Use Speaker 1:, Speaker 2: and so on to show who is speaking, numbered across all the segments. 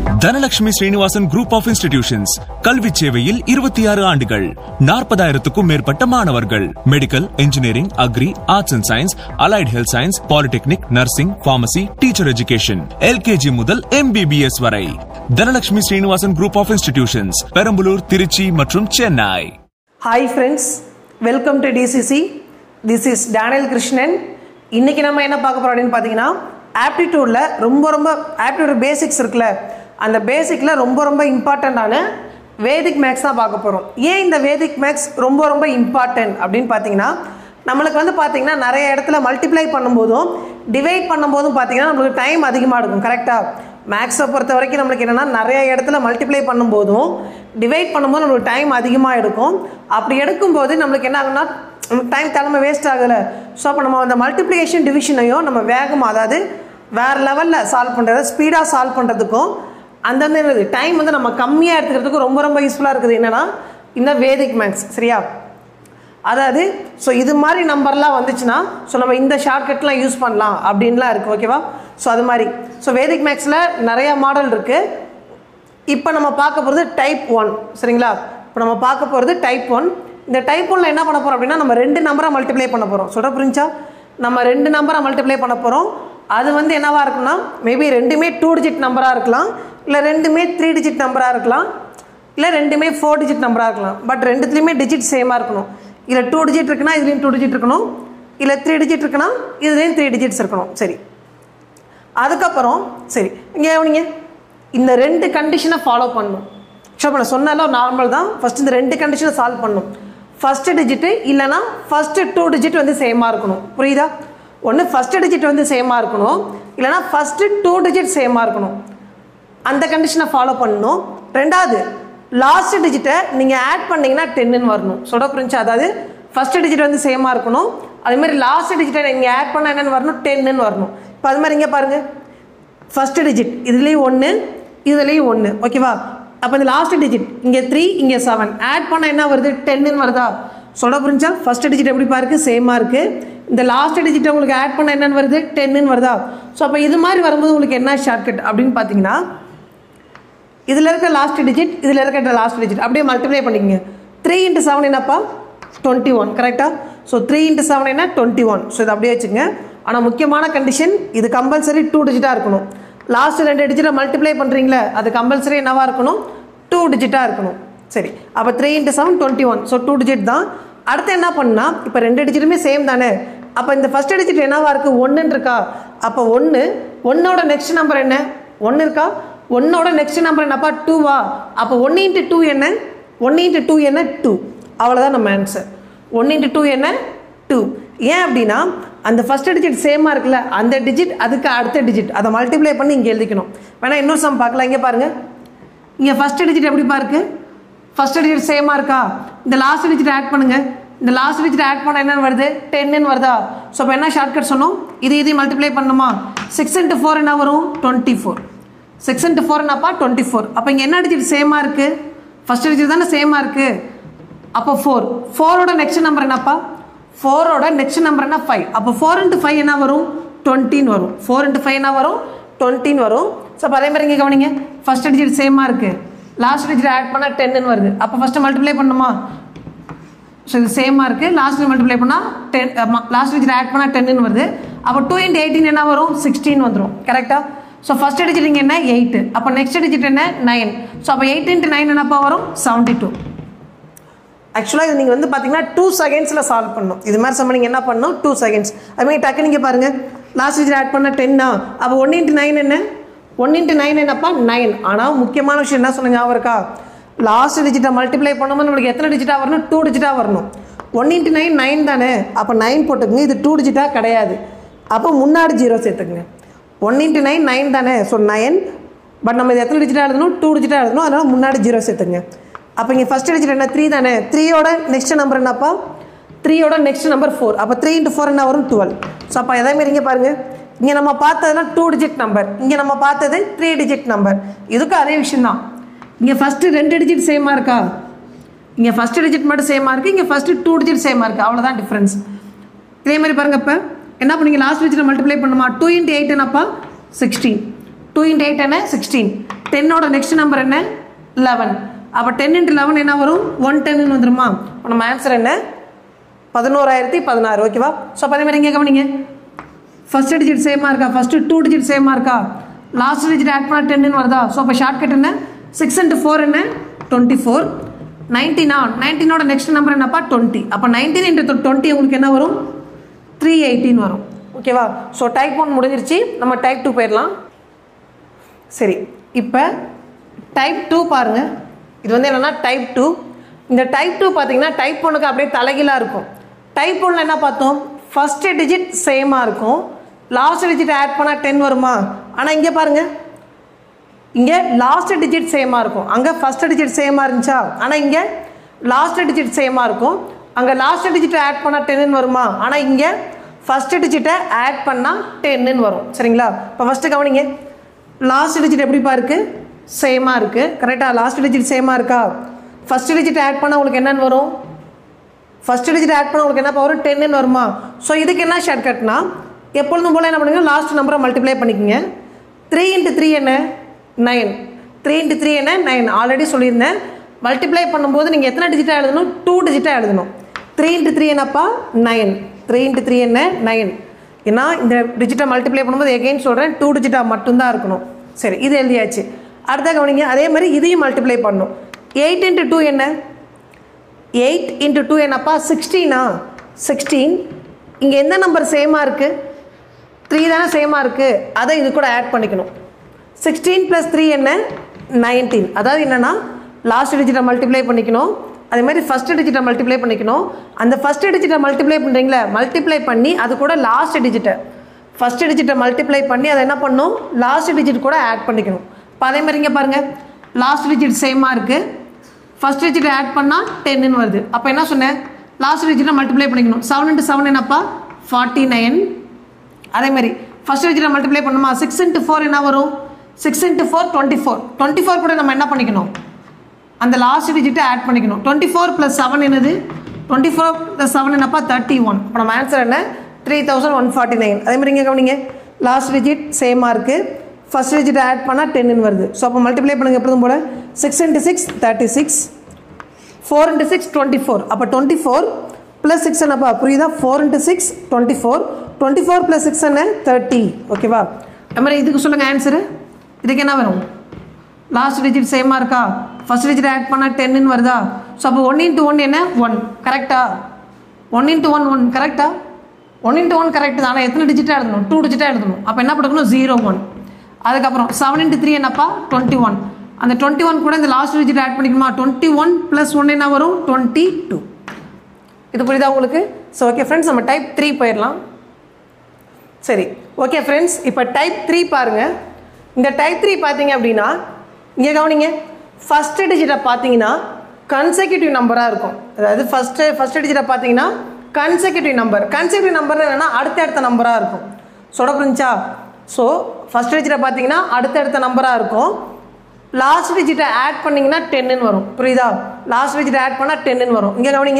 Speaker 1: Dhanalakshmi Srinivasan group of institutions கல்வி சேவையில் இருபத்தி ஆறு ஆண்டுகள் நாற்பதாயிரத்துக்கும் மேற்பட்ட மாணவர்கள் medical engineering agri arts and science allied health science polytechnic nursing pharmacy teacher education LKG முதல் எம்பிபிஎஸ் வரை Dhanalakshmi Srinivasan group of institutions Perambalur Trichy மற்றும் Chennai
Speaker 2: hi friends welcome to டிசிசி this is Daniel Krishnan இன்னைக்கு நம்ம என்ன பார்க்க போறோம் அப்படின்னு பார்த்தீங்கன்னா ஆப்டிடியூடில் ரொம்ப ரொம்ப ஆப்டிடியூட் பேசிக்ஸ் இருக்குல்ல அந்த பேசிக்கில் ரொம்ப ரொம்ப இம்பார்ட்டண்ட்டான வேதிக் மேக்ஸ் தான் பார்க்க போகிறோம் ஏன் இந்த வேதிக் மேக்ஸ் ரொம்ப ரொம்ப இம்பார்ட்டன்ட் அப்படின்னு பார்த்தீங்கன்னா நம்மளுக்கு வந்து பார்த்தீங்கன்னா நிறைய இடத்துல மல்டிப்ளை பண்ணும்போதும் டிவைட் பண்ணும்போதும் பார்த்தீங்கன்னா நம்மளுக்கு டைம் அதிகமாக எடுக்கும் கரெக்டாக மேக்ஸை பொறுத்த வரைக்கும் நம்மளுக்கு என்னென்னா நிறைய இடத்துல மல்டிப்ளை பண்ணும்போதும் டிவைட் பண்ணும்போது நம்மளுக்கு டைம் அதிகமாக எடுக்கும் அப்படி எடுக்கும்போது நம்மளுக்கு என்ன ஆகும்னா நமக்கு டைம் தலைமை வேஸ்ட் ஆகலை ஸோ அப்போ நம்ம அந்த மல்டிப்ளிகேஷன் டிவிஷனையும் நம்ம வேகமாக அதாவது வேறு லெவலில் சால்வ் பண்ணுறது ஸ்பீடாக சால்வ் பண்ணுறதுக்கும் அந்தந்த என்னது டைம் வந்து நம்ம கம்மியாக எடுத்துக்கிறதுக்கும் ரொம்ப ரொம்ப யூஸ்ஃபுல்லாக இருக்குது என்னென்னா இந்த வேதிக் மேக்ஸ் சரியா அதாவது ஸோ இது மாதிரி நம்பர்லாம் வந்துச்சுன்னா ஸோ நம்ம இந்த ஷார்ட்கட்லாம் யூஸ் பண்ணலாம் அப்படின்லாம் இருக்குது ஓகேவா ஸோ அது மாதிரி ஸோ வேதிக் மேக்ஸில் நிறைய மாடல் இருக்குது இப்போ நம்ம பார்க்க போகிறது டைப் ஒன் சரிங்களா இப்போ நம்ம பார்க்க போகிறது டைப் ஒன் இந்த டைப் ஒன்ல என்ன பண்ண போகிறோம் அப்படின்னா நம்ம ரெண்டு நம்பரை மல்டிப்ளை பண்ண போகிறோம் சொல்கிற புரிஞ்சா நம்ம ரெண்டு நம்பரை மல்டிப்ளை பண்ண போகிறோம் அது வந்து என்னவா இருக்குன்னா மேபி ரெண்டுமே டூ டிஜிட் நம்பராக இருக்கலாம் இல்லை ரெண்டுமே த்ரீ டிஜிட் நம்பராக இருக்கலாம் இல்லை ரெண்டுமே ஃபோர் டிஜிட் நம்பராக இருக்கலாம் பட் ரெண்டுத்துலேயுமே டிஜிட் சேமாக இருக்கணும் இல்லை டூ டிஜிட் இருக்குன்னா இதுலேயும் டூ டிஜிட் இருக்கணும் இல்லை த்ரீ டிஜிட் இருக்குன்னா இதுலேயும் த்ரீ டிஜிட்ஸ் இருக்கணும் சரி அதுக்கப்புறம் சரி இங்கே கவனிங்க இந்த ரெண்டு கண்டிஷனை ஃபாலோ பண்ணணும் ஷோ பண்ண சொன்னாலும் நார்மல் தான் ஃபஸ்ட் இந்த ரெண்டு கண்டிஷனை சால்வ் பண்ணணும் ஃபஸ்ட்டு டிஜிட்டு இல்லைனா ஃபஸ்ட்டு டூ டிஜிட் வந்து சேமாக இருக்கணும் புரியுதா ஒன்று ஃபஸ்ட்டு டிஜிட் வந்து சேமாக இருக்கணும் இல்லைனா ஃபஸ்ட்டு டூ டிஜிட் சேமாக இருக்கணும் அந்த கண்டிஷனை ஃபாலோ பண்ணணும் ரெண்டாவது லாஸ்ட் டிஜிட்டை நீங்கள் ஆட் பண்ணீங்கன்னா டென்னுன்னு வரணும் சொல்ல புரிஞ்சு அதாவது ஃபஸ்ட்டு டிஜிட் வந்து சேமாக இருக்கணும் அதே மாதிரி லாஸ்ட் டிஜிட்டை நீங்கள் ஆட் பண்ண என்னென்னு வரணும் டென்னுன்னு வரணும் இப்போ அது மாதிரி இங்கே பாருங்கள் ஃபஸ்ட்டு டிஜிட் இதுலேயும் ஒன்று இதுலேயும் ஒன்று ஓகேவா அப்போ இந்த லாஸ்ட் டிஜிட் இங்கே த்ரீ இங்கே செவன் ஆட் பண்ண என்ன வருது டென்னுன்னு வருதா சொல்ல புரிஞ்சா ஃபஸ்ட் டிஜிட் எப்படி பாருக்கு சேமாக இருக்குது இந்த லாஸ்ட் டிஜிட்டை உங்களுக்கு ஆட் பண்ண என்னன்னு வருது டென்னுன்னு வருதா ஸோ அப்போ இது மாதிரி வரும்போது உங்களுக்கு என்ன ஷார்ட்கட் அப்படின்னு பார்த்தீங்கன்னா இதில் இருக்க லாஸ்ட் டிஜிட் இதில் இருக்க லாஸ்ட் டிஜிட் அப்படியே மல்டிப்ளை பண்ணிக்கங்க த்ரீ இன்ட்டு செவன் என்னப்பா டுவெண்ட்டி ஒன் கரெக்டாக ஸோ த்ரீ இன்ட்டு செவன் என்ன டுவெண்ட்டி ஒன் ஸோ இதை அப்படியே வச்சுங்க ஆனால் முக்கியமான கண்டிஷன் இது கம்பல்சரி டூ டிஜிட்டாக இருக்கணும் லாஸ்ட் ரெண்டு டிஜிட்டை மல்டிப்ளை பண்ணுறீங்களே அது கம்பல்சரி என்னவாக இருக்கணும் டூ டிஜிட்டாக இருக்கணும் சரி அப்போ three into seven twenty one so two digit தான் அடுத்து என்ன பண்ணால் இப்போ ரெண்டு டிஜிட்டுமே சேம் தானே அப்போ இந்த ஃபஸ்ட் டிஜிட் என்னவா இருக்குது ஒன்றுன்னு இருக்கா அப்போ ஒன்று ஒன்னோட நெக்ஸ்ட் நம்பர் என்ன ஒன்று இருக்கா ஒன்னோட நெக்ஸ்ட் நம்பர் என்னப்பா டூவா அப்போ ஒன் இன்ட்டு டூ என்ன ஒன் இன்ட்டு டூ என்ன டூ அவ்வளோதான் நம்ம ஆன்சர் ஒன் இன்ட்டு டூ என்ன டூ ஏன் அப்படின்னா அந்த ஃபஸ்ட் டிஜிட் சேமாக இருக்குல்ல அந்த டிஜிட் அதுக்கு அடுத்த டிஜிட் அதை மல்டிப்ளை பண்ணி இங்கே எழுதிக்கணும் வேணா இன்னொரு சம் பார்க்கலாம் இங்கே பாருங்கள் இங்கே ஃபஸ்ட் டிஜிட் எப்படிப்பா இருக்கு ஃபஸ்ட் டிஜிட் சேமாக இருக்கா இந்த லாஸ்ட் டிஜிட் ஆட் பண்ணுங்க இந்த லாஸ்ட் டிஜிட் ஆட் பண்ண என்ன வருது டென்னு வருதா ஸோ இப்போ என்ன ஷார்ட்கட் சொன்னோம் இது இதையும் மல்டிப்ளை பண்ணணுமா சிக்ஸ் இன்ட்டு ஃபோர் என்ன வரும் twenty four six into four என்னப்பா டுவெண்ட்டி ஃபோர் அப்போ இங்கே என்ன டிஜிட் சேமாக இருக்குது ஃபஸ்ட் டிஜிட் தானே சேமாக இருக்குது அப்போ ஃபோர் ஃபோரோட நெக்ஸ்ட் நம்பர் என்னப்பா ஃபோரோட நெக்ஸ்ட் நம்பர் என்ன ஃபைவ் அப்போ ஃபோர் இன்ட்டு ஃபைவ் என்ன வரும் டுவெண்ட்டின்னு வரும் ஃபோர் இன்ட்டு ஃபைவ் என்ன வரும் டுவெண்ட்டின்னு வரும் ஸோ அப்போ அதே மாதிரி இங்கே கவனிங்க ஃபஸ்ட் டிஜிட் சேமாக இருக்குது லாஸ்ட் டிஜிட் ஆட் பண்ணால் டென்னு வருது அப்போ ஃபஸ்ட்டு மல்டிப்ளை பண்ணுமா ஸோ இது சேமாக இருக்குது லாஸ்ட் மல்டிப்ளை பண்ணால் டென் லாஸ்ட் டிஜிட் ஆட் பண்ணால் டென்னு வருது அப்போ டூ இன்ட்டு எயிட்டின் என்ன வரும் சிக்ஸ்டீன் வந்துடும் கரெக்டாக ஸோ ஃபஸ்ட் டிஜிட் இங்கே என்ன எயிட்டு அப்போ நெக்ஸ்ட் டிஜிட் என்ன நைன் ஸோ அப்போ எயிட் இன்ட்டு நைன் என்னப்பா வரும் செவன்ட்டி டூ ஆக்சுவலாக இது நீங்கள் வந்து பார்த்தீங்கன்னா டூ செகண்ட்ஸில் சால்வ் பண்ணணும் இது மாதிரி சம்ம நீங்கள் என்ன பண்ணணும் டூ செகண்ட்ஸ் அதுமாதிரி டக்கு நீங்கள் பாருங்கள் லாஸ்ட் டிஜிட் ஆட் பண்ண டென்னா அப்போ ஒன் இன்ட்டு நைன் என்ன ஒன் இன்ட்டு நைன் என்னப்பா நைன் ஆனால் முக்கியமான விஷயம் என்ன சொன்ன ஞாபகம் இருக்கா லாஸ்ட் டிஜிட்டை மல்டிப்ளை பண்ணும்போது நம்மளுக்கு எத்தனை டிஜிட்டாக வரணும் டூ டிஜிட்டாக வரணும் ஒன் இன்ட்டு நைன் நைன் தானே அப்போ நைன் போட்டுக்குங்க இது டூ டிஜிட்டாக கிடையாது அப்போ முன்னாடி ஜீரோ சேர்த்துக்குங்க ஒன் இன்ட்டு நைன் நைன் தானே ஸோ நைன் பட் நம்ம இது எத்தனை டிஜிட்டாக எழுதணும் டூ டிஜிட்டாக எழுதணும் அதனால் முன்னாடி ஜீரோ சேர்த்துங்க அப்போ இங்கே ஃபஸ்ட் டிஜிட் என்ன த்ரீ தானே த்ரீயோட நெக்ஸ்ட் நம்பர் என்னப்பா த்ரீயோட நெக்ஸ்ட் நம்பர் ஃபோர் அப்போ த்ரீ இன்ட்டு ஃபோர் என்ன வரும் டுவெல் ஸோ அப்போ அதேமாரி இங்கே பாருங்கள் இங்கே நம்ம பார்த்ததுலாம் டூ டிஜிட் நம்பர் இங்கே நம்ம பார்த்தது த்ரீ டிஜிட் நம்பர் இதுக்கும் அதே விஷயம் தான் இங்கே ஃபஸ்ட்டு ரெண்டு டிஜிட் சேமாக இருக்கா இங்கே ஃபஸ்ட்டு டிஜிட் மட்டும் சேமாக இருக்குது இங்கே ஃபஸ்ட்டு டூ டிஜிட் சேமாக இருக்குது அவ்வளோதான் டிஃப்ரென்ஸ் இதே மாதிரி பாருங்க இப்போ என்ன பண்ணீங்க லாஸ்ட் டிஜிட்டை மல்டிப்ளை பண்ணுமா டூ இன்ட்டு எயிட் என்னப்பா சிக்ஸ்டீன் டூ இன்ட்டு எயிட் என்ன சிக்ஸ்டீன் டென்னோட நெக்ஸ்ட் நம்பர் என்ன லெவன் அப்போ டென் இன்ட்டு லெவன் என்ன வரும் ஒன் டென்னு வந்துருமா அப்ப நம்ம ஆன்சர் என்ன பதினோராயிரத்தி பதினாறு ஓகேவா ஸோ அப்போ அதே மாதிரி இங்கே கவனிங்க ஃபர்ஸ்ட் டிஜிட் சேமாக இருக்கா ஃபஸ்ட்டு டூ டிஜிட் சேமாக இருக்கா லாஸ்ட் டிஜிட் ஆட் பண்ணால் டென்னு வருதா ஸோ அப்போ ஷார்ட்கட் என்ன சிக்ஸ் இன்ட்டு ஃபோர் என்ன டுவெண்ட்டி ஃபோர் நைன்டீனா நைன்டீனோட நெக்ஸ்ட் நம்பர் என்னப்பா டுவெண்ட்டி அப்போ நைன்டீன் இன்ட்டு டுவெண்ட்டி உங்களுக்கு என்ன வரும் த்ரீ எயிட்டீன் வரும் ஓகேவா ஸோ டைப் ஒன் முடிஞ்சிருச்சு நம்ம டைப் டூ போயிடலாம் சரி இப்போ டைப் டூ பாருங்க இது வந்து என்னன்னா டைப் டூ இந்த டைப் டூ பார்த்தீங்கன்னா டைப் ஒன்றுக்கு அப்படியே தலைகீழாக இருக்கும் டைப் ஒன்ல என்ன பார்த்தோம் ஃபர்ஸ்ட் டிஜிட் சேமாக இருக்கும் லாஸ்ட் டிஜிட் ஆட் பண்ணால் டென் வருமா ஆனால் இங்கே பாருங்க இங்கே லாஸ்ட் டிஜிட் சேமாக இருக்கும் அங்கே ஃபர்ஸ்ட் டிஜிட் சேமாக இருந்துச்சா ஆனால் இங்கே லாஸ்ட் டிஜிட் சேமாக இருக்கும் அங்கே லாஸ்ட் டிஜிட்டை ஆட் பண்ணால் டென்னு வருமா ஆனால் இங்கே ஃபர்ஸ்ட் டிஜிட்டை ஆட் பண்ணால் டென்னு வரும் சரிங்களா இப்போ ஃபஸ்ட்டு கவனிங்க லாஸ்ட் டிஜிட் எப்படிப்பா இருக்குது சேமாக இருக்குது கரெக்டாக லாஸ்ட் டிஜிட் சேமாக இருக்கா ஃபர்ஸ்ட் டிஜிட் ஆட் பண்ணால் உங்களுக்கு என்னென்னு வரும் ஃபர்ஸ்ட் டிஜிட் ஆட் பண்ண உங்களுக்கு என்ன வரும் டென்னு வருமா ஸோ இதுக்கு என்ன ஷார்ட்கட்னா எப்பொழுதும் போல் என்ன பண்ணுங்க லாஸ்ட் நம்பரை மல்டிப்ளை பண்ணிக்கோங்க த்ரீ இன்ட்டு த்ரீ என்ன நைன் த்ரீ இன்ட்டு த்ரீ என்ன நைன் ஆல்ரெடி சொல்லியிருந்தேன் மல்டிப்ளை பண்ணும்போது நீங்கள் எத்தனை டிஜிட்டாக எழுதணும் டூ டிஜிட்டாக எழுதணும் த்ரீ இன்ட்டு த்ரீ என்னப்பா நைன் த்ரீ இன்ட்டு த்ரீ என்ன நைன் ஏன்னா இந்த டிஜிட்டை மல்டிப்ளை பண்ணும்போது எகைன் சொல்கிறேன் டூ டிஜிட்டாக மட்டும்தான் இருக்கணும் சரி இது எழுதியாச்சு அடுத்த கவனிங்க அதே மாதிரி இதையும் மல்டிப்ளை பண்ணணும் எயிட் இன்ட்டு டூ என்ன எயிட் இன்ட்டு டூ என்னப்பா சிக்ஸ்டீனா சிக்ஸ்டீன் இங்கே எந்த நம்பர் சேமாக இருக்குது த்ரீ தானே சேமாக இருக்குது அதை இது கூட ஆட் பண்ணிக்கணும் சிக்ஸ்டீன் ப்ளஸ் த்ரீ என்ன நைன்டீன் அதாவது என்னென்னா லாஸ்ட் டிஜிட்டை மல்டிப்ளை பண்ணிக்கணும் அதே மாதிரி ஃபஸ்ட் டிஜிட்டை மல்டிப்ளை பண்ணிக்கணும் அந்த ஃபஸ்ட் டிஜிட்டை மல்டிப்ளை பண்ணுறீங்களே மல்டிப்ளை பண்ணி அது கூட லாஸ்ட் டிஜிட்டை ஃபஸ்ட் டிஜிட்டை மல்டிப்ளை பண்ணி அதை என்ன பண்ணணும் லாஸ்ட் டிஜிட் கூட ஆட் பண்ணிக்கணும் இப்போ அதே மாதிரி இங்கே பாருங்கள் லாஸ்ட் டிஜிட் சேமாக இருக்குது ஃபர்ஸ்ட் டிஜிட் ஆட் பண்ணால் டென்னு வருது அப்போ என்ன சொன்னேன் லாஸ்ட் டிஜிட்டை மல்டிப்ளை பண்ணிக்கணும் செவன் இன்ட்டு செவன் என்னப்பா ஃபார்ட்டி நைன் அதே மாதிரி ஃபர்ஸ்ட் டிஜிட்டை மல்டிப்ளை பண்ணுமா சிக்ஸ் இன்ட்டு ஃபோர் என்ன வரும் six into four twenty four twenty four கூட நம்ம என்ன பண்ணிக்கணும் அந்த லாஸ்ட் டிஜிட்டை ஆட் பண்ணிக்கணும் டுவெண்ட்டி ஃபோர் ப்ளஸ் செவன் என்னது டுவெண்ட்டி ஃபோர் ப்ளஸ் செவன் என்னப்பா தேர்ட்டி ஒன் இப்போ நம்ம ஆன்சர் என்ன three thousand one forty nine அதே மாதிரி இங்கே கவனிங்க லாஸ்ட் டிஜிட் சேமாக இருக்குது ஃபர்ஸ்ட் டிஜிட் ஆட் பண்ணால் டென்னு வருது ஸோ அப்போ மல்டிப்ளை பண்ணுங்க எப்பொழுதும் போல six into six thirty six four into six twenty four அப்போ டுவெண்ட்டி ஃபோர் ப்ளஸ் சிக்ஸ் என்னப்பா புரியுதா four into six twenty four twenty four plus six என்ன தேர்ட்டி ஓகேவா அது மாதிரி இதுக்கு சொல்லுங்கள் ஆன்சரு இதுக்கு என்ன வரும் லாஸ்ட் டிஜிட் சேமாக இருக்கா ஃபர்ஸ்ட் டிஜிட் ஆட் பண்ணால் டென்னு வருதா ஸோ அப்போ ஒன் இன்ட்டு ஒன் என்ன ஒன் கரெக்டா ஒன் இன்ட்டு ஒன் ஒன் கரெக்டா ஒன் இன்ட்டு ஒன் கரெக்ட் தான் ஆனால் எத்தனை டிஜிட்டாக எழுதணும் டூ டிஜிட்டாக எழுதணும் அப்போ என்ன கொடுக்கணும் ஜீரோ ஒன் அதுக்கப்புறம் செவன் இன்ட்டு த்ரீ என்னப்பா டுவெண்ட்டி ஒன் அந்த டுவெண்ட்டி ஒன் கூட இந்த லாஸ்ட் டிஜிட் ஆட் பண்ணிக்கணுமா டுவெண்ட்டி ஒன் ப்ளஸ் ஒன் என்ன வரும் டுவெண்ட்டி டூ இது புரியுதா உங்களுக்கு ஸோ ஓகே ஃப்ரெண்ட்ஸ் நம்ம டைப் த்ரீ போயிடலாம் சரி ஓகே ஃப்ரெண்ட்ஸ் இப்போ டைப் த்ரீ பாருங்கள் இந்த டைப் த்ரீ பார்த்தீங்க அப்படின்னா இங்கே கவனிங்க ஃபஸ்ட்டு டிஜிட்டை பார்த்தீங்கன்னா கன்செக்யூட்டிவ் நம்பராக இருக்கும் அதாவது ஃபஸ்ட்டு ஃபஸ்ட்டு டிஜிட்டை பார்த்தீங்கன்னா கன்செக்யூட்டிவ் நம்பர் கன்செக்யூட்டிவ் நம்பர் என்னென்னா அடுத்தடுத்த நம்பராக இருக்கும் சொல்ல புரிஞ்சா ஸோ ஃபஸ்ட் டிஜிட்டை பார்த்தீங்கன்னா அடுத்தடுத்த நம்பராக இருக்கும் லாஸ்ட் டிஜிட்டை ஆட் பண்ணிங்கன்னா டென்னு வரும் புரியுதா லாஸ்ட் டிஜிட்டை ஆட் பண்ணால் டென்னு வரும் இங்கே கவனிங்க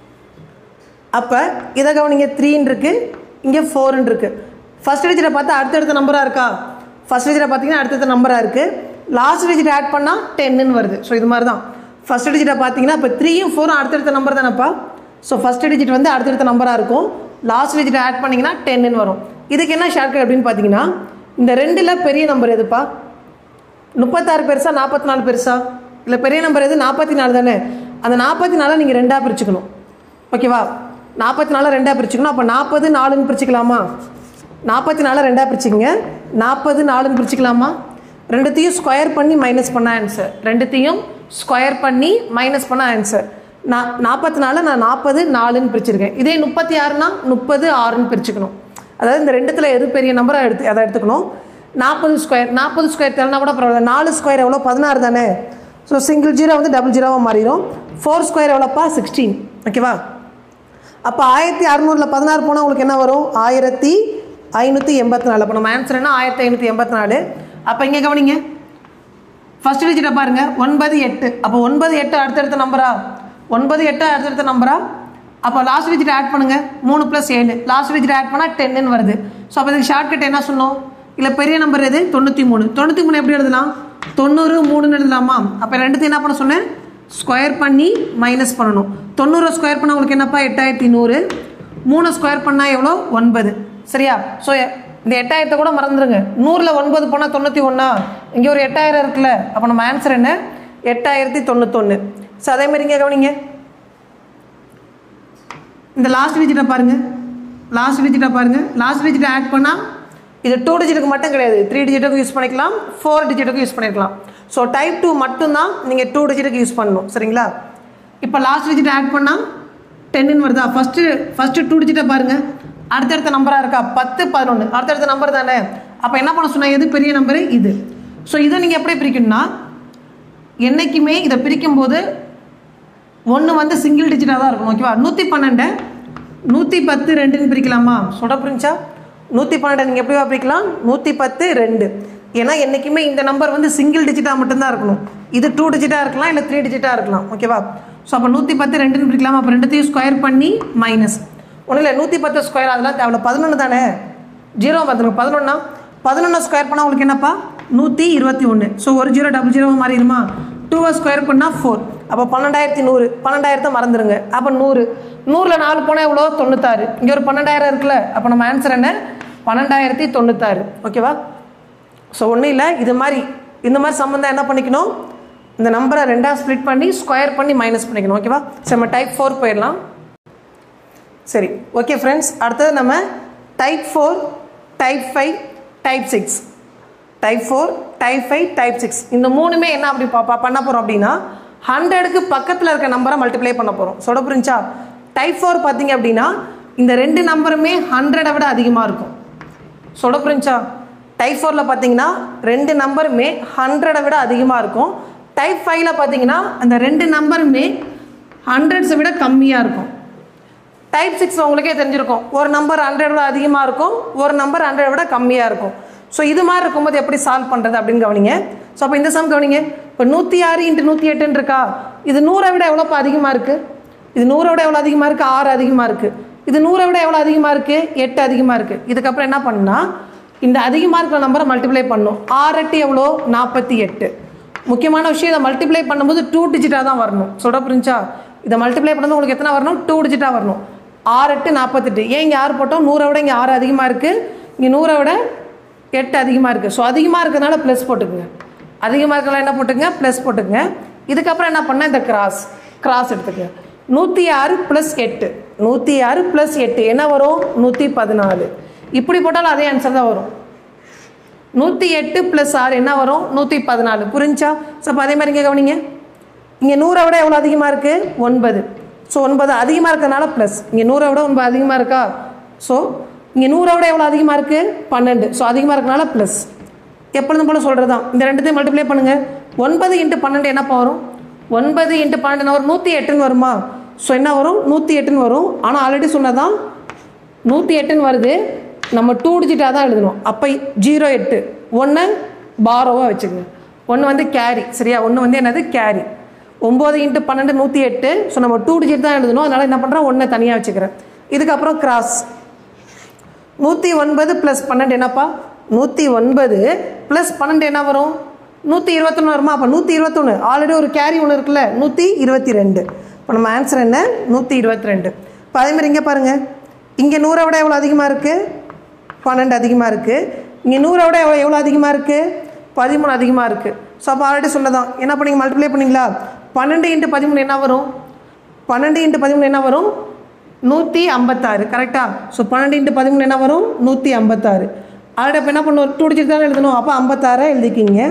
Speaker 2: அப்போ இதை கவனிங்க த்ரீன்னு இருக்குது இங்கே ஃபோர்னு இருக்குது ஃபஸ்ட் டிஜிட்டை பார்த்தா அடுத்தடுத்த நம்பராக இருக்கா ஃபஸ்ட் டிஜிட்டை பார்த்தீங்கன்னா அடுத்தடுத்த நம்பராக இருக்குது லாஸ்ட் டிஜிட் ஆட் பண்ணால் டென்னு வருது ஸோ இது மாதிரி தான் ஃபஸ்ட் டிஜிட்டை பார்த்தீங்கன்னா இப்போ த்ரீயும் ஃபோரும் அடுத்தடுத்த நம்பர் தானேப்பா ஸோ ஃபஸ்ட் டிஜிட் வந்து அடுத்தடுத்த நம்பராக இருக்கும் லாஸ்ட் டிஜிட் ஆட் பண்ணிங்கன்னா டென்னு வரும் இதுக்கு என்ன ஷார்ட்கட் அப்படின்னு பார்த்தீங்கன்னா இந்த ரெண்டில் பெரிய நம்பர் எதுப்பா முப்பத்தாறு பெருசா நாற்பத்தி நாலு பெருசா இல்லை பெரிய நம்பர் எது நாற்பத்தி நாலு தானே அந்த நாற்பத்தி நாலை நீங்கள் ரெண்டாக பிரிச்சுக்கணும் ஓகேவா நாற்பத்தி நாலை ரெண்டாக பிரிச்சுக்கணும் அப்போ நாற்பது நாலுன்னு பிரிச்சுக்கலாமா நாற்பத்தி நாலை ரெண்டாக பிரிச்சுக்கங்க நாற்பது நாலுன்னு பிரிச்சுக்கலாமா ரெண்டுத்தையும் ஸ்கொயர் பண்ணி மைனஸ் பண்ண ஆன்சர் ரெண்டுத்தையும் ஸ்கொயர் பண்ணி மைனஸ் பண்ண ஆன்சர் நான் நாற்பத்தி நாலு நான் நாற்பது நாலுன்னு பிரிச்சிருக்கேன் இதே முப்பத்தி ஆறுனா முப்பது ஆறுன்னு பிரிச்சுக்கணும் அதாவது இந்த ரெண்டுத்தில் எது பெரிய நம்பராக எடுத்து அதை எடுத்துக்கணும் நாற்பது ஸ்கொயர் நாற்பது ஸ்கொயர் தெரியலனா கூட பரவாயில்ல நாலு ஸ்கொயர் எவ்வளோ பதினாறு தானே ஸோ சிங்கிள் ஜீரோ வந்து டபுள் ஜீரோவாக மாறிடும் ஃபோர் ஸ்கொயர் எவ்வளோப்பா சிக்ஸ்டீன் ஓகேவா அப்போ ஆயிரத்தி அறநூறில் பதினாறு போனால் உங்களுக்கு என்ன வரும் ஆயிரத்தி ஐநூற்றி எண்பத்தி நாலு அப்போ நம்ம ஆன்சர் என்ன ஆயிரத்தி ஐநூற்றி எண்பத்தி நாலு அப்போ இங்கே கவனிங்க ஃபர்ஸ்ட் டிஜிட்டை பாருங்க ஒன்பது எட்டு அப்போ ஒன்பது எட்டு அடுத்தடுத்த நம்பரா ஒன்பது எட்டு அடுத்தடுத்த நம்பரா அப்போ லாஸ்ட் டிஜிட் ஆட் பண்ணுங்க மூணு ப்ளஸ் ஏழு லாஸ்ட் டிஜிட் ஆட் பண்ணால் டென்னு வருது ஸோ அப்போ இதுக்கு ஷார்ட்கட் என்ன சொன்னோம் இல்லை பெரிய நம்பர் எது தொண்ணூற்றி மூணு தொண்ணூற்றி மூணு எப்படி எழுதலாம் தொண்ணூறு மூணுன்னு எழுதலாமா அப்போ ரெண்டுத்தையும் என்ன பண்ண சொன்னேன் ஸ்கொயர் பண்ணி மைனஸ் பண்ணணும் தொண்ணூறு ஸ்கொயர் பண்ணால் உங்களுக்கு என்னப்பா எட்டாயிரத்தி நூறு மூணு ஸ்கொயர் பண்ணால் எவ்வளோ ஒன்பது சரியா ஸோ இந்த எட்டாயிரத்தை கூட மறந்துடுங்க நூறில் ஒன்பது போனால் தொண்ணூற்றி ஒன்றா இங்கே ஒரு எட்டாயிரம் இருக்குல்ல அப்போ நம்ம ஆன்சர் என்ன எட்டாயிரத்தி தொண்ணூத்தொன்று ஸோ அதே மாதிரி இங்கே கவனிங்க இந்த லாஸ்ட் டிஜிட்டை பாருங்க லாஸ்ட் டிஜிட்டை பாருங்க லாஸ்ட் டிஜிட்டை ஆட் பண்ணால் இது டூ டிஜிட்டுக்கு மட்டும் கிடையாது த்ரீ டிஜிட்டுக்கு யூஸ் பண்ணிக்கலாம் ஃபோர் டிஜிட்டுக்கு யூஸ் பண்ணிக்கலாம் ஸோ டைப் டூ மட்டும்தான் நீங்கள் டூ டிஜிட்டுக்கு யூஸ் பண்ணணும் சரிங்களா இப்போ லாஸ்ட் டிஜிட் ஆட் பண்ணால் டென்னு வருதா ஃபஸ்ட்டு ஃபஸ்ட்டு டூ டிஜிட்டை பாருங்க அடுத்தடுத்த நம்பராக இருக்கா பத்து பதினொன்று அடுத்தடுத்த நம்பர் தானே அப்போ என்ன பண்ண சொன்னா எது பெரிய நம்பரு இது ஸோ இதை நீங்கள் எப்படி பிரிக்கணும்னா என்றைக்குமே இதை பிரிக்கும்போது ஒன்று வந்து சிங்கிள் டிஜிட்டாக தான் இருக்கும் ஓகேவா நூற்றி பன்னெண்டை நூற்றி பத்து ரெண்டுன்னு பிரிக்கலாமா சொல்ல புரிஞ்சா நூற்றி பன்னெண்டை நீங்கள் எப்படிவா பிரிக்கலாம் நூற்றி பத்து ரெண்டு ஏன்னா என்றைக்குமே இந்த நம்பர் வந்து சிங்கிள் டிஜிட்டாக மட்டும்தான் இருக்கணும் இது டூ டிஜிட்டாக இருக்கலாம் இல்லை த்ரீ டிஜிட்டாக இருக்கலாம் ஓகேவா ஸோ அப்போ நூற்றி பத்து ரெண்டுன்னு பிரிக்கலாம் அப்போ ரெண்டுத்தையும் ஸ்கொயர் பண்ணி மைனஸ் ஒன்றும் இல்லை நூற்றி பத்து ஸ்கொயர் அதெல்லாம் தேவையில்ல பதினொன்று தானே ஜீரோ பார்த்துருங்க பதினொன்னா பதினொன்று ஸ்கொயர் பண்ணால் உங்களுக்கு என்னப்பா நூற்றி இருபத்தி ஒன்று ஸோ ஒரு ஜீரோ டபுள் ஜீரோ மாறிடுமா டூவை ஸ்கொயர் பண்ணால் ஃபோர் அப்போ பன்னெண்டாயிரத்தி நூறு பன்னெண்டாயிரத்தை மறந்துடுங்க அப்போ நூறு நூறில் நாலு போனால் எவ்வளோ தொண்ணூத்தாறு இங்கே ஒரு பன்னெண்டாயிரம் இருக்குல்ல அப்போ நம்ம ஆன்சர் என்ன பன்னெண்டாயிரத்தி தொண்ணூத்தாறு ஓகேவா ஸோ ஒன்றும் இல்லை இது மாதிரி இந்த மாதிரி சம்மந்தம் என்ன பண்ணிக்கணும் இந்த நம்பரை ரெண்டாக ஸ்ப்ளிட் பண்ணி ஸ்கொயர் பண்ணி மைனஸ் பண்ணிக்கணும் ஓகேவா சரி நம்ம டைப் ஃபோர் போயிடலாம் சரி ஓகே ஃப்ரெண்ட்ஸ் அடுத்தது நம்ம type four type five type six type four type five type six இந்த மூணுமே என்ன அப்படி பா பா- பண்ண போகிறோம் அப்படின்னா ஹண்ட்ரடுக்கு பக்கத்தில் இருக்க நம்பரை மல்டிப்ளை பண்ண போகிறோம் சொல்ல புரிஞ்சா டைப் ஃபோர் பார்த்தீங்க அப்படின்னா இந்த ரெண்டு நம்பருமே ஹண்ட்ரடை விட அதிகமாக இருக்கும் சொல்ல புரிஞ்சா டைப் ஃபோரில் பார்த்தீங்கன்னா ரெண்டு நம்பருமே ஹண்ட்ரடை விட அதிகமாக இருக்கும் டைப் ஃபைவ்ல பார்த்தீங்கன்னா அந்த ரெண்டு நம்பருமே ஹண்ட்ரட்ஸை விட கம்மியாக இருக்கும் டைப் சிக்ஸ் உங்களுக்கே தெரிஞ்சிருக்கும் ஒரு நம்பர் ஹண்ட்ரட் விட அதிகமாக இருக்கும் ஒரு நம்பர் ஹண்ட்ரட் விட கம்மியாக இருக்கும் ஸோ இது மாதிரி இருக்கும்போது எப்படி சால்வ் பண்ணுறது அப்படின்னு கவனிங்க ஸோ அப்போ இந்த சம் கவனிங்க இப்போ நூற்றி ஆறு இன்ட்டு நூற்றி எட்டுன்னு இருக்கா இது நூறை விட எவ்வளோப்பா அதிகமாக இருக்குது இது நூறை விட எவ்வளோ அதிகமாக இருக்குது ஆறு அதிகமாக இருக்குது இது நூறை விட எவ்வளோ அதிகமாக இருக்குது எட்டு அதிகமாக இருக்குது இதுக்கப்புறம் என்ன பண்ணுன்னா இந்த அதிகமாக இருக்கிற நம்பரை மல்டிப்ளை பண்ணும் ஆறு எட்டு எவ்வளோ நாற்பத்தி எட்டு முக்கியமான விஷயம் இதை மல்டிப்ளை பண்ணும்போது டூ டிஜிட்டாக தான் வரணும் சொல்ல புரிஞ்சா இதை மல்டிப்ளை பண்ணும்போது உங்களுக்கு எத்தனை வரணும் டூ டிஜிட்டாக வரணும் ஆறு எட்டு நாற்பத்தெட்டு ஏன் இங்கே ஆறு போட்டோம் நூறை விட இங்கே ஆறு அதிகமாக இருக்குது இங்கே நூறை விட எட்டு அதிகமாக இருக்குது ஸோ அதிகமாக இருக்கிறதுனால ப்ளஸ் போட்டுக்குங்க அதிகமாக இருக்கிறதுனால என்ன போட்டுங்க ப்ளஸ் போட்டுக்குங்க இதுக்கப்புறம் என்ன பண்ணால் இந்த கிராஸ் கிராஸ் எடுத்துக்கங்க நூற்றி ஆறு ப்ளஸ் எட்டு நூற்றி ஆறு ப்ளஸ் எட்டு என்ன வரும் நூற்றி பதினாலு இப்படி போட்டாலும் அதே ஆன்சர் தான் வரும் நூற்றி எட்டு ப்ளஸ் ஆறு என்ன வரும் நூற்றி பதினாலு புரிஞ்சா ஸோ அப்போ அதே மாதிரி இங்கே கவனிங்க இங்கே நூறை விட எவ்வளோ அதிகமாக இருக்குது ஒன்பது ஸோ ஒன்பது அதிகமாக இருக்கிறதுனால ப்ளஸ் இங்கே நூறை விட ஒன்பது அதிகமாக இருக்கா ஸோ இங்கே நூறை விட எவ்வளோ அதிகமாக இருக்குது பன்னெண்டு ஸோ அதிகமாக இருக்கனால ப்ளஸ் எப்பொழுதும் போல சொல்கிறது தான் இந்த ரெண்டுத்தையும் மல்டிப்ளை பண்ணுங்கள் ஒன்பது இன்ட்டு பன்னெண்டு என்னப்பா வரும் ஒன்பது இன்ட்டு பன்னெண்டு என்ன வரும் நூற்றி எட்டுன்னு வருமா ஸோ என்ன வரும் நூற்றி எட்டுன்னு வரும் ஆனால் ஆல்ரெடி சொன்னதான் நூற்றி எட்டுன்னு வருது நம்ம டூ டிஜிட்டாக தான் எழுதணும் அப்போ ஜீரோ எட்டு ஒன்று பாரோவாக வச்சுக்கோங்க ஒன்று வந்து கேரி சரியா ஒன்று வந்து என்னது கேரி ஒம்பது இன்ட்டு பன்னெண்டு நூற்றி எட்டு ஸோ நம்ம டூ டிஜிட் தான் எழுதணும் அதனால் என்ன பண்ணுறோம் ஒன்றை தனியாக வச்சுக்கிறேன் இதுக்கப்புறம் கிராஸ் நூற்றி ஒன்பது ப்ளஸ் பன்னெண்டு என்னப்பா நூற்றி ஒன்பது ப்ளஸ் பன்னெண்டு என்ன வரும் நூற்றி இருபத்தொன்று வருமா அப்போ நூற்றி இருபத்தொன்று ஆல்ரெடி ஒரு கேரி ஒன்று இருக்குல்ல நூற்றி இருபத்தி ரெண்டு இப்போ நம்ம ஆன்சர் என்ன நூற்றி இருபத்தி ரெண்டு இப்போ அதேமாதிரி இங்கே பாருங்கள் இங்கே நூறை விட எவ்வளோ அதிகமாக இருக்குது பன்னெண்டு அதிகமாக இருக்குது இங்கே நூறை விட எவ்வளோ எவ்வளோ அதிகமாக இருக்குது பதிமூணு அதிகமாக இருக்குது ஸோ அப்போ ஆல்ரெடி சொன்னதான் என்ன பண்ணீங்க மல்டிப்ளை பண்ணீங்களா பன்னெண்டு இன்ட்டு பதிமூணு என்ன வரும் பன்னெண்டு இன்ட்டு பதிமூணு என்ன வரும் நூற்றி ஐம்பத்தாறு கரெக்டா ஸோ பன்னெண்டு இன்ட்டு பதிமூணு என்ன வரும் நூற்றி ஐம்பத்தாறு ஆல்ரெடி அப்போ என்ன பண்ணுவோம் டூ டிஜிட் தானே எழுதணும் அப்போ ஐம்பத்தாறை எழுதிக்கிங்க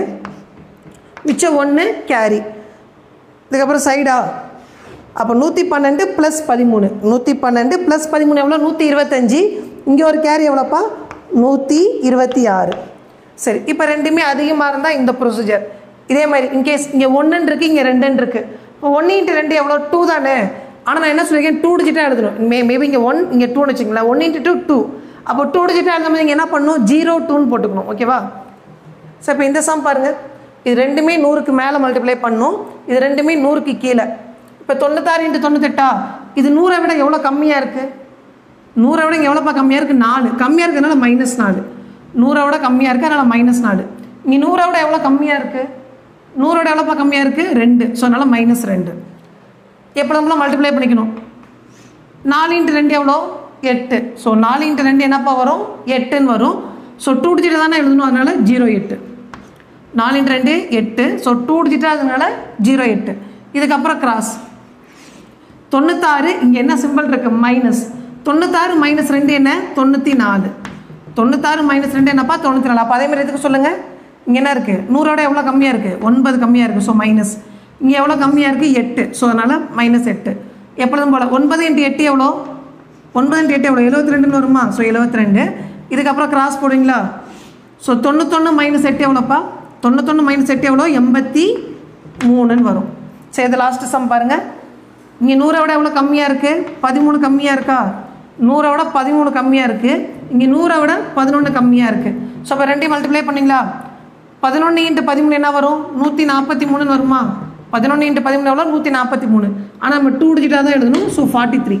Speaker 2: மிச்சம் ஒன்று கேரி இதுக்கப்புறம் சைடா அப்போ நூற்றி பன்னெண்டு ப்ளஸ் பதிமூணு நூற்றி பன்னெண்டு ப்ளஸ் பதிமூணு எவ்வளோ நூற்றி இருபத்தஞ்சி இங்கே ஒரு கேரி எவ்வளோப்பா நூற்றி இருபத்தி ஆறு சரி இப்போ ரெண்டுமே அதிகமாக இருந்தால் இந்த ப்ரொசீஜர் இதே மாதிரி இன்கேஸ் இங்கே ஒன்றுன்னு இருக்குது இங்கே ரெண்டுன்னு இருக்குது இப்போ ஒன்று இன்ட்டு ரெண்டு எவ்வளோ டூ தானே ஆனால் நான் என்ன சொல்லியிருக்கேன் டூ டிஜிட்டாக எழுதணும் மே மேபி இங்கே ஒன் இங்கே டூன்னு வச்சுங்களேன் ஒன் இன்ட்டு டூ டூ அப்போ டூ டிஜிட்டாக எழுதும்போது இங்கே என்ன பண்ணணும் ஜீரோ டூன்னு போட்டுக்கணும் ஓகேவா ஸோ இப்போ இந்த சம் பாருங்கள் இது ரெண்டுமே நூறுக்கு மேலே மல்டிப்ளை பண்ணும் இது ரெண்டுமே நூறுக்கு கீழே இப்போ தொண்ணூத்தாறு இன்ட்டு தொண்ணூத்தெட்டா இது நூறை விட எவ்வளோ கம்மியாக இருக்குது நூறை விட இங்கே எவ்வளோப்பா கம்மியாக இருக்குது நாலு கம்மியாக இருக்கிறதுனால மைனஸ் நாலு நூறை விட கம்மியாக இருக்குது அதனால் மைனஸ் நாலு இங்கே நூறை விட எவ்வளோ கம்மியாக இருக்குது நூறோட எவ்வளோப்பா கம்மியாக இருக்குது ரெண்டு ஸோ அதனால் மைனஸ் ரெண்டு எப்போ நம்மளாம் மல்டிப்ளை பண்ணிக்கணும் நாலு இன்ட்டு ரெண்டு எவ்வளோ எட்டு ஸோ நாலு இன்ட்டு ரெண்டு என்னப்பா வரும் எட்டுன்னு வரும் ஸோ டூ டிஜிட் தானே எழுதணும் அதனால ஜீரோ எட்டு நாலு இன்ட்டு ரெண்டு எட்டு ஸோ டூ டிஜிட்டாக அதனால ஜீரோ எட்டு இதுக்கப்புறம் கிராஸ் தொண்ணூத்தாறு இங்கே என்ன சிம்பிள் இருக்கு மைனஸ் தொண்ணூத்தாறு மைனஸ் ரெண்டு என்ன தொண்ணூற்றி நாலு தொண்ணூத்தாறு மைனஸ் ரெண்டு என்னப்பா தொண்ணூற்றி நாலு அப்போ அதே மாதிரி எதுக்கு சொல்லுங்கள் இங்கே என்ன இருக்குது நூறோட எவ்வளோ கம்மியாக இருக்குது ஒன்பது கம்மியாக இருக்குது ஸோ மைனஸ் இங்கே எவ்வளோ கம்மியாக இருக்குது எட்டு ஸோ அதனால் மைனஸ் எட்டு எப்பொழுதும் போல் ஒன்பது இன்ட்டு எட்டு எவ்வளோ ஒன்பது இன்ட்டு எட்டு எவ்வளோ எழுபத்தி ரெண்டுன்னு வருமா ஸோ எழுபத்தி ரெண்டு இதுக்கப்புறம் கிராஸ் போடுவீங்களா ஸோ தொண்ணூத்தொன்று மைனஸ் எட்டு எவ்வளோப்பா தொண்ணூத்தொன்று மைனஸ் எட்டு எவ்வளோ எண்பத்தி மூணுன்னு வரும் சரி இது லாஸ்ட்டு சம் பாருங்கள் இங்கே நூறை விட எவ்வளோ கம்மியாக இருக்குது பதிமூணு கம்மியாக இருக்கா நூறை விட பதிமூணு கம்மியாக இருக்குது இங்கே நூறை விட பதினொன்று கம்மியாக இருக்குது ஸோ அப்போ ரெண்டையும் மல்டிப்ளை பண்ணிங்களா பதினொன்று இன்ட்டு பதிமூணு என்ன வரும் நூற்றி நாற்பத்தி மூணுன்னு வருமா பதினொன்று இன்ட்டு பதிமூணு எவ்வளோ நூற்றி நாற்பத்தி மூணு ஆனால் நம்ம டூ டிஜிட்டாக தான் எழுதணும் ஸோ ஃபார்ட்டி த்ரீ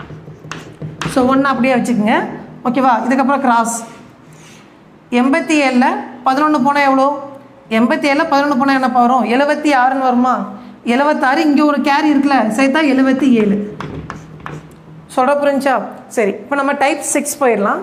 Speaker 2: ஸோ ஒன்று அப்படியே வச்சுக்கோங்க ஓகேவா இதுக்கப்புறம் கிராஸ் எண்பத்தி ஏழில் பதினொன்று போனால் எவ்வளோ எண்பத்தி ஏழில் பதினொன்று போனால் என்னப்பா வரும் எழுபத்தி ஆறுன்னு வருமா எழுபத்தாறு இங்கே ஒரு கேரி இருக்குல்ல சேர்த்தா எழுபத்தி ஏழு சொல்கிற புரிஞ்சா சரி இப்போ நம்ம டைப் சிக்ஸ் போயிடலாம்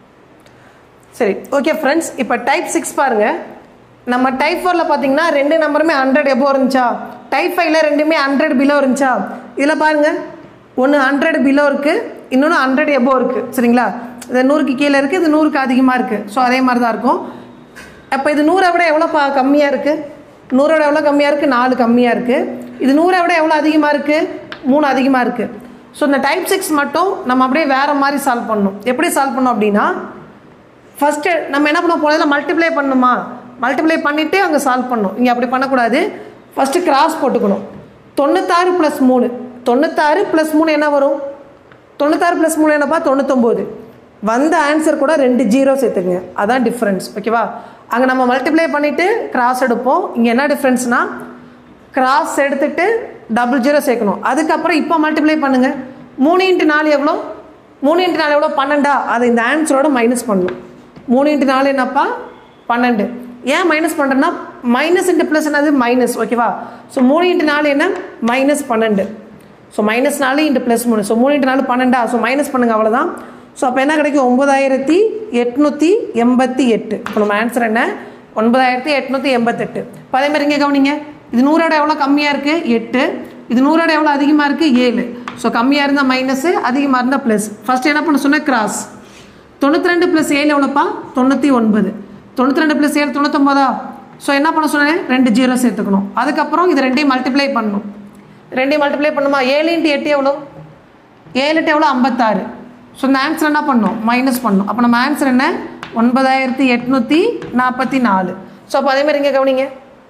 Speaker 2: சரி ஓகே ஃப்ரெண்ட்ஸ் இப்போ டைப் சிக்ஸ் பாருங்கள் நம்ம டைப் ஃபோரில் பார்த்தீங்கன்னா ரெண்டு நம்பருமே ஹண்ட்ரட் எபோ இருந்துச்சா டைப் ஃபைவ்ல ரெண்டுமே ஹண்ட்ரட் பிலோ இருந்துச்சா இதில் பாருங்கள் ஒன்று ஹண்ட்ரட் பிலோ இருக்குது இன்னொன்று ஹண்ட்ரட் எபோ இருக்குது சரிங்களா இது நூறுக்கு கீழே இருக்குது இது நூறுக்கு அதிகமாக இருக்குது ஸோ அதே மாதிரி தான் இருக்கும் அப்போ இது நூறை விட எவ்வளோ பா கம்மியாக இருக்குது நூறோட எவ்வளோ கம்மியாக இருக்குது நாலு கம்மியாக இருக்குது இது நூறை விட எவ்வளோ அதிகமாக இருக்குது மூணு அதிகமாக இருக்குது ஸோ இந்த டைப் சிக்ஸ் மட்டும் நம்ம அப்படியே வேறு மாதிரி சால்வ் பண்ணணும் எப்படி சால்வ் பண்ணோம் அப்படின்னா ஃபஸ்ட்டு நம்ம என்ன பண்ண போகிறதுல மல்டிப்ளை பண்ணணுமா மல்டிப்ளை பண்ணிவிட்டு அங்கே சால்வ் பண்ணணும் இங்கே அப்படி பண்ணக்கூடாது ஃபஸ்ட்டு கிராஸ் போட்டுக்கணும் தொண்ணூத்தாறு ப்ளஸ் மூணு தொண்ணூத்தாறு ப்ளஸ் மூணு என்ன வரும் தொண்ணூத்தாறு ப்ளஸ் மூணு என்னப்பா தொண்ணூத்தொம்போது வந்த ஆன்சர் கூட ரெண்டு ஜீரோ சேர்த்துக்குங்க அதான் டிஃப்ரென்ஸ் ஓகேவா அங்கே நம்ம மல்டிப்ளை பண்ணிவிட்டு கிராஸ் எடுப்போம் இங்கே என்ன டிஃப்ரென்ஸ்னால் கிராஸ் எடுத்துட்டு டபுள் ஜீரோ சேர்க்கணும் அதுக்கப்புறம் இப்போ மல்டிப்ளை பண்ணுங்கள் மூணு இன்ட்டு நாலு எவ்வளோ மூணு இன்ட்டு நாலு எவ்வளோ பன்னெண்டா அதை இந்த ஆன்சரோட மைனஸ் பண்ணணும் மூணு இன்ட்டு நாலு என்னப்பா பன்னெண்டு ஏன் மைனஸ் பண்ணுறேன்னா மைனஸ் இன்ட்டு ப்ளஸ் என்னது மைனஸ் ஓகேவா ஸோ மூணு இன்ட்டு நாலு என்ன மைனஸ் பன்னெண்டு ஸோ மைனஸ் நாலு இன்ட்டு ப்ளஸ் மூணு ஸோ மூணு இன்ட்டு நாலு பன்னெண்டா ஸோ மைனஸ் பண்ணுங்க அவ்வளோதான் ஸோ அப்போ என்ன கிடைக்கும் ஒம்பதாயிரத்தி எட்நூற்றி எண்பத்தி எட்டு இப்போ நம்ம ஆன்சர் என்ன ஒன்பதாயிரத்தி எட்நூற்றி எண்பத்தெட்டு இப்போ அதே மாதிரி இங்கே கவனிங்க இது நூறோட எவ்வளோ கம்மியாக இருக்குது எட்டு இது நூறோட எவ்வளோ அதிகமாக இருக்குது ஏழு ஸோ கம்மியாக இருந்தால் மைனஸு அதிகமாக இருந்தால் ப்ளஸ் ஃபஸ்ட் என்ன பண்ண சொன்னால் கிராஸ் தொண்ணூற்றி ரெண்டு ப்ளஸ் ஏழு எவ்வளோப்பா தொண்ணூற்றி ஒன்பது தொண்ணூற்றி ரெண்டு ப்ளஸ் ஏழு தொண்ணூத்தொம்பதா ஸோ என்ன பண்ண சொன்னேன் ரெண்டு ஜீரோ சேர்த்துக்கணும் அதுக்கப்புறம் இது ரெண்டையும் மல்டிப்ளை பண்ணணும் ரெண்டையும் மல்டிப்ளை பண்ணுமா ஏழு இன்ட்டு எட்டு எவ்வளோ ஏழு எட்டு எவ்வளோ ஐம்பத்தாறு ஸோ இந்த ஆன்சர் என்ன பண்ணணும் மைனஸ் பண்ணணும் அப்போ நம்ம ஆன்சர் என்ன ஒன்பதாயிரத்தி எட்நூற்றி நாற்பத்தி நாலு ஸோ அப்போ அதே மாதிரி இங்கே கவனிங்க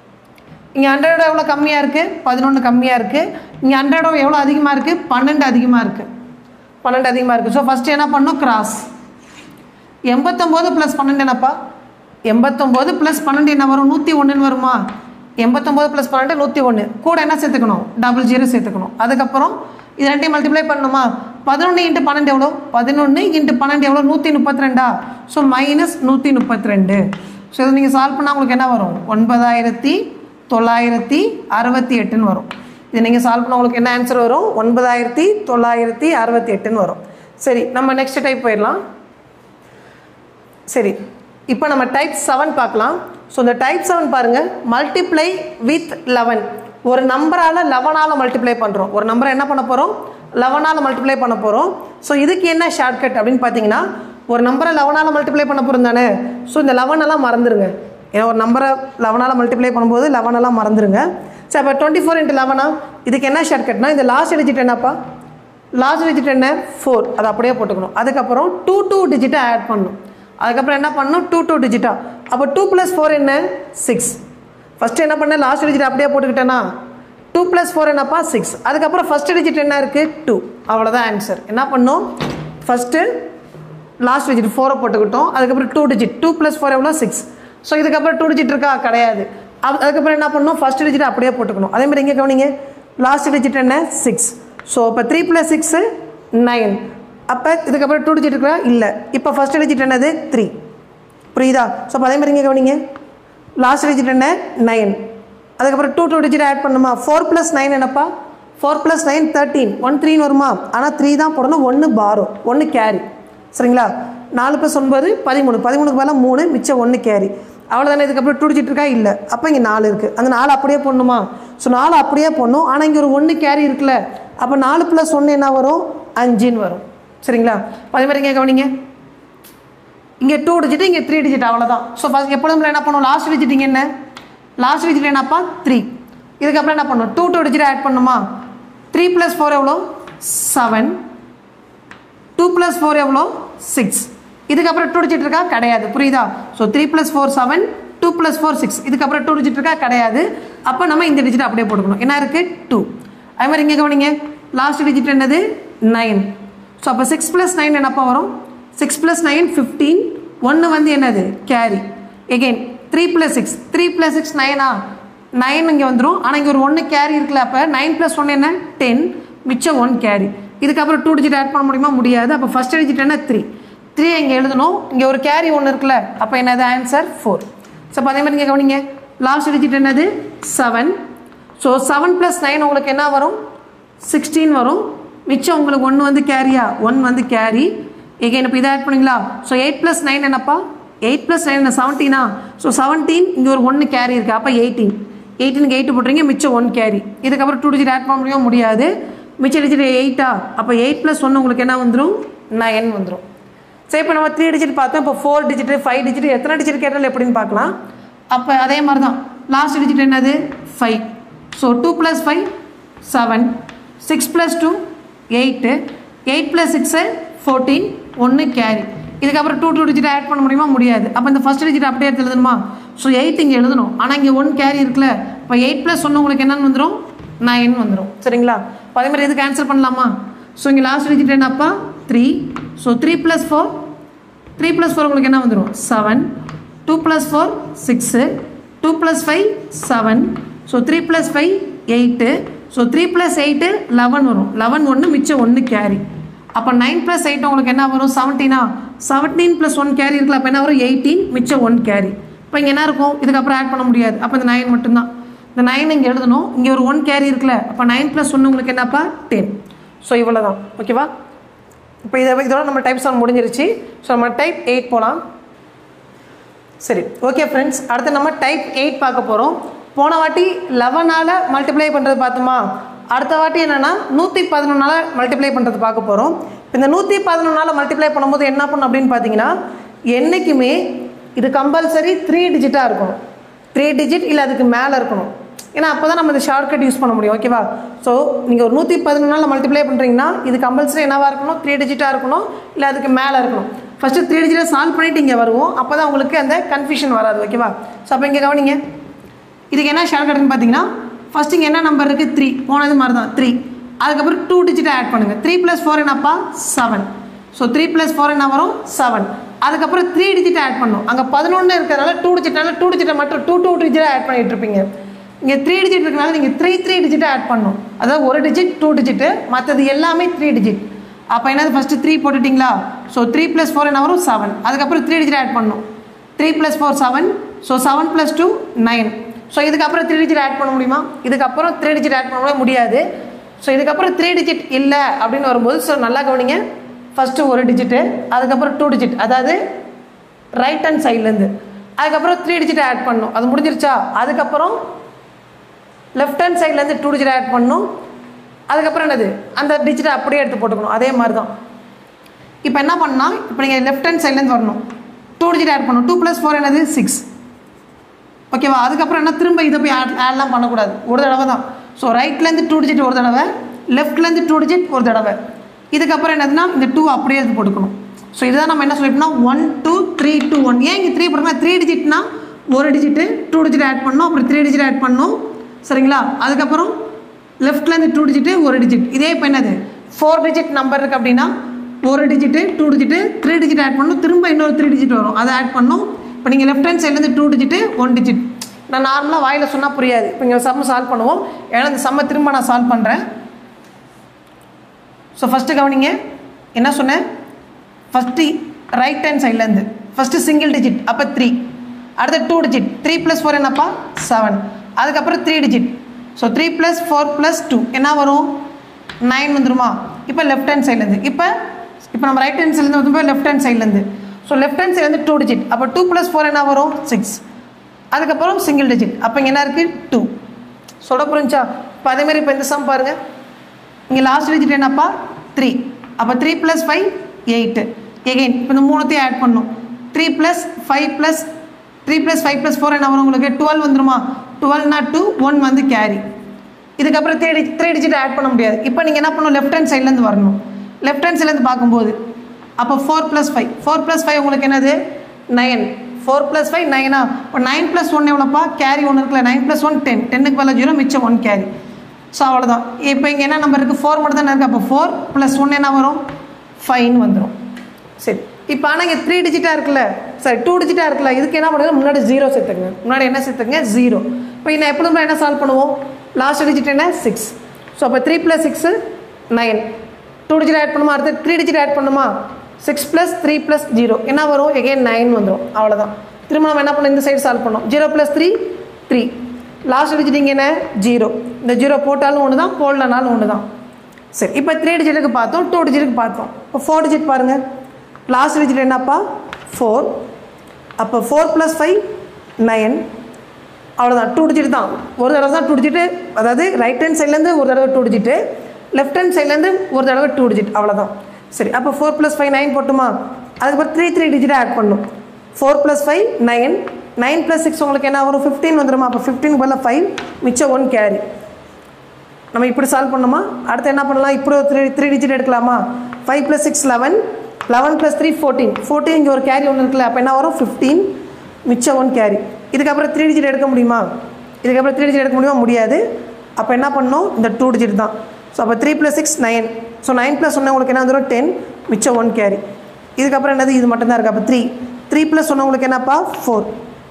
Speaker 2: இங்கே ஹண்ட்ரடோட எவ்வளோ கம்மியாக இருக்குது பதினொன்று கம்மியாக இருக்குது இங்கே ஹண்ட்ரடோட எவ்வளோ அதிகமாக இருக்குது பன்னெண்டு அதிகமாக இருக்குது பன்னெண்டு அதிகமாக இருக்குது ஸோ ஃபஸ்ட்டு என்ன பண்ணணும் கிராஸ் எண்பத்தொம்போது ப்ளஸ் பன்னெண்டு என்னப்பா எண்பத்தொம்போது ப்ளஸ் பன்னெண்டு என்ன வரும் நூற்றி ஒன்றுன்னு வருமா எண்பத்தொம்போது ப்ளஸ் பன்னெண்டு நூற்றி ஒன்று கூட என்ன சேர்த்துக்கணும் டபுள் ஜீரோ சேர்த்துக்கணும் அதுக்கப்புறம் இது ரெண்டையும் மல்டிப்ளை பண்ணணுமா பதினொன்று இன்ட்டு பன்னெண்டு எவ்வளோ பதினொன்று இன்ட்டு பன்னெண்டு எவ்வளோ நூற்றி முப்பத்தி ரெண்டா ஸோ மைனஸ் நூற்றி முப்பத்தி ரெண்டு ஸோ இதை நீங்கள் சால்வ் பண்ணால் உங்களுக்கு என்ன வரும் ஒன்பதாயிரத்தி தொள்ளாயிரத்தி அறுபத்தி எட்டுன்னு வரும் இது நீங்கள் சால்வ் பண்ணால் உங்களுக்கு என்ன ஆன்சர் வரும் ஒன்பதாயிரத்தி தொள்ளாயிரத்தி அறுபத்தி எட்டுன்னு வரும் சரி நம்ம நெக்ஸ்ட் டைப் போயிடலாம் சரி இப்போ நம்ம டைப் செவன் பார்க்கலாம் ஸோ இந்த டைப் செவன் பாருங்கள் மல்டிப்ளை வித் லெவன் ஒரு நம்பரால் லெவனால் மல்டிப்ளை பண்ணுறோம் ஒரு நம்பரை என்ன பண்ண போகிறோம் லெவனால் மல்டிப்ளை பண்ண போகிறோம் ஸோ இதுக்கு என்ன ஷார்ட்கட் அப்படின்னு பார்த்தீங்கன்னா ஒரு நம்பரை லெவனால் மல்டிப்ளை பண்ண போகிறோம் தானே ஸோ இந்த லெவன் எல்லாம் மறந்துடுங்க ஏன்னா ஒரு நம்பரை லெவனால் மல்டிப்ளை பண்ணும்போது லெவன் எல்லாம் மறந்துடுங்க சரி அப்போ டுவெண்ட்டி ஃபோர் இன்ட்டு லெவனா இதுக்கு என்ன ஷார்ட்கட்னா இந்த லாஸ்ட் டிஜிட் என்னப்பா லாஸ்ட் டிஜிட் என்ன ஃபோர் அதை அப்படியே போட்டுக்கணும் அதுக்கப்புறம் டூ டூ டிஜிட்டை ஆட் பண்ணணும் அதுக்கப்புறம் என்ன பண்ணணும் டூ டூ டிஜிட்டா அப்போ டூ ப்ளஸ் ஃபோர் என்ன சிக்ஸ் ஃபஸ்ட்டு என்ன பண்ணேன் லாஸ்ட் டிஜிட் அப்படியே போட்டுக்கிட்டேன்னா டூ ப்ளஸ் ஃபோர் என்னப்பா சிக்ஸ் அதுக்கப்புறம் ஃபஸ்ட்டு டிஜிட் என்ன இருக்குது டூ அவ்வளோதான் ஆன்சர் என்ன பண்ணோம் ஃபஸ்ட்டு லாஸ்ட் டிஜிட் ஃபோரை போட்டுக்கிட்டோம் அதுக்கப்புறம் two digit two plus four எவ்வளோ சிக்ஸ் ஸோ இதுக்கப்புறம் டூ டிஜிட் இருக்கா கிடையாது அது- அதுக்கப்புறம் என்ன பண்ணணும் ஃபஸ்ட் டிஜிட் அப்படியே போட்டுக்கணும் அதே மாதிரி இங்கே கவனிங்க லாஸ்ட் டிஜிட் என்ன சிக்ஸ் ஸோ இப்போ த்ரீ ப்ளஸ் சிக்ஸு நைன் அப்போ இதுக்கப்புறம் டூ டிஜிட் இருக்கா இல்லை இப்போ ஃபஸ்ட் டிஜிட் என்னது த்ரீ புரியுதா ஸோ அப்போ அதே மாதிரி இங்கே கவனிங்க லாஸ்ட் டிஜிட் என்ன நைன் அதுக்கப்புறம் டூ டூ டிஜிட் ஆட் பண்ணுமா ஃபோர் ப்ளஸ் நைன் என்னப்பா four plus nine thirteen one த்ரீன்னு வருமா ஆனால் த்ரீ தான் போடணும் ஒன்று பாரோ ஒன்று கேரி சரிங்களா நாலு ப்ளஸ் ஒன்பது பதிமூணு பதிமூணுக்கு மேலே மூணு மிச்சம் ஒன்று கேரி அவ்வளோதானே இதுக்கப்புறம் டூ டிஜிட் இருக்கா இல்லை அப்போ இங்கே நாலு இருக்குது அந்த நாலு அப்படியே போடணுமா ஸோ நாலு அப்படியே போடணும் ஆனால் இங்கே ஒரு ஒன்று கேரி இருக்குல்ல அப்போ நாலு ப்ளஸ் ஒன்று என்ன வரும் அஞ்சுன்னு வரும் சரிங்களா அதே மாதிரி இங்கே கவனிங்க இங்கே டூ டிஜிட் இங்கே த்ரீ டிஜிட் அவ்வளோதான் ஸோ ஃபஸ்ட் எப்பொழுதும் என்ன பண்ணும் லாஸ்ட் டிஜிட் இங்கே என்ன லாஸ்ட் டிஜிட் என்னப்பா த்ரீ இதுக்கப்புறம் என்ன பண்ணும் டூ டூ டிஜிட் ஆட் பண்ணுமா த்ரீ ப்ளஸ் ஃபோர் எவ்வளோ செவன் டூ ப்ளஸ் ஃபோர் எவ்வளோ சிக்ஸ் இதுக்கப்புறம் டூ டிஜிட் இருக்கா கிடையாது புரியுதா so three plus four seven two plus four six இதுக்கப்புறம் டூ டிஜிட் இருக்கா கிடையாது அப்போ நம்ம இந்த டிஜிட் அப்படியே போட்டுக்கணும் என்ன இருக்குது டூ அதே மாதிரி இங்கே கவனிங்க லாஸ்ட் டிஜிட் என்னது நைன் ஸோ அப்போ சிக்ஸ் ப்ளஸ் நைன் என்னப்பா வரும் சிக்ஸ் ப்ளஸ் நைன் ஃபிஃப்டீன் ஒன்று வந்து என்னது carry again three plus six three plus six நைனா நைன் இங்கே வந்துடும் ஆனால் இங்கே ஒரு ஒன்று கேரி இருக்குல்ல அப்போ நைன் ப்ளஸ் ஒன் என்ன டென் மிச்சம் ஒன் கேரி இதுக்கப்புறம் டூ டிஜிட் ஆட் பண்ண முடியுமா முடியாது அப்போ ஃபஸ்ட் டிஜிட் என்ன த்ரீ த்ரீ இங்கே எழுதணும் இங்கே ஒரு கேரி ஒன்று இருக்குல்ல அப்போ என்னது ஆன்சர் ஃபோர் ஸோ அப்போ அதே மாதிரி இங்கே கவனிங்க லாஸ்ட் டிஜிட் என்னது seven so seven plus nine உங்களுக்கு என்ன வரும் சிக்ஸ்டீன் வரும் மிச்சம் உங்களுக்கு ஒன்று வந்து கேரியா ஒன் வந்து கேரி எகைன் இப்போ இதை ஆட் பண்ணிங்களா ஸோ எயிட் ப்ளஸ் நைன் என்னப்பா எயிட் ப்ளஸ் நைன் என்ன செவன்டீனா ஸோ செவன்டீன் இங்கே ஒரு ஒன்று கேரி இருக்குது அப்போ எயிட்டீன் எயிட்டீனுக்கு எயிட்டு போட்டுறீங்க மிச்சம் ஒன் கேரி இதுக்கப்புறம் டூ டிஜிட் ஆட் பண்ண முடியும் முடியாது மிச்ச டிஜிட் எயிட்டா அப்போ எயிட் ப்ளஸ் ஒன்று உங்களுக்கு என்ன வந்துடும் நைன் வந்துடும் சரி இப்போ நம்ம த்ரீ டிஜிட் பார்த்தோம் இப்போ ஃபோர் டிஜிட் ஃபைவ் டிஜிட் எத்தனை டிஜிட் கேட்டாலும் எப்படின்னு பார்க்கலாம் அப்போ அதே மாதிரி தான் லாஸ்ட் டிஜிட் என்னது five so two plus five seven six plus two eight eight plus six fourteen ஒன்று கேரி இதுக்கப்புறம் டூ டூ டிஜிட் ஆட் பண்ண முடியுமா முடியாது அப்போ இந்த ஃபஸ்ட் டிஜிட் அப்படியே எடுத்து எழுதணுமா ஸோ எயிட் இங்கே எழுதணும் ஆனால் இங்கே ஒன் கேரி இருக்குல்ல இப்போ எயிட் ப்ளஸ் ஒன்று உங்களுக்கு என்னன்னு வந்துடும் நைன் வந்துடும் சரிங்களா இப்போ அதே மாதிரி எதுக்கு ஆன்சர் பண்ணலாமா ஸோ இங்கே லாஸ்ட் டிஜிட் என்னப்பா three so three plus four three plus four உங்களுக்கு என்ன வந்துடும் seven two plus four six two plus five seven so three plus five eight so three plus eight eleven வரும் eleven ஒன்று மிச்சம் ஒன்று carry அப்போ nine plus eight உங்களுக்கு என்ன வரும் செவன்டீனா செவன்டீன் ப்ளஸ் ஒன் கேரி இருக்குல்ல அப்போ என்ன வரும் எயிட்டீன் மிச்சம் ஒன் கேரி இப்போ இங்கே என்ன இருக்கும் இதுக்கப்புறம் ஆட் பண்ண முடியாது அப்போ இந்த நைன் மட்டும்தான் இந்த நைன் இங்கே எழுதணும் இங்கே ஒரு ஒன் கேரி இருக்குல்ல அப்போ நைன் ப்ளஸ் ஒன்று உங்களுக்கு என்னப்பா டென் ஸோ இவ்வளோ தான் ஓகேவா இப்போ இதை இதோட நம்ம டைப் செவன் முடிஞ்சிருச்சு ஸோ நம்ம டைப் எயிட் போகலாம் சரி ஓகே ஃப்ரெண்ட்ஸ் அடுத்து நம்ம டைப் எயிட் பார்க்க போகிறோம் போன வாட்டி லெவனால் மல்டிப்ளை பண்ணுறது பார்த்தோமா அடுத்த வாட்டி என்னென்னா நூற்றி பதினொன்றால் மல்டிப்ளை பண்ணுறது பார்க்க போகிறோம் இந்த நூற்றி பதினொன்றால் மல்டிப்ளை பண்ணும்போது என்ன பண்ணும் அப்படின்னு பார்த்தீங்கன்னா என்றைக்குமே இது கம்பல்சரி த்ரீ டிஜிட்டாக இருக்கணும் த்ரீ டிஜிட் இல்லை அதுக்கு மேலே இருக்கணும் ஏன்னா அப்போ தான் நம்ம இந்த ஷார்ட்கட் யூஸ் பண்ண முடியும் ஓகேவா ஸோ நீங்கள் ஒரு நூற்றி பதினொன்றால் மல்டிப்ளை பண்ணுறீங்கன்னா இது கம்பல்சரி என்னவாக இருக்கணும் த்ரீ டிஜிட்டாக இருக்கணும் இல்லை அதுக்கு மேலே இருக்கணும் ஃபஸ்ட்டு த்ரீ டிஜிட்டை சால்வ் பண்ணிட்டு இங்கே வருவோம் அப்போ தான் உங்களுக்கு அந்த கன்ஃபியூஷன் வராது ஓகேவா ஸோ அப்போ இங்கே கவனிங்க இதுக்கு என்ன ஷார்ட்கட்னு பார்த்தீங்கன்னா ஃபஸ்ட் இங்கே என்ன நம்பர் இருக்குது த்ரீ போனது மாதிரி தான் த்ரீ அதுக்கப்புறம் டூ டிஜிட்டை ஆட் பண்ணுங்கள் த்ரீ ப்ளஸ் ஃபோர் என்னப்பா seven so three plus four என்ன வரும் செவன் அதுக்கப்புறம் த்ரீ டிஜிட் ஆட் பண்ணும் அங்கே பதினொன்று இருக்கிறதுனால டூ டிஜிட்னால டூ டிஜிட்டை மட்டும் டூ டூ டிஜிட்டை ஆட் பண்ணிட்டு இருப்பீங்க இங்கே த்ரீ டிஜிட் இருக்கனால நீங்கள் த்ரீ த்ரீ டிஜிட்டை ஆட் பண்ணும் அதாவது ஒரு டிஜிட் டூ டிஜிட்டு மற்றது எல்லாமே த்ரீ டிஜிட் அப்போ என்னது ஃபஸ்ட்டு த்ரீ போட்டுட்டிங்களா ஸோ த்ரீ ப்ளஸ் ஃபோர் என்ன வரும் செவன் அதுக்கப்புறம் த்ரீ டிஜிட் ஆட் பண்ணும் three plus four seven so seven plus two nine so இதுக்கப்புறம் த்ரீ டிஜிட் ஆட் பண்ண முடியுமா இதுக்கப்புறம் த்ரீ டிஜிட் ஆட் பண்ண முடியாது ஸோ இதுக்கப்புறம் த்ரீ டிஜிட் இல்லை அப்படின்னு வரும்போது ஸோ நல்லா கவனிங்க ஃபஸ்ட்டு ஒரு டிஜிட்டு அதுக்கப்புறம் டூ டிஜிட் அதாவது ரைட் ஹேண்ட் சைட்லேருந்து அதுக்கப்புறம் த்ரீ டிஜிட் ஆட் பண்ணணும் அது முடிஞ்சிருச்சா அதுக்கப்புறம் லெஃப்ட் ஹேண்ட் சைட்லேருந்து டூ டிஜிட் ஆட் பண்ணணும் அதுக்கப்புறம் என்னது அந்த டிஜிட்டை அப்படியே எடுத்து போட்டுக்கணும் அதே மாதிரி தான் இப்போ என்ன பண்ணால் இப்போ நீங்கள் லெஃப்ட் ஹேண்ட் சைட்லேருந்து வரணும் டூ டிஜிட் ஆட் பண்ணணும் டூ ப்ளஸ் ஃபோர் என்னது சிக்ஸ் ஓகேவா அதுக்கப்புறம் என்ன திரும்ப இதை போய் ஆட் ஆட்லாம் பண்ணக்கூடாது ஒரு தடவை தான் ஸோ ரைட்லேருந்து டூ டிஜிட் ஒரு தடவை லெஃப்ட்லேருந்து டூ டிஜிட் ஒரு தடவை இதுக்கப்புறம் என்னதுன்னா இந்த டூ அப்படியே எடுத்து போட்டுக்கணும் ஸோ இதுதான் நம்ம என்ன சொல்லிட்டோம்னா one two three two one ஏன் இங்கே த்ரீ போடுறோம்னா த்ரீ டிஜிட்னா ஒரு டிஜிட்டு டூ டிஜிட் ஆட் பண்ணணும் அப்புறம் த்ரீ டிஜிட் ஆட் பண்ணணும் சரிங்களா அதுக்கப்புறம் லெஃப்ட்லேருந்து டூ டிஜிட்டு ஒரு டிஜிட் இதே இப்போ என்னது ஃபோர் டிஜிட் நம்பர் இருக்குது அப்படின்னா ஒரு digit two digit three digit add பண்ணணும் திரும்ப இன்னொரு த்ரீ டிஜிட் வரும் அதை ஆட் பண்ணணும் இப்போ நீங்கள் லெஃப்ட் ஹேண்ட் சைட்லேருந்து டூ டிஜிட்டு ஒன் டிஜிட் நான் நார்மலாக வாயில் சொன்னால் புரியாது இப்போ இங்கே சம்ம சால்வ் பண்ணுவோம் ஏன்னா இந்த சம்ம திரும்ப நான் சால்வ் பண்ணுறேன் ஸோ ஃபஸ்ட்டு கவனிங்க என்ன சொன்னேன் ஃபஸ்ட்டு ரைட் ஹேண்ட் சைட்லேருந்து ஃபஸ்ட்டு சிங்கிள் டிஜிட் அப்போ த்ரீ அடுத்து two digit three plus four என்னப்பா செவன் அதுக்கப்புறம் three digit so three plus four plus two என்ன வரும் நைன் வந்துருமா இப்போ லெஃப்ட் ஹேண்ட் சைட்லேருந்து இப்போ இப்போ நம்ம ரைட் ஹேண்ட் சைட்லேருந்து வந்து லெஃப்ட் ஹேண்ட் சைட்லேருந்து ஸோ லெஃப்ட் ஹேண்ட் சைட்லேருந்து டூ டிஜிட் அப்போ டூ ப்ளஸ் ஃபோர் என்ன வரும் சிக்ஸ் அதுக்கப்புறம் சிங்கிள் டிஜிட் அப்போ இங்கே என்ன இருக்குது டூ சொல்ல புரிஞ்சா இப்போ அதேமாதிரி இப்போ இந்த சம் பாருங்கள் இங்கே லாஸ்ட் டிஜிட் என்னப்பா த்ரீ அப்போ three plus five eight again இப்போ இந்த மூணுத்தையும் ஆட் பண்ணும் three plus five plus three plus five plus four என்ன வரும் உங்களுக்கு டுவெல் வந்துருமா டுவெல்னா டூ ஒன் வந்து கேரி இதுக்கப்புறம் த்ரீ டி த்ரீ டிஜிட் ஆட் பண்ண முடியாது இப்போ நீங்கள் என்ன பண்ணணும் லெஃப்ட் ஹேண்ட் சைட்லேருந்து வரணும் லெஃப்ட் ஹேண்ட் சைட்லேருந்து பார்க்கும்போது அப்போ four plus five four plus five உங்களுக்கு என்னது நைன் ஃபோர் ப்ளஸ் ஃபைவ் நைனா இப்போ நைன் ப்ளஸ் ஒன் எவ்வளோப்பா கேரி ஒன்று இருக்குல்ல நைன் ப்ளஸ் ஒன் டென் டென்னுக்கு மேலே ஜீரோ மிச்சம் ஒன் கேரி ஸோ அவ்வளோதான் இப்போ இங்கே என்ன நம்பர் இருக்குது ஃபோர் மட்டும் தானே இருக்குது அப்போ ஃபோர் ப்ளஸ் ஒன் என்ன வரும் ஃபைவ்னு வந்துடும் சரி இப்போ ஆனால் இங்கே த்ரீ டிஜிட்டாக இருக்குல்ல சரி டூ டிஜிட்டாக இருக்குல்ல இதுக்கு என்ன பண்ணுங்க முன்னாடி ஜீரோ சேர்த்துங்க முன்னாடி என்ன சேர்த்துங்க ஜீரோ இப்போ இன்னும் எப்பொழுதுமே என்ன சால்வ் பண்ணுவோம் லாஸ்ட் டிஜிட் என்ன சிக்ஸ் ஸோ அப்போ three plus six nine two digit add பண்ணுமா அடுத்து த்ரீ டிஜிட் ஆட் பண்ணுமா six plus three plus zero என்ன வரும் எகெயின் நைன் வந்துடும் அவ்வளோதான் திரும்ப நம்ம என்ன பண்ணோம் இந்த சைடு சால்வ் பண்ணோம் zero plus three three last digit இங்கே என்ன ஜீரோ இந்த ஜீரோ போட்டாலும் ஒன்று தான் போடலனாலும் ஒன்று தான் சரி இப்போ த்ரீ டிஜிட்டுக்கு பார்த்தோம் டூ டிஜிட்டுக்கு பார்த்தோம் இப்போ ஃபோர் டிஜிட் பாருங்கள் லாஸ்ட் டிஜிட் என்னப்பா ஃபோர் அப்போ ஃபோர் ப்ளஸ் ஃபைவ் நைன் அவ்வளோதான் டூ டிஜிட் தான் ஒரு தடவை தான் டூ டிஜிட்டு அதாவது ரைட் ஹேண்ட் சைட்லேருந்து ஒரு தடவை டூ டிஜிட்டு லெஃப்ட் ஹேண்ட் சைட்லேருந்து ஒரு தடவை டூ டிஜிட் அவ்வளோதான் சரி அப்போ ஃபோர் ப்ளஸ் ஃபைவ் நைன் போட்டுமா அதுக்கப்புறம் த்ரீ த்ரீ டிஜிட்டை ஆட் பண்ணும் four plus five nine nine plus six உங்களுக்கு என்ன வரும் ஃபிஃப்டீன் வந்துருமா அப்போ ஃபிஃப்டீன் பதில் ஃபைவ் மிச்சம் ஒன் கேரி நம்ம இப்படி சால்வ் பண்ணோமா அடுத்து என்ன பண்ணலாம் இப்படி ஒரு த்ரீ த்ரீ டிஜிட் எடுக்கலாமா five plus six eleven eleven plus three fourteen fourteen இங்கே ஒரு கேரி ஒன்று இருக்குல்ல அப்போ என்ன வரும் ஃபிஃப்டீன் மிச்சம் ஒன் கேரி இதுக்கப்புறம் த்ரீ டிஜிட் எடுக்க முடியுமா இதுக்கப்புறம் த்ரீ டிஜிட் எடுக்க முடியுமா முடியாது அப்போ என்ன பண்ணணும் இந்த டூ டிஜிட் தான் ஸோ அப்போ three plus six nine so nine plus ஒன்று உங்களுக்கு என்ன வந்துடும் டென் மிச்சம் ஒன் கேரி இதுக்கப்புறம் என்னது இது மட்டும்தான் இருக்குது அப்போ த்ரீ த்ரீ ப்ளஸ் ஒன்று உங்களுக்கு என்னப்பா ஃபோர்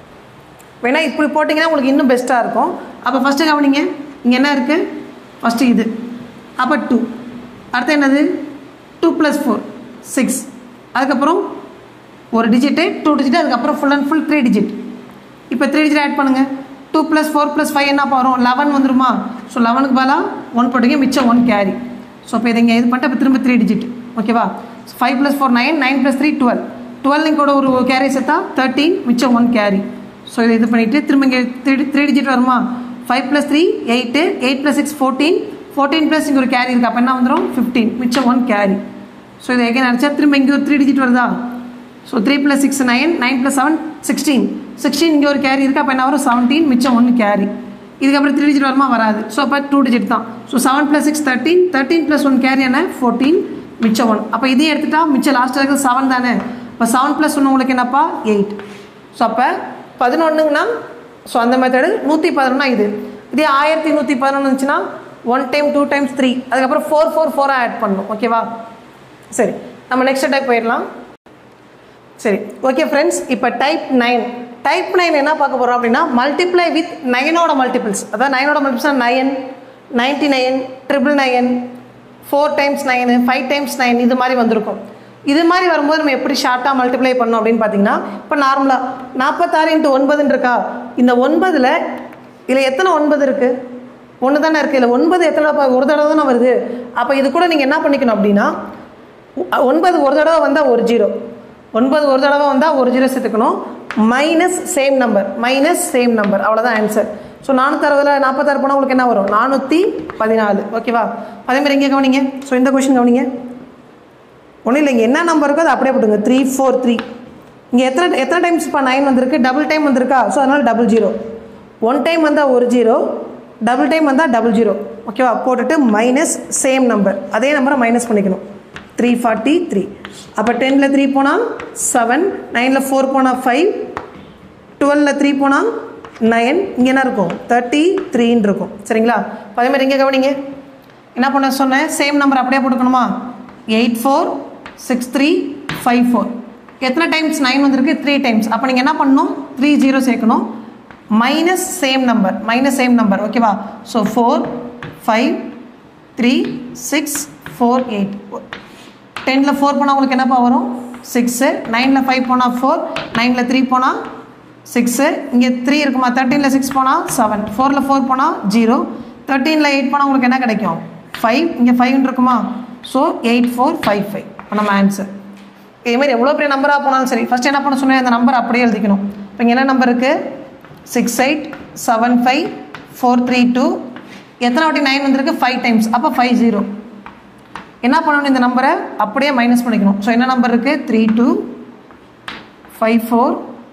Speaker 2: வேணா இப்படி போட்டிங்கன்னா உங்களுக்கு இன்னும் பெஸ்ட்டாக இருக்கும் அப்போ ஃபஸ்ட்டு கவனிங்க இங்கே என்ன இருக்குது ஃபஸ்ட்டு இது அப்போ டூ அடுத்து என்னது டூ ப்ளஸ் ஃபோர் சிக்ஸ் அதுக்கப்புறம் ஒரு டிஜிட்டு டூ டிஜிட் அதுக்கப்புறம் full and full three digit இப்போ த்ரீ டிஜிட் ஆட் பண்ணுங்கள் two plus four plus five என்ன வரும் லெவன் வந்துருமா ஸோ லெவனுக்கு பதிலாக ஒன் போட்டுங்க மிச்சம் ஒன் கேரி ஸோ இப்போ இதை இங்கே இது பண்ணிட்டு இப்போ திரும்ப த்ரீ டிஜிட் ஓகேவா five plus four nine nine plus three twelve twelve கூட ஒரு கேரி சேர்த்தா தேர்ட்டீன் மிச்சம் ஒன் கேரி ஸோ இதை இது பண்ணிவிட்டு திரும்ப இங்கே த்ரீ த்ரீ டிஜிட் வருமா five plus three eight eight plus six fourteen fourteen plus இங்கே ஒரு கேரி இருக்குது அப்போ என்ன வந்துடும் ஃபிஃப்டீன் மிச்சம் ஒன் கேரி ஸோ இதை எங்கே நினச்சா திரும்ப இங்கே ஒரு த்ரீ டிஜிட் வருதா so three plus six nine nine plus seven sixteen sixteen இங்கே ஒரு கேரி இருக்குது அப்போ என்ன வரும் செவன்டீன் மிச்சம் ஒன்று கேரி இதுக்கப்புறம் த்ரீ டிஜிட் வருமா வராது ஸோ அப்போ டூ டிஜிட் தான் so seven plus six thirteen thirteen plus one carry என்ன ஃபோர்டீன் மிச்சம் ஒன் அப்போ இதையும் எடுத்துட்டா மிச்சம் லாஸ்ட் இருக்கிறது செவன் தானே இப்போ செவன் ப்ளஸ் ஒன்று உங்களுக்கு என்னப்பா எயிட் ஸோ அப்போ பதினொன்றுங்கன்னா ஸோ அந்த மெத்தடு நூற்றி பதினொன்னா இது இதே ஆயிரத்தி நூற்றி பதினொன்று இருந்துச்சுன்னா one time two times three அதுக்கப்புறம் ஃபோர் ஃபோர் ஃபோராக ஆட் பண்ணணும் ஓகேவா சரி நம்ம நெக்ஸ்ட் டைப் போயிடலாம் சரி ஓகே ஃப்ரெண்ட்ஸ் இப்போ டைப் நைன் டைப் நைன் என்ன பார்க்க போகிறோம் அப்படின்னா மல்டிப்ளை வித் நைனோட மல்டிபிள்ஸ் அதாவது நைனோட multiples nine ninety nine triple nine four times nine five times nine இது மாதிரி வந்திருக்கும் இது மாதிரி வரும்போது நம்ம எப்படி ஷார்ட்டாக மல்டிப்ளை பண்ணோம் அப்படின்னு பார்த்தீங்கன்னா இப்போ நார்மலாக நாற்பத்தாறு இன்ட்டு ஒன்பதுன்னு இருக்கா இந்த ஒன்பதில் இதில் எத்தனை ஒன்பது இருக்குது ஒன்று தானே இருக்குது இல்லை ஒன்பது எத்தனை தடவை ஒரு தடவை தானே வருது அப்போ இது கூட நீங்கள் என்ன பண்ணிக்கணும் அப்படின்னா ஒ- ஒன்பது ஒரு தடவை வந்தால் ஒரு ஜீரோ ஒன்பது ஒரு தடவை வந்தால் ஒரு ஜீரோ சேர்த்துக்கணும் minus same number minus same number அவ்வளோதான் ஆன்சர் ஸோ நானூற்றறுபதில் நாற்பத்தாறு போனால் உங்களுக்கு என்ன வரும் நானூற்றி பதினாலு ஓகேவா அதே மாதிரி இங்கே கவனிங்க ஸோ இந்த கொஷின் கவனிங்க ஒன்றும் இல்லை இங்கே என்ன நம்பர் இருக்கோ அதை அப்படியே போட்டுங்க த்ரீ ஃபோர் த்ரீ இங்கே எத்தனை எத்தனை டைம்ஸ் இப்போ நைன் வந்திருக்கு டபுள் டைம் வந்திருக்கா ஸோ அதனால் டபுள் ஜீரோ ஒன் டைம் வந்தால் ஒரு ஜீரோ டபுள் டைம் வந்தால் டபுள் ஜீரோ ஓகேவா போட்டுட்டு மைனஸ் சேம் நம்பர் அதே நம்பரை மைனஸ் பண்ணிக்கணும் த்ரீ ஃபார்ட்டி த்ரீ அப்போ டெனில் த்ரீ போனால் செவன் நைனில் ஃபோர் போனால் ஃபைவ் டுவெலில் த்ரீ போனால் நைன் இங்கே என்ன இருக்கும் தேர்ட்டி த்ரீன்னு இருக்கும் சரிங்களா அப்ப அதே மாதிரி இங்கே கவனிங்க என்ன பண்ண சொன்னேன் சேம் நம்பர் அப்படியே போட்டுக்கணுமா eight four six three five four எத்தனை டைம்ஸ் நைன் வந்திருக்கு த்ரீ டைம்ஸ் அப்போ நீங்கள் என்ன பண்ணணும் த்ரீ ஜீரோ சேர்க்கணும் minus same number minus same number ஓகேவா so four five three six four eight டெனில் ஃபோர் பண்ணால் உங்களுக்கு என்னப்பா வரும் சிக்ஸு நைனில் ஃபைவ் போனால் ஃபோர் நைனில் த்ரீ போனால் சிக்ஸு இங்கே த்ரீ இருக்குமா தேர்ட்டீனில் சிக்ஸ் போனால் செவன் ஃபோரில் ஃபோர் போனால் ஜீரோ தேர்ட்டீனில் எயிட் போனால் உங்களுக்கு என்ன கிடைக்கும் ஃபைவ் இங்கே ஃபைவ்னு இருக்குமா so eight four five five நம்ம ஆன்சர் இதேமாதிரி எவ்வளோ பெரிய நம்பராக போனாலும் சரி ஃபஸ்ட் என்ன பண்ண சொன்னேன் அந்த நம்பர் அப்படியே எழுதிக்கணும் இப்போ இங்கே என்ன நம்பர் இருக்குது six eight seven five four three two எத்தனை வாட்டி நைன் வந்திருக்கு ஃபைவ் டைம்ஸ் அப்போ ஃபைவ் ஜீரோ என்ன பண்ணணும் இந்த நம்பரை அப்படியே மைனஸ் பண்ணிக்கணும் ஸோ என்ன நம்பர் இருக்குது three two five four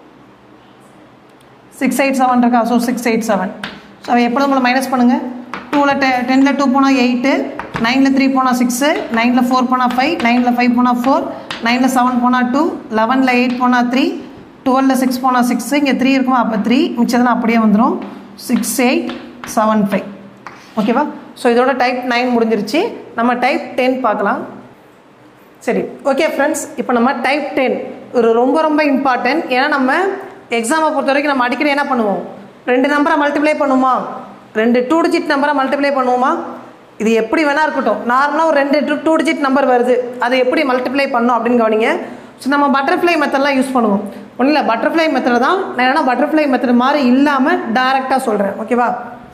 Speaker 2: six eight seven இருக்கா so six eight seven so அதை எப்போ நம்மளை மைனஸ் பண்ணுங்கள் டூவில் டெ டெனில் டூ போனால் எயிட்டு நைனில் த்ரீ போனால் சிக்ஸு நைனில் ஃபோர் போனால் ஃபைவ் நைனில் ஃபைவ் போனால் ஃபோர் நைனில் செவன் போனால் டூ லெவனில் எயிட் போனால் த்ரீ டுவெலில் சிக்ஸ் போனால் சிக்ஸு இங்கே த்ரீ இருக்குமா அப்போ த்ரீ மிச்சதுனா அப்படியே வந்துடும் சிக்ஸ் எயிட் செவன் ஃபைவ் ஓகேவா ஸோ இதோட டைப் நைன் முடிஞ்சிருச்சு நம்ம டைப் டென் பார்க்கலாம் சரி ஓகே ஃப்ரெண்ட்ஸ் இப்போ நம்ம டைப் டென் ஒரு ரொம்ப ரொம்ப இம்பார்ட்டன்ட் ஏன்னா நம்ம எக்ஸாமை பொறுத்த வரைக்கும் நம்ம அடிக்கடி என்ன பண்ணுவோம் ரெண்டு நம்பரை மல்டிப்ளை பண்ணுவோமா ரெண்டு டூ டிஜிட் நம்பரை மல்டிப்ளை பண்ணுவோமா இது எப்படி வேணா இருக்கட்டும் நார்மலாக ஒரு ரெண்டு டூ டூ டிஜிட் நம்பர் வருது அதை எப்படி மல்டிப்ளை பண்ணணும் அப்படின்னு கவனிங்க ஸோ நம்ம பட்டர்ஃப்ளை மெத்தட்லாம் யூஸ் பண்ணுவோம் ஒன்றும் இல்லை பட்டர்ஃப்ளை மெத்தட் தான் நான் என்ன பட்டர்ஃப்ளை மெத்தட் மாதிரி இல்லாமல் டேரெக்டாக சொல்கிறேன் ஓகேவா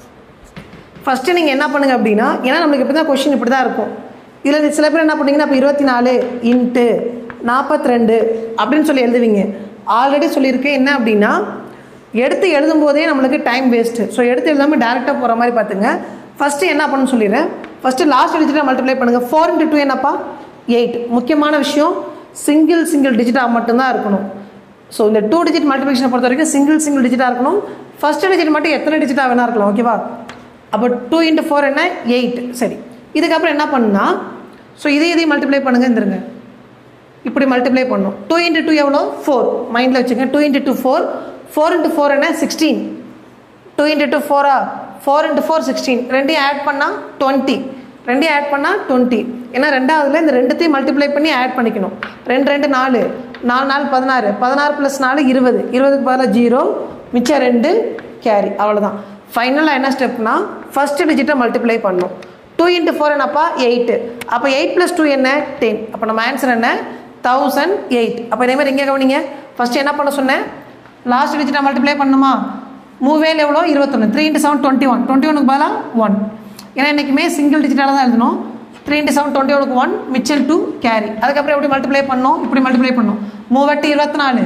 Speaker 2: ஃபஸ்ட்டு நீங்கள் என்ன பண்ணுங்க அப்படின்னா ஏன்னா நம்மளுக்கு இப்படி தான் கொஷின் இப்படி தான் இருக்கும் இதில் சில பேர் என்ன பண்ணீங்கன்னா இப்போ இருபத்தி நாலு இன்ட்டு நாற்பத்தி ரெண்டு அப்படின்னு சொல்லி எழுதுவீங்க ஆல்ரெடி சொல்லியிருக்கேன் என்ன அப்படின்னா எடுத்து எழுதும் போதே நம்மளுக்கு டைம் வேஸ்ட்டு ஸோ எடுத்து எழுதாமல் டேரெக்டாக போகிற மாதிரி பார்த்துங்க ஃபஸ்ட்டு என்ன பண்ணணும்னு சொல்லிடுறேன் ஃபஸ்ட்டு லாஸ்ட் டிஜிட்டாக மல்டிப்ளை பண்ணுங்கள் ஃபோர் இன்ட்டு டூ என்னப்பா எயிட் முக்கியமான விஷயம் சிங்கிள் சிங்கிள் டிஜிட்டாக மட்டும்தான் இருக்கணும் ஸோ இந்த டூ டிஜிட் மல்டிபிகேஷனை பொறுத்த வரைக்கும் சிங்கிள் சிங்கிள் டிஜிட்டாக இருக்கணும் ஃபஸ்ட்டு டிஜிட் மட்டும் எத்தனை டிஜிட்டாக வேணா இருக்கலாம் ஓகேவா அப்போ டூ இன்ட்டு ஃபோர் என்ன எயிட் சரி இதுக்கப்புறம் என்ன பண்ணுன்னா ஸோ இதே இதையும் மல்டிப்ளை பண்ணுங்க இருந்துருங்க இப்படி மல்டிப்ளை பண்ணணும் டூ இன்ட்டு டூ எவ்வளோ ஃபோர் மைண்டில் வச்சுங்க two into two four four into four என்ன சிக்ஸ்டீன் டூ இன்ட்டு டூ ஃபோரா ஃபோர் இன்ட்டு ஃபோர் சிக்ஸ்டீன் ரெண்டையும் ஆட் பண்ணால் டுவெண்ட்டி ரெண்டையும் ஆட் பண்ணால் டுவெண்ட்டி ஏன்னா ரெண்டாவதுல இந்த ரெண்டுத்தையும் மல்டிப்ளை பண்ணி ஆட் பண்ணிக்கணும் ரெண்டு ரெண்டு நாலு நாலு நாலு பதினாறு பதினாறு ப்ளஸ் நாலு இருபது இருபதுக்கு பதிலாக ஜீரோ மிச்சம் ரெண்டு கேரி அவ்வளோதான் ஃபைனலாக என்ன ஸ்டெப்னா ஃபஸ்ட்டு டிஜிட்டை மல்டிப்ளை பண்ணணும் டூ இன்ட்டு ஃபோர் என்னப்பா எயிட்டு அப்போ எயிட் ப்ளஸ் டூ என்ன டென் அப்போ நம்ம ஆன்சர் என்ன தௌசண்ட் எயிட் அப்போ இதே மாதிரி இங்கே கவனிங்க ஃபஸ்ட்டு என்ன பண்ண சொன்னேன் லாஸ்ட் டிஜிட்டை மல்டிப்ளை பண்ணுமா மூவேல் எவ்வளோ இருபத்தொன்று three into seven twenty one twenty ஒனுக்கு பதிலாக ஒன் ஏன்னா இன்றைக்குமே சிங்கிள் டிஜிட்டால தான் எழுதணும் த்ரீ இன்ட்டு செவன் டுவெண்ட்டி ஒனுக்கு ஒன் மிச்சல் டூ கேரி அதுக்கப்புறம் எப்படி மல்டிப்ளை பண்ணோம் இப்படி மல்டிப்ளை பண்ணோம் மூவெட்டு இருபத்தி நாலு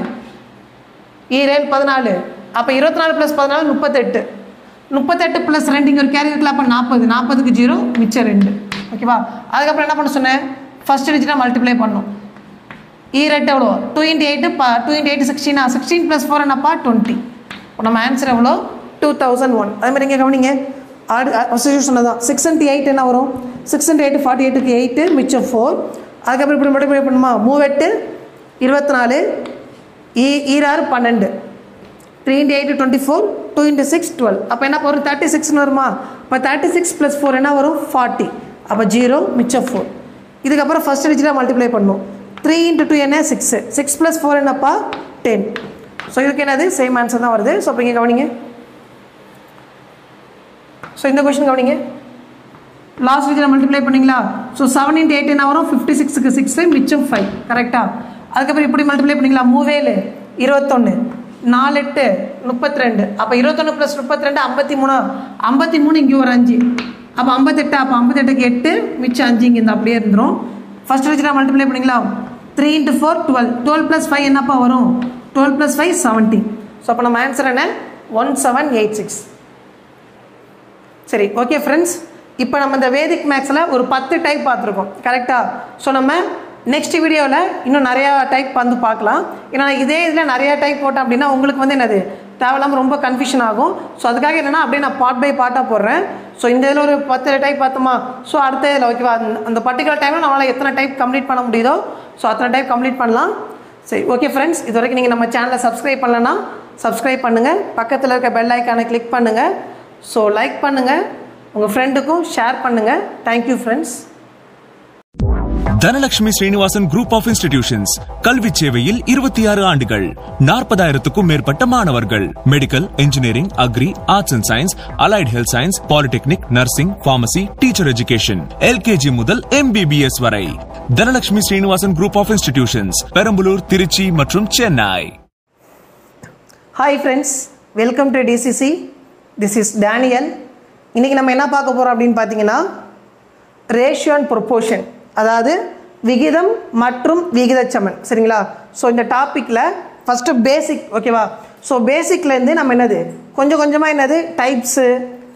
Speaker 2: ஈரேல் பதினாலு அப்போ இருபத்தி நாலு ப்ளஸ் பதினாலு முப்பத்தெட்டு முப்பத்தெட்டு ப்ளஸ் ரெண்டு இங்கே ஒரு கேரி இருக்குல்ல அப்போ நாற்பது நாற்பதுக்கு ஜீரோ மிச்சம் ரெண்டு ஓகேவா அதுக்கப்புறம் என்ன பண்ண சொன்னேன் ஃபஸ்ட் டிஜிட்டாக மல்டிப்ளை பண்ணோம் ஈரெட்டு எவ்வளோ டூ இன்ட்டு எயிட்டு பா டூ இன்ட்டு எயிட் சிக்ஸ்டீனா சிக்ஸ்டீன் ப்ளஸ் ஃபோர் என்னப்பா டுவெண்ட்டி இப்போ நம்ம ஆன்சர் எவ்வளோ டூ தௌசண்ட் ஒன் அதே மாதிரி இங்கே கவனிங்க ஆடு ஃபஸ்ட்டு சொன்னதான் சிக்ஸ் இன்ட்டு எயிட் என்ன வரும் சிக்ஸ் இன்ட்டு எயிட் ஃபார்ட்டி எயிட்டுக்கு எயிட்டு மிச்சம் ஃபோர் அதுக்கப்புறம் இப்படி மல்டிப்ளை பண்ணுமா மூவெட்டு இருபத்தி நாலு ஈ ஈராறு பன்னெண்டு three into eight twenty four two into six twelve அப்போ என்ன வரும் தேர்ட்டி சிக்ஸ்னு வருமா இப்போ தேர்ட்டி சிக்ஸ் ப்ளஸ் ஃபோர் என்ன வரும் ஃபார்ட்டி அப்போ ஜீரோ மிச்சம் ஃபோர் இதுக்கப்புறம் ஃபஸ்ட் டிஜிட்டாக மல்டிப்ளை பண்ணும் த்ரீ இன்ட்டு டூ என்ன சிக்ஸு சிக்ஸ் ப்ளஸ் ஃபோர் என்னப்பா டென் ஸோ இதுக்கு என்னது சேம் ஆன்சர் தான் வருது ஸோ அப்போ இங்கே கவனிங்க ஸோ இந்த கொஷின் கவனிங்க லாஸ்ட் வீக்கில் மல்டிப்ளை பண்ணீங்களா ஸோ செவன் இன்ட் எயிட் என்ன வரும் ஃபிஃப்டி சிக்ஸுக்கு சிக்ஸு மிச்சம் ஃபைவ் கரெக்டாக அதுக்கப்புறம் இப்படி மல்டிப்ளை பண்ணீங்களா மூவேலு இருபத்தொன்று நாலு எட்டு முப்பத்தி ரெண்டு அப்போ இருபத்தொன்று ப்ளஸ் முப்பத்தி ரெண்டு ஐம்பத்தி மூணு ஐம்பத்தி மூணு இங்கே ஒரு அஞ்சு அப்போ ஐம்பத்தெட்டு அப்போ ஐம்பத்தெட்டுக்கு எட்டு மிச்சம் அஞ்சு இங்கே இந்த அப்படியே இருந்துரும் ஃபஸ்ட் வச்சு மல்டிப்ளை பண்ணீங்களா three into four twelve twelve plus five என்னப்பா வரும் twelve plus five seventeen so அப்போ நம்ம ஆன்சர் என்ன ஒன் செவன் எயிட் சிக்ஸ் சரி ஓகே ஃப்ரெண்ட்ஸ் இப்போ நம்ம இந்த வேதிக் மேக்ஸில் ஒரு பத்து டைப் பார்த்துருக்கோம் கரெக்டாக ஸோ நம்ம நெக்ஸ்ட் வீடியோவில் இன்னும் நிறையா டைப் வந்து பார்க்கலாம் ஏன்னா இதே இதில் நிறையா டைப் போட்டேன் அப்படின்னா உங்களுக்கு வந்து என்னது தேவையில்லாமல் ரொம்ப கன்ஃபியூஷன் ஆகும் ஸோ அதுக்காக என்னென்னா அப்படியே நான் பார்ட் பை பார்ட்டாக போடுறேன் ஸோ இந்த இதில் ஒரு பத்து டைப் பார்த்தோமா ஸோ அடுத்த இதில் ஓகேவா அந்த- அந்த பர்டிகுலர் டைமில் நம்மளால் எத்தனை டைப் கம்ப்ளீட் பண்ண முடியுதோ ஸோ அத்தனை டைப் கம்ப்ளீட் பண்ணலாம் சரி ஓகே ஃப்ரெண்ட்ஸ் இது வரைக்கும் நீங்கள் நம்ம சேனலை சப்ஸ்கிரைப் பண்ணலன்னா சப்ஸ்கிரைப் பண்ணுங்கள் பக்கத்தில் இருக்க பெல் ஐக்கானை கிளிக் பண்ணுங்கள் ஸோ லைக் பண்ணுங்கள் உங்கள் ஃப்ரெண்டுக்கும் ஷேர் பண்ணுங்கள் thank you friends
Speaker 1: Dhanalakshmi Srinivasan group of institutions கல்வி சேவையில் இருபத்தி ஆறு ஆண்டுகள் நாற்பதாயிரத்துக்கும் மேற்பட்ட மாணவர்கள் medical engineering agri arts and science allied health science polytechnic nursing pharmacy teacher education LKG முதல் எம்பிபிஎஸ் வரை Dhanalakshmi Srinivasan group of institutions Perambalur Trichy மற்றும் Chennai
Speaker 2: hi friends welcome to டிசிசி this is Daniel இன்றைக்கி நம்ம என்ன பார்க்க போகிறோம் அப்படின்னு பார்த்தீங்கன்னா ரேஷியோ அண்ட் ப்ரொப்போர்ஷன் அதாவது விகிதம் மற்றும் விகிதச்சமன் சரிங்களா ஸோ இந்த டாப்பிக்கில் ஃபஸ்ட்டு பேசிக் ஓகேவா ஸோ பேசிக்லேருந்து நம்ம என்னது கொஞ்சம் கொஞ்சமாக என்னது டைப்ஸு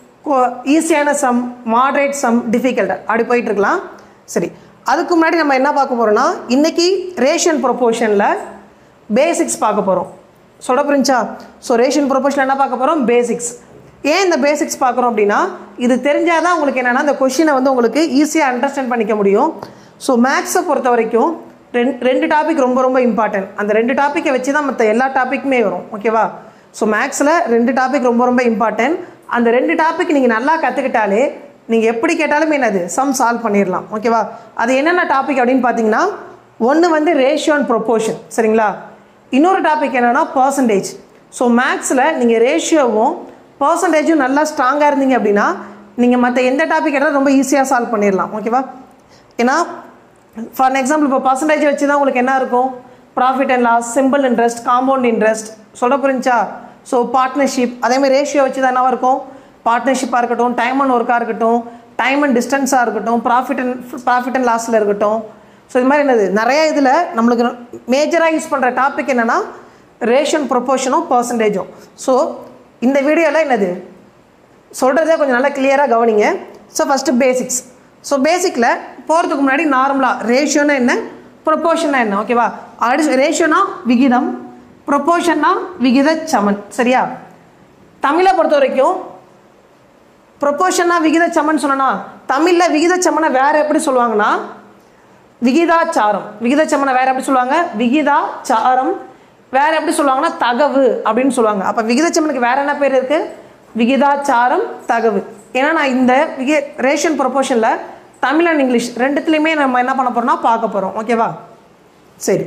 Speaker 2: ஈஸியான சம் மாட்ரேட் சம் டிஃபிகல்ட் அப்படி போயிட்டு இருக்கலாம் சரி அதுக்கு முன்னாடி நம்ம என்ன பார்க்க போகிறோம்னா இன்றைக்கி ரேஷியன் ப்ரொப்போர்ஷனில் பேசிக்ஸ் பார்க்க போகிறோம் சொல்ல புரிஞ்சா ஸோ ரேஷன் ப்ரொபோஷனில் என்ன பார்க்க போகிறோம் பேசிக்ஸ் ஏன் இந்த பேசிக்ஸ் பார்க்குறோம் அப்படின்னா இது தெரிஞ்சால் தான் உங்களுக்கு என்னென்னா இந்த கொஷினை வந்து உங்களுக்கு ஈஸியாக அண்டர்ஸ்டாண்ட் பண்ணிக்க முடியும் ஸோ மேக்ஸை பொறுத்த வரைக்கும் ரெண்டு ரெண்டு டாபிக் ரொம்ப ரொம்ப இம்பார்ட்டன்ட் அந்த ரெண்டு டாப்பிக்கை வச்சு தான் மற்ற எல்லா டாப்பிக்குமே வரும் ஓகேவா ஸோ மேக்ஸில் ரெண்டு டாபிக் ரொம்ப ரொம்ப இம்பார்ட்டன்ட் அந்த ரெண்டு டாபிக் நீங்கள் நல்லா கற்றுக்கிட்டாலே நீங்கள் எப்படி கேட்டாலுமே என்னது சம் சால்வ் பண்ணிடலாம் ஓகேவா அது என்னென்ன டாபிக் அப்படின்னு பார்த்தீங்கன்னா ஒன்று வந்து ரேஷியோ அண்ட் ப்ரொப்போர்ஷன் சரிங்களா இன்னொரு டாபிக் என்னென்னா பர்சன்டேஜ் ஸோ மேக்ஸில் நீங்கள் ரேஷியோவும் பர்சன்டேஜும் நல்லா ஸ்ட்ராங்காக இருந்தீங்க அப்படின்னா நீங்கள் மற்ற எந்த டாபிக் எடுத்தாலும் ரொம்ப ஈஸியாக சால்வ் பண்ணிடலாம் ஓகேவா ஏன்னா ஃபார் எக்ஸாம்பிள் இப்போ பர்சன்டேஜ் வச்சு தான் உங்களுக்கு என்ன இருக்கும் profit and loss simple interest compound interest சொல்ல புரிஞ்சா ஸோ பார்ட்னர்ஷிப் அதேமாதிரி ரேஷியோ வச்சு தான் என்னவா இருக்கும் பார்ட்னர்ஷிப்பாக இருக்கட்டும் டைம் அண்ட் ஒர்க்காக இருக்கட்டும் டைம் அண்ட் டிஸ்டன்ஸாக இருக்கட்டும் ப்ராஃபிட் அண்ட் ப்ராஃபிட் அண்ட் லாஸில் இருக்கட்டும் ஸோ இது மாதிரி என்னது நிறைய இதில் நம்மளுக்கு மேஜராக யூஸ் பண்ணுற டாபிக் என்னென்னா ரேஷன் ப்ரொப்போர்ஷனும் பர்சன்டேஜும் ஸோ இந்த வீடியோவில் என்னது சொல்கிறதே கொஞ்சம் நல்லா கிளியராக கவனிங்க ஸோ ஃபஸ்ட்டு பேசிக்ஸ் ஸோ பேசிக்கில் போகிறதுக்கு முன்னாடி நார்மலாக ரேஷியோனா என்ன ப்ரொப்போர்ஷனா என்ன ஓகேவா அடுத்து ரேஷியோனா விகிதம் ப்ரொப்போர்ஷன்னா விகித சமன் சரியா தமிழை பொறுத்த வரைக்கும் ப்ரொப்போர்ஷனா விகித சமன் சொன்னா தமிழில் விகித சமனை வேறு எப்படி சொல்லுவாங்கன்னா விகிதாச்சாரம் விகிதச்சமனை வேற எப்படி சொல்லுவாங்க விகிதாச்சாரம் வேற எப்படி சொல்லுவாங்கன்னா தகவு அப்படின்னு சொல்லுவாங்க அப்போ விகிதச்சமனுக்கு வேற என்ன பேர் இருக்கு விகிதாச்சாரம் தகவு ஏன்னா நான் இந்த விகி ரேஷன் ப்ரொபோஷனில் தமிழ் அண்ட் இங்கிலீஷ் ரெண்டுத்துலேயுமே நம்ம என்ன பண்ண போகிறோம்னா பார்க்க போகிறோம் ஓகேவா சரி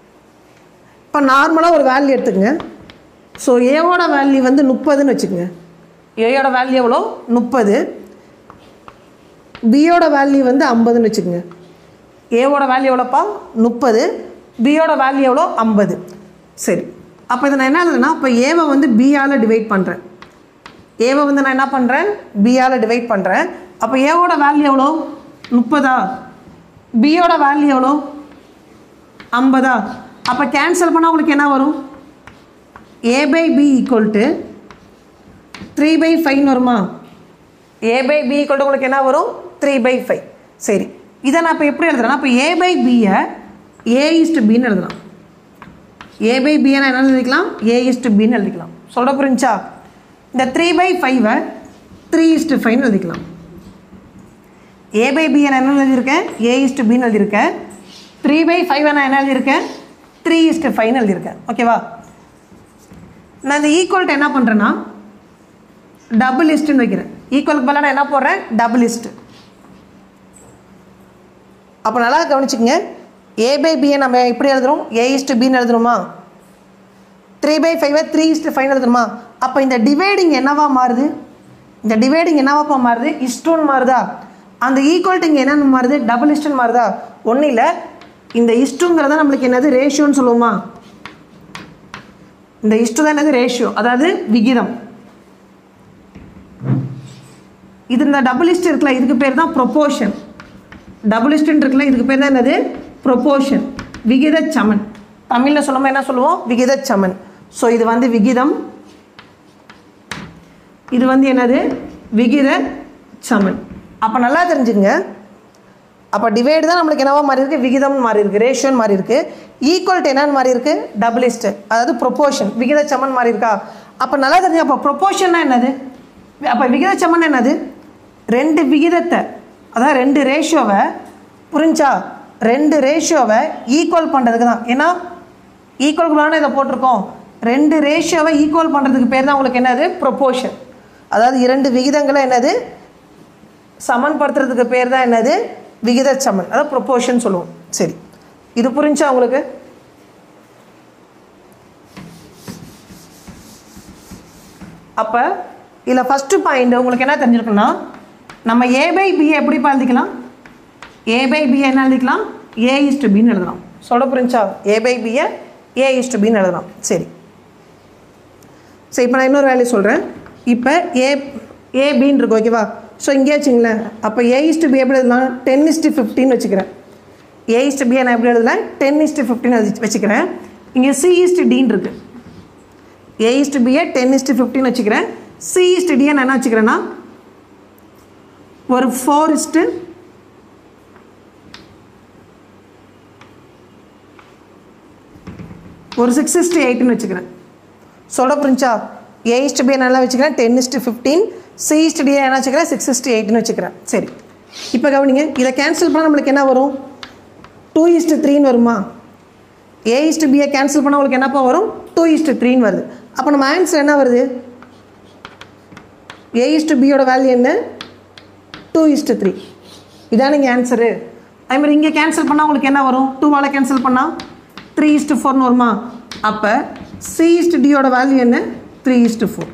Speaker 2: இப்போ நார்மலாக ஒரு வேல்யூ எடுத்துக்கங்க ஸோ ஏவோட வேல்யூ வந்து முப்பதுன்னு வச்சுக்கோங்க ஏயோட வேல்யூ எவ்வளோ முப்பது பியோட வேல்யூ வந்து ஐம்பதுன்னு வச்சுக்கோங்க ஏவோட வேல்யூ எவ்வளோப்பா முப்பது பியோட வேல்யூ எவ்வளோ ஐம்பது சரி அப்போ இதை நான் என்ன எழுதுனா இப்போ ஏவை வந்து பியால் டிவைட் பண்ணுறேன் ஏவை வந்து நான் என்ன பண்ணுறேன் பியால் டிவைட் பண்ணுறேன் அப்போ ஏவோட வேல்யூ எவ்வளோ முப்பதா பியோட வேல்யூ எவ்வளோ ஐம்பதா அப்போ கேன்சல் பண்ணால் உங்களுக்கு என்ன வரும் A by B equal to three by ஃபைவ்னு வருமா A by B equal to உங்களுக்கு என்ன வரும் த்ரீ பை ஃபைவ் சரி இதை நான் இப்போ எப்படி எழுதுறேன்னா இப்போ ஏ பை பியை ஏ இஸ்டு பின்னு எழுதலாம் ஏ பை பியை நான் என்ன எழுதிக்கலாம் ஏ இஸ்டு பின்னு எழுதிக்கலாம் சொல்ல புரிஞ்சா இந்த த்ரீ பை ஃபைவை த்ரீ இஸ்டு ஃபைவ்னு எழுதிக்கலாம் ஏ பை பியை நான் என்ன எழுதியிருக்கேன் ஏ இஸ்டு பின்னு எழுதியிருக்கேன் த்ரீ பை ஃபைவை நான் என்ன எழுதியிருக்கேன் த்ரீ இஸ்டு ஃபைவ்னு எழுதியிருக்கேன் ஓகேவா நான் இந்த ஈக்குவல்ட்டு என்ன பண்ணுறேன்னா டபுள் லிஸ்ட்டுன்னு வைக்கிறேன் ஈக்குவலுக்கு பதிலாக நான் என்ன போடுறேன் டபுள் லிஸ்ட்டு அப்போ நல்லா கவனிச்சுக்கங்க ஏ பை பியை நம்ம எப்படி எழுதுறோம் ஏ இஸ்டு பின்னு எழுதுறோமா த்ரீ பை ஃபைவை த்ரீ இஸ்டு ஃபைவ் எழுதுறோமா அப்போ இந்த டிவைடிங் என்னவா மாறுது இந்த டிவைடிங் என்னவாப்பா மாறுது இஸ்டோன்னு மாறுதா அந்த ஈக்குவல்ட்டு இங்கே என்னென்னு மாறுது டபுள் இஸ்டுன்னு மாறுதா ஒன்றும் இல்லை இந்த இஸ்டுங்கிறத நம்மளுக்கு என்னது ரேஷியோன்னு சொல்லுவோமா இந்த இஸ்டு தான் என்னது ரேஷியோ அதாவது விகிதம் இது இந்த டபுள் இஸ்ட் இருக்குல்ல இதுக்கு பேர் தான் ப்ரொப்போர்ஷன் டபுள் இஸ்டன் இருக்குல்ல இதுக்கு பேர் தான் என்னது ப்ரொப்போர்ஷன் விகித சமன் தமிழில் சொல்லும்போது என்ன சொல்லுவோம் விகித சமன் ஸோ இது வந்து விகிதம் இது வந்து என்னது விகித சமன் அப்போ நல்லா தெரிஞ்சுங்க அப்போ டிவைடு தான் நம்மளுக்கு என்னவா மாறி இருக்கு விகிதம் மாறி இருக்கு ரேஷியோன்னு மாறி இருக்கு ஈக்குவல் என்னன்னு மாறி இருக்கு டபுள் இஸ்ட் அதாவது ப்ரொப்போர்ஷன் விகித சமன் மாறி இருக்கா அப்போ நல்லா தெரிஞ்சு அப்போ ப்ரொப்போர்ஷன்னா என்னது அப்போ விகித சமன் என்னது ரெண்டு விகிதத்தை அதாவது ரெண்டு ரேஷியோவை புரிஞ்சா ரெண்டு ரேஷியோவை ஈக்குவல் பண்ணுறதுக்கு தான் ஏன்னா ஈக்குவல் இதை போட்டிருக்கோம் ரெண்டு ரேஷியோவை ஈக்குவல் பண்ணுறதுக்கு பேர் தான் உங்களுக்கு என்னது ப்ரொப்போர்ஷன் அதாவது இரண்டு விகிதங்களை என்னது சமன்படுத்துறதுக்கு பேர் தான் என்னது விகித சமன் அதாவது ப்ரொப்போர்ஷன் சொல்லுவோம் சரி இது புரிஞ்சா உங்களுக்கு அப்போ இதில் ஃபஸ்ட்டு பாயிண்ட் உங்களுக்கு என்ன தெரிஞ்சிருக்குன்னா நம்ம ஏ பை பி எப்படி எழுதிக்கலாம் ஏ பை பி என்ன எழுதிக்கலாம் ஏ இஸ்டு பின்னு எழுதலாம் சொல்ல புரிஞ்சா ஏ பை பியை ஏ இஸ்டு பின்னு எழுதலாம் சரி சரி இப்போ நான் இன்னொரு வேலையை சொல்கிறேன் இப்போ ஏ ஏ பின்னு இருக்கு ஓகேவா ஸோ இங்கே வச்சுங்களேன் அப்போ ஏ இஸ்டு பி எப்படி எழுதலாம் டென் இஸ்டு ஃபிஃப்டின்னு வச்சுக்கிறேன் ஏ இஸ்டு பியை நான் எப்படி எழுதலாம் டென் இஸ்டு ஃபிஃப்டின் வச்சுக்கிறேன் இங்கே சி இஸ்டு டின்னு இருக்கு ஏ இஸ்டு பியை டென் இஸ்டு ஃபிஃப்டின் வச்சுக்கிறேன் சி இஸ்டு டியை நான் என்ன வச்சுக்கிறேன்னா ஒரு ஃபோர் இஸ்டு ஒரு சிக்ஸ் இஸ்டு எயிட்னு வச்சுக்கிறேன் சொல்ல புரிஞ்சா ஏ இஸ்டு பி நல்லா வச்சுக்கிறேன் ten is to fifteen C is to டியை என்ன வச்சுக்கிறேன் சிக்ஸ் இஸ்டு எயிட்னு வச்சுக்கிறேன் சரி இப்போ கவனிங்க இதை கேன்சல் பண்ணால் நம்மளுக்கு என்ன வரும் டூ இஸ்டு த்ரீன்னு வருமா ஏ இஸ்டு பியை கேன்சல் பண்ணால் உங்களுக்கு என்னப்பா வரும் டூ இஸ்டு த்ரீன்னு வருது அப்போ நம்ம ஆன்சர் என்ன வருது ஏ இஸ்டு பியோட வேல்யூ என்ன டூ இஸ்டு த்ரீ இதான் நீங்கள் ஆன்சரு அதே மாதிரி இங்கே கேன்சல் பண்ணால் உங்களுக்கு என்ன வரும் டூவால் கேன்சல் பண்ணால் த்ரீ இஸ்டு ஃபோர்னு வருமா அப்போ சி இஸ்டு டியோட வேல்யூ என்ன த்ரீ இஸ்டு ஃபோர்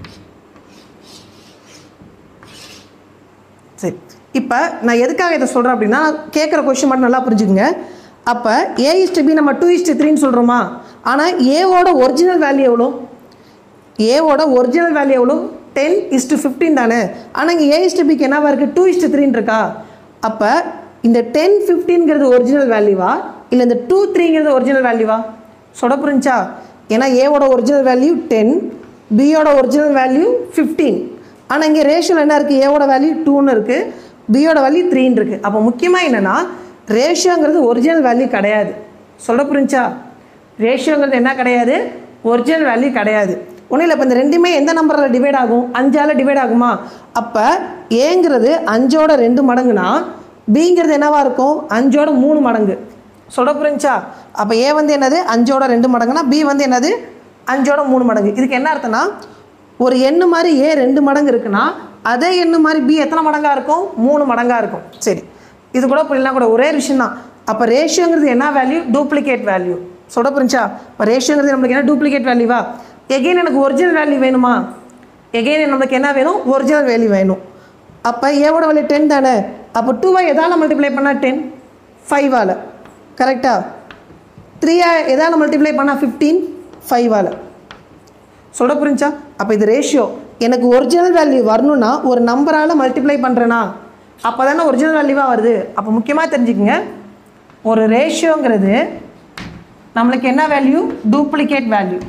Speaker 2: சரி இப்போ நான் எதுக்காக இதை சொல்கிறேன் அப்படின்னா கேட்குற கொஷின் மட்டும் நல்லா புரிஞ்சுக்கங்க அப்போ ஏ இஸ்டு பி நம்ம டூ இஸ்டு த்ரீன்னு சொல்கிறோமா ஆனால் ஏவோட ஒரிஜினல் வேல்யூ எவ்வளோ ஏவோட ஒரிஜினல் வேல்யூ எவ்வளோ டென் இஸ்டு ஃபிஃப்டீன் தானே ஆனால் இங்கே ஏ இஸ்டு பிக்கு என்னவா இருக்குது டூ இஸ்டு த்ரீன்னு இருக்கா அப்போ இந்த டென் ஃபிஃப்டீன்கிறது ஒரிஜினல் வேல்யூவா இல்லை இந்த டூ த்ரீங்கிறது ஒரிஜினல் வேல்யூவா சொட புரிஞ்சா ஏன்னா ஏவோட ஒரிஜினல் வேல்யூ டென் பியோட ஒரிஜினல் வேல்யூ ஃபிஃப்டீன் ஆனால் இங்கே ரேஷியோவில் என்ன இருக்குது ஏவோட வேல்யூ டூன்னு இருக்குது பியோட வேல்யூ த்ரீன்னு இருக்குது அப்போ முக்கியமாக என்னென்னா ரேஷியோங்கிறது ஒரிஜினல் வேல்யூ கிடையாது சொல்ல புரிஞ்சா ரேஷியோங்கிறது என்ன கிடையாது ஒரிஜினல் வேல்யூ கிடையாது ஒன்றும் இல்லை இப்போ இந்த ரெண்டுமே எந்த நம்பரில் டிவைட் ஆகும் அஞ்சால் டிவைட் ஆகுமா அப்போ ஏங்கிறது அஞ்சோட ரெண்டு மடங்குனா பிங்கிறது என்னவா இருக்கும் அஞ்சோட மூணு மடங்கு சொல்ல புரிஞ்சா அப்போ ஏ வந்து என்னது அஞ்சோட ரெண்டு மடங்குனா பி வந்து என்னது அஞ்சோட மூணு மடங்கு இதுக்கு என்ன அர்த்தம்னா ஒரு எண்ணு மாதிரி ஏ ரெண்டு மடங்கு இருக்குன்னா அதே எண்ணு மாதிரி பி எத்தனை மடங்காக இருக்கும் மூணு மடங்காக இருக்கும் சரி இது கூட புரியலாம் கூட ஒரே விஷயம் தான் அப்போ ரேஷியோங்கிறது என்ன வேல்யூ டூப்ளிகேட் வேல்யூ சொல்ல புரிஞ்சா இப்போ ரேஷியோங்கிறது நம்மளுக்கு என்ன டூப்ளிகேட் வேல்யூவா எகெயின் எனக்கு ஒரிஜினல் வேல்யூ வேணுமா எகெயின் நம்மளுக்கு என்ன வேணும் ஒரிஜினல் வேல்யூ வேணும் அப்போ ஏவோட வேல்யூ டென் தானே அப்போ டூவை எதால் மல்டிப்ளை பண்ணால் டென் ஃபைவால் கரெக்டா த்ரீயா எதால் மல்டிப்ளை பண்ணால் ஃபிஃப்டீன் ஃபைவால் சொல்ல புரிஞ்சா அப்போ இது ரேஷியோ எனக்கு ஒரிஜினல் வேல்யூ வரணும்னா ஒரு நம்பரால் மல்டிப்ளை பண்ணுறேனா அப்போ தானே ஒரிஜினல் வேல்யூவாக வருது அப்போ முக்கியமாக தெரிஞ்சுக்கங்க ஒரு ரேஷியோங்கிறது நம்மளுக்கு என்ன வேல்யூ டூப்ளிகேட் வேல்யூ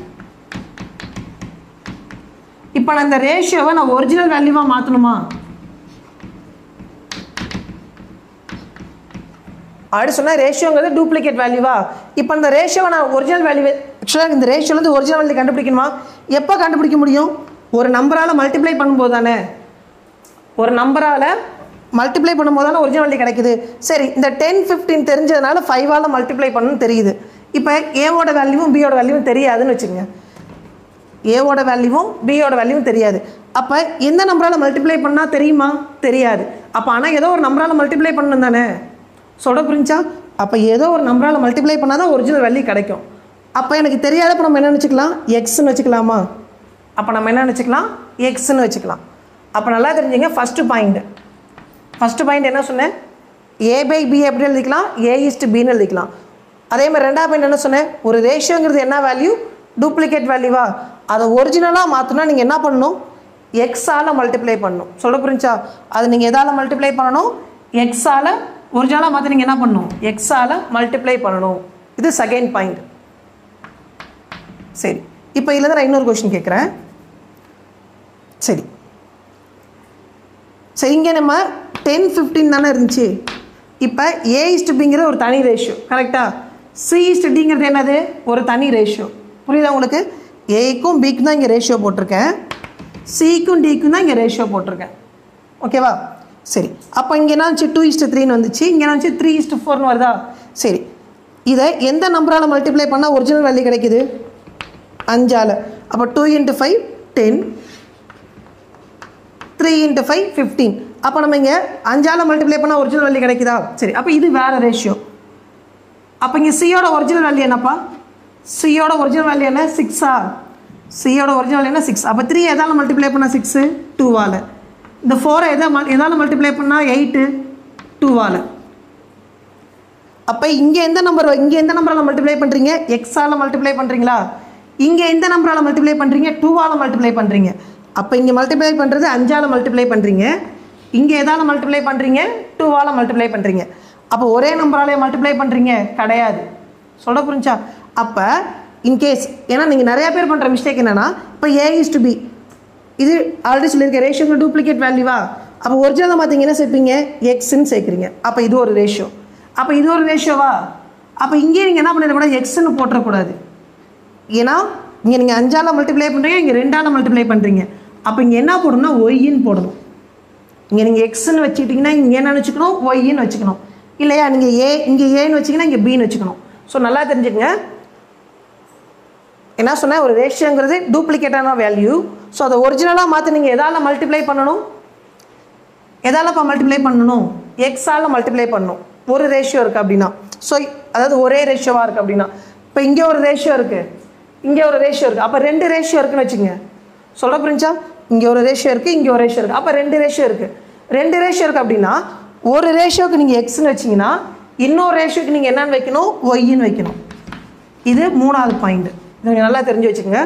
Speaker 2: இப்போ நான் இந்த ரேஷியோவை நான் ஒரிஜினல் வேல்யூவாக மாற்றணுமா அப்படி சொன்னால் ரேஷியோங்கிறது டூப்ளிகேட் வேல்யூவா இப்போ இந்த ரேஷியோவை நான் ஒரிஜினல் வேல்யூ ஆக்சுவலாக இந்த ரேஷியோலேருந்து ஒரிஜினல் வேல்யூ கண்டுபிடிக்கணுமா எப்போ கண்டுபிடிக்க முடியும் ஒரு நம்பரால் மல்டிப்ளை பண்ணும்போது தானே ஒரு நம்பரால் மல்டிப்ளை பண்ணும்போது தானே ஒரிஜினல் வேல்யூ கிடைக்குது சரி இந்த டென் ஃபிஃப்டீன் தெரிஞ்சதுனால ஃபைவால் மல்டிப்ளை பண்ணணும்னு தெரியுது இப்போ ஏவோட வேல்யூவும் பியோட வேல்யூவும் தெரியாதுன்னு வச்சுக்கோங்க ஏவோட வேல்யூவும் பியோட வேல்யூவும் தெரியாது அப்போ எந்த நம்பரால் மல்டிப்ளை பண்ணால் தெரியுமா தெரியாது அப்போ ஆனால் ஏதோ ஒரு நம்பரால் மல்டிப்ளை பண்ணணும் தானே சொல்ல புரிஞ்சா அப்போ ஏதோ ஒரு நம்பரால் மல்டிப்ளை பண்ணால் தான் ஒரிஜினல் வேல்யூ கிடைக்கும் அப்போ எனக்கு தெரியாதப்போ நம்ம என்ன வச்சுக்கலாம் எக்ஸ்ன்னு வச்சுக்கலாமா அப்போ நம்ம என்ன வச்சுக்கலாம் எக்ஸ்ன்னு வச்சுக்கலாம் அப்போ நல்லா தெரிஞ்சுங்க ஃபஸ்ட்டு பாயிண்ட் ஃபஸ்ட்டு பாயிண்ட் என்ன சொன்னேன் ஏ பை பி எப்படி எழுதிக்கலாம் ஏ இஸ்ட் பின்னு எழுதிக்கலாம் அதே மாதிரி ரெண்டாவது பாயிண்ட் என்ன சொன்னேன் ஒரு ரேஷியோங்கிறது என்ன வேல்யூ டூப்ளிகேட் வேல்யூவா அதை ஒரிஜினலாக மாற்றினா நீங்கள் என்ன பண்ணணும் எக்ஸால் மல்டிப்ளை பண்ணணும் சொல்ல புரிஞ்சா அது நீங்கள் எதால் மல்டிப்ளை பண்ணணும் எக்ஸால் ஒரிஜினலாக மாற்றி நீங்கள் என்ன பண்ணணும் எக்ஸால் மல்டிப்ளை பண்ணணும் இது செகண்ட் பாயிண்ட் சரி இப்போ இதுலேருந்து நான் இன்னொரு கொஷின் கேட்குறேன் சரி சரி இங்கே நம்ம டென் ஃபிஃப்டீன் தானே இருந்துச்சு இப்போ ஏ இஸ்டு பிங்கிற ஒரு தனி ரேஷியோ கரெக்டா சி இஸ்டு டிங்கிறது என்னது ஒரு தனி ரேஷியோ புரியுதா உங்களுக்கு ஏக்கும் பிக்கும் தான் இங்கே ரேஷியோ போட்டிருக்கேன் சிக்கும் டிக்கும் தான் இங்கே ரேஷியோ போட்டிருக்கேன் ஓகேவா சரி அப்போ இங்கே என்ன வந்துச்சு டூ இஸ்ட்டு த்ரீன்னு வந்துச்சு இங்கே என்ன வந்துச்சு த்ரீ இஸ்ட்டு ஃபோர்னு வருதா சரி இதை எந்த நம்பரால் மல்டிப்ளை பண்ணால் ஒரிஜினல் வேல்யூ கிடைக்குது அஞ்சால் அப்போ two into five ten three into five fifteen அப்போ நம்ம இங்கே அஞ்சால் மல்டிப்ளை பண்ணால் ஒரிஜினல் வேல்யூ கிடைக்குதா சரி அப்போ இது வேறு ரேஷியோ அப்போ இங்கே சியோட ஒரிஜினல் வேல்யூ என்னப்பா சியோட ஒரிஜினல் வேல்யூ என்ன சிக்ஸா சியோட ஒரிஜினல் என்ன சிக்ஸ் அப்போ த்ரீ எதால் மல்டிப்ளை பண்ணால் சிக்ஸு டூவால் இந்த ஃபோரை எதை மல் எதால் மல்டிப்ளை பண்ணால் எயிட்டு டூவால் அப்போ இங்கே எந்த நம்பர் இங்கே எந்த நம்பரால் மல்டிப்ளை பண்ணுறீங்க எக்ஸால் மல்டிப்ளை பண்ணுறீங்களா இங்கே எந்த நம்பரால் மல்டிப்ளை பண்ணுறீங்க டூவால் மல்டிப்ளை பண்ணுறீங்க அப்போ இங்கே மல்டிப்ளை பண்ணுறது அஞ்சால் மல்டிப்ளை பண்ணுறீங்க இங்கே எதால் மல்டிப்ளை பண்ணுறீங்க டூவால் மல்டிப்ளை பண்ணுறீங்க அப்போ ஒரே நம்பராலே மல்டிப்ளை பண்ணுறீங்க கிடையாது சொல்ல புரிஞ்சா அப்போ இன்கேஸ் ஏன்னா நீங்கள் நிறைய பேர் பண்ணுற மிஸ்டேக் என்னென்னா இப்போ ஏ இஸ் டு பி இது ஆல்ரெடி சொல்லியிருக்கேன் ரேஷியோக்கு டூப்ளிகேட் வேல்யூவா அப்போ ஒரிஜினலாக பார்த்தீங்க என்ன சேர்ப்பீங்க எக்ஸ்ன்னு சேர்க்குறீங்க அப்போ இது ஒரு ரேஷியோ அப்போ இது ஒரு ரேஷியோவா அப்போ இங்கே நீங்கள் என்ன பண்ணிடக்கூடாது எக்ஸ்ன்னு போட்டுறக்கூடாது ஏன்னா இங்கே நீங்கள் அஞ்சால் மல்டிப்ளை பண்ணுறீங்க இங்கே ரெண்டால் மல்டிப்ளை பண்ணுறீங்க அப்போ இங்கே என்ன போடணும்னா ஒய்ன்னு போடணும் இங்கே நீங்கள் எக்ஸ்ன்னு வச்சுக்கிட்டிங்கன்னா இங்கே என்ன வச்சுக்கணும் ஒய்ன்னு வச்சுக்கணும் இல்லையா நீங்கள் ஏ இங்கே ஏன்னு வச்சிங்கன்னா இங்கே பின்னு வச்சுக்கணும் ஸோ நல்லா தெரிஞ்சுக்கங்க என்ன சொன்னேன் ஒரு ரேஷியோங்கிறது டூப்ளிகேட்டான வேல்யூ ஸோ அதை ஒரிஜினலாக மாற்றி நீங்கள் எதால் மல்டிப்ளை பண்ணணும் எதாலப்பா மல்டிப்ளை பண்ணணும் எக்ஸால் மல்டிப்ளை பண்ணணும் ஒரு ரேஷியோ இருக்குது அப்படின்னா ஸோ அதாவது ஒரே ரேஷியோவாக இருக்குது அப்படின்னா இப்போ இங்கே ஒரு ரேஷியோ இருக்குது இங்கே ஒரு ரேஷியோ இருக்குது அப்போ ரெண்டு ரேஷியோ இருக்குன்னு வச்சுங்க சொல்ல புரிஞ்சா இங்கே ஒரு ரேஷியோ இருக்குது இங்கே ஒரு ரேஷியோ இருக்குது அப்போ ரெண்டு ரேஷியோ இருக்குது ரெண்டு ரேஷியோ இருக்குது அப்படின்னா ஒரு ரேஷியோக்கு நீங்கள் எக்ஸ்ன்னு வச்சிங்கன்னா இன்னொரு ரேஷியோக்கு நீங்கள் என்னன்னு வைக்கணும் ஒய்ன்னு வைக்கணும் இது மூணாவது பாயிண்ட் இது கொஞ்சம் நல்லா தெரிஞ்சு வச்சுக்கோங்க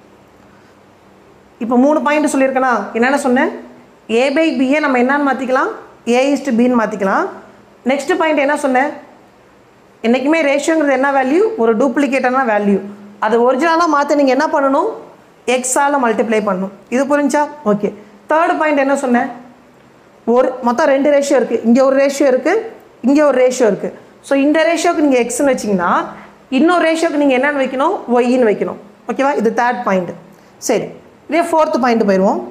Speaker 2: இப்போ மூணு பாயிண்ட் சொல்லியிருக்கேனா என்னென்ன சொன்னேன் ஏ பை பியை நம்ம என்னன்னு மாற்றிக்கலாம் ஏ இஸ்டு பின்னு மாற்றிக்கலாம் நெக்ஸ்ட் பாயிண்ட் என்ன சொன்னேன் என்றைக்குமே ரேஷியோங்கிறது என்ன வேல்யூ ஒரு டூப்ளிகேட்டான வேல்யூ அது ஒரிஜினலாக மாற்ற நீங்கள் என்ன பண்ணணும் எக்ஸால் மல்டிப்ளை பண்ணணும் இது புரிஞ்சா ஓகே தேர்ட் பாயிண்ட் என்ன சொன்னேன் ஒரு மொத்தம் ரெண்டு ரேஷியோ இருக்குது இங்கே ஒரு ரேஷியோ இருக்குது இங்கே ஒரு ரேஷியோ இருக்குது ஸோ இந்த ரேஷியோக்கு நீங்கள் எக்ஸ்ன்னு வச்சிங்கன்னா இன்னொரு ரேஷியோக்கு நீங்கள் என்னென்னு வைக்கணும் ஒய்ன்னு வைக்கணும் ஓகேவா இது தேர்ட் பாயிண்ட் சரி இதே ஃபோர்த்து பாயிண்ட் போயிடுவோம்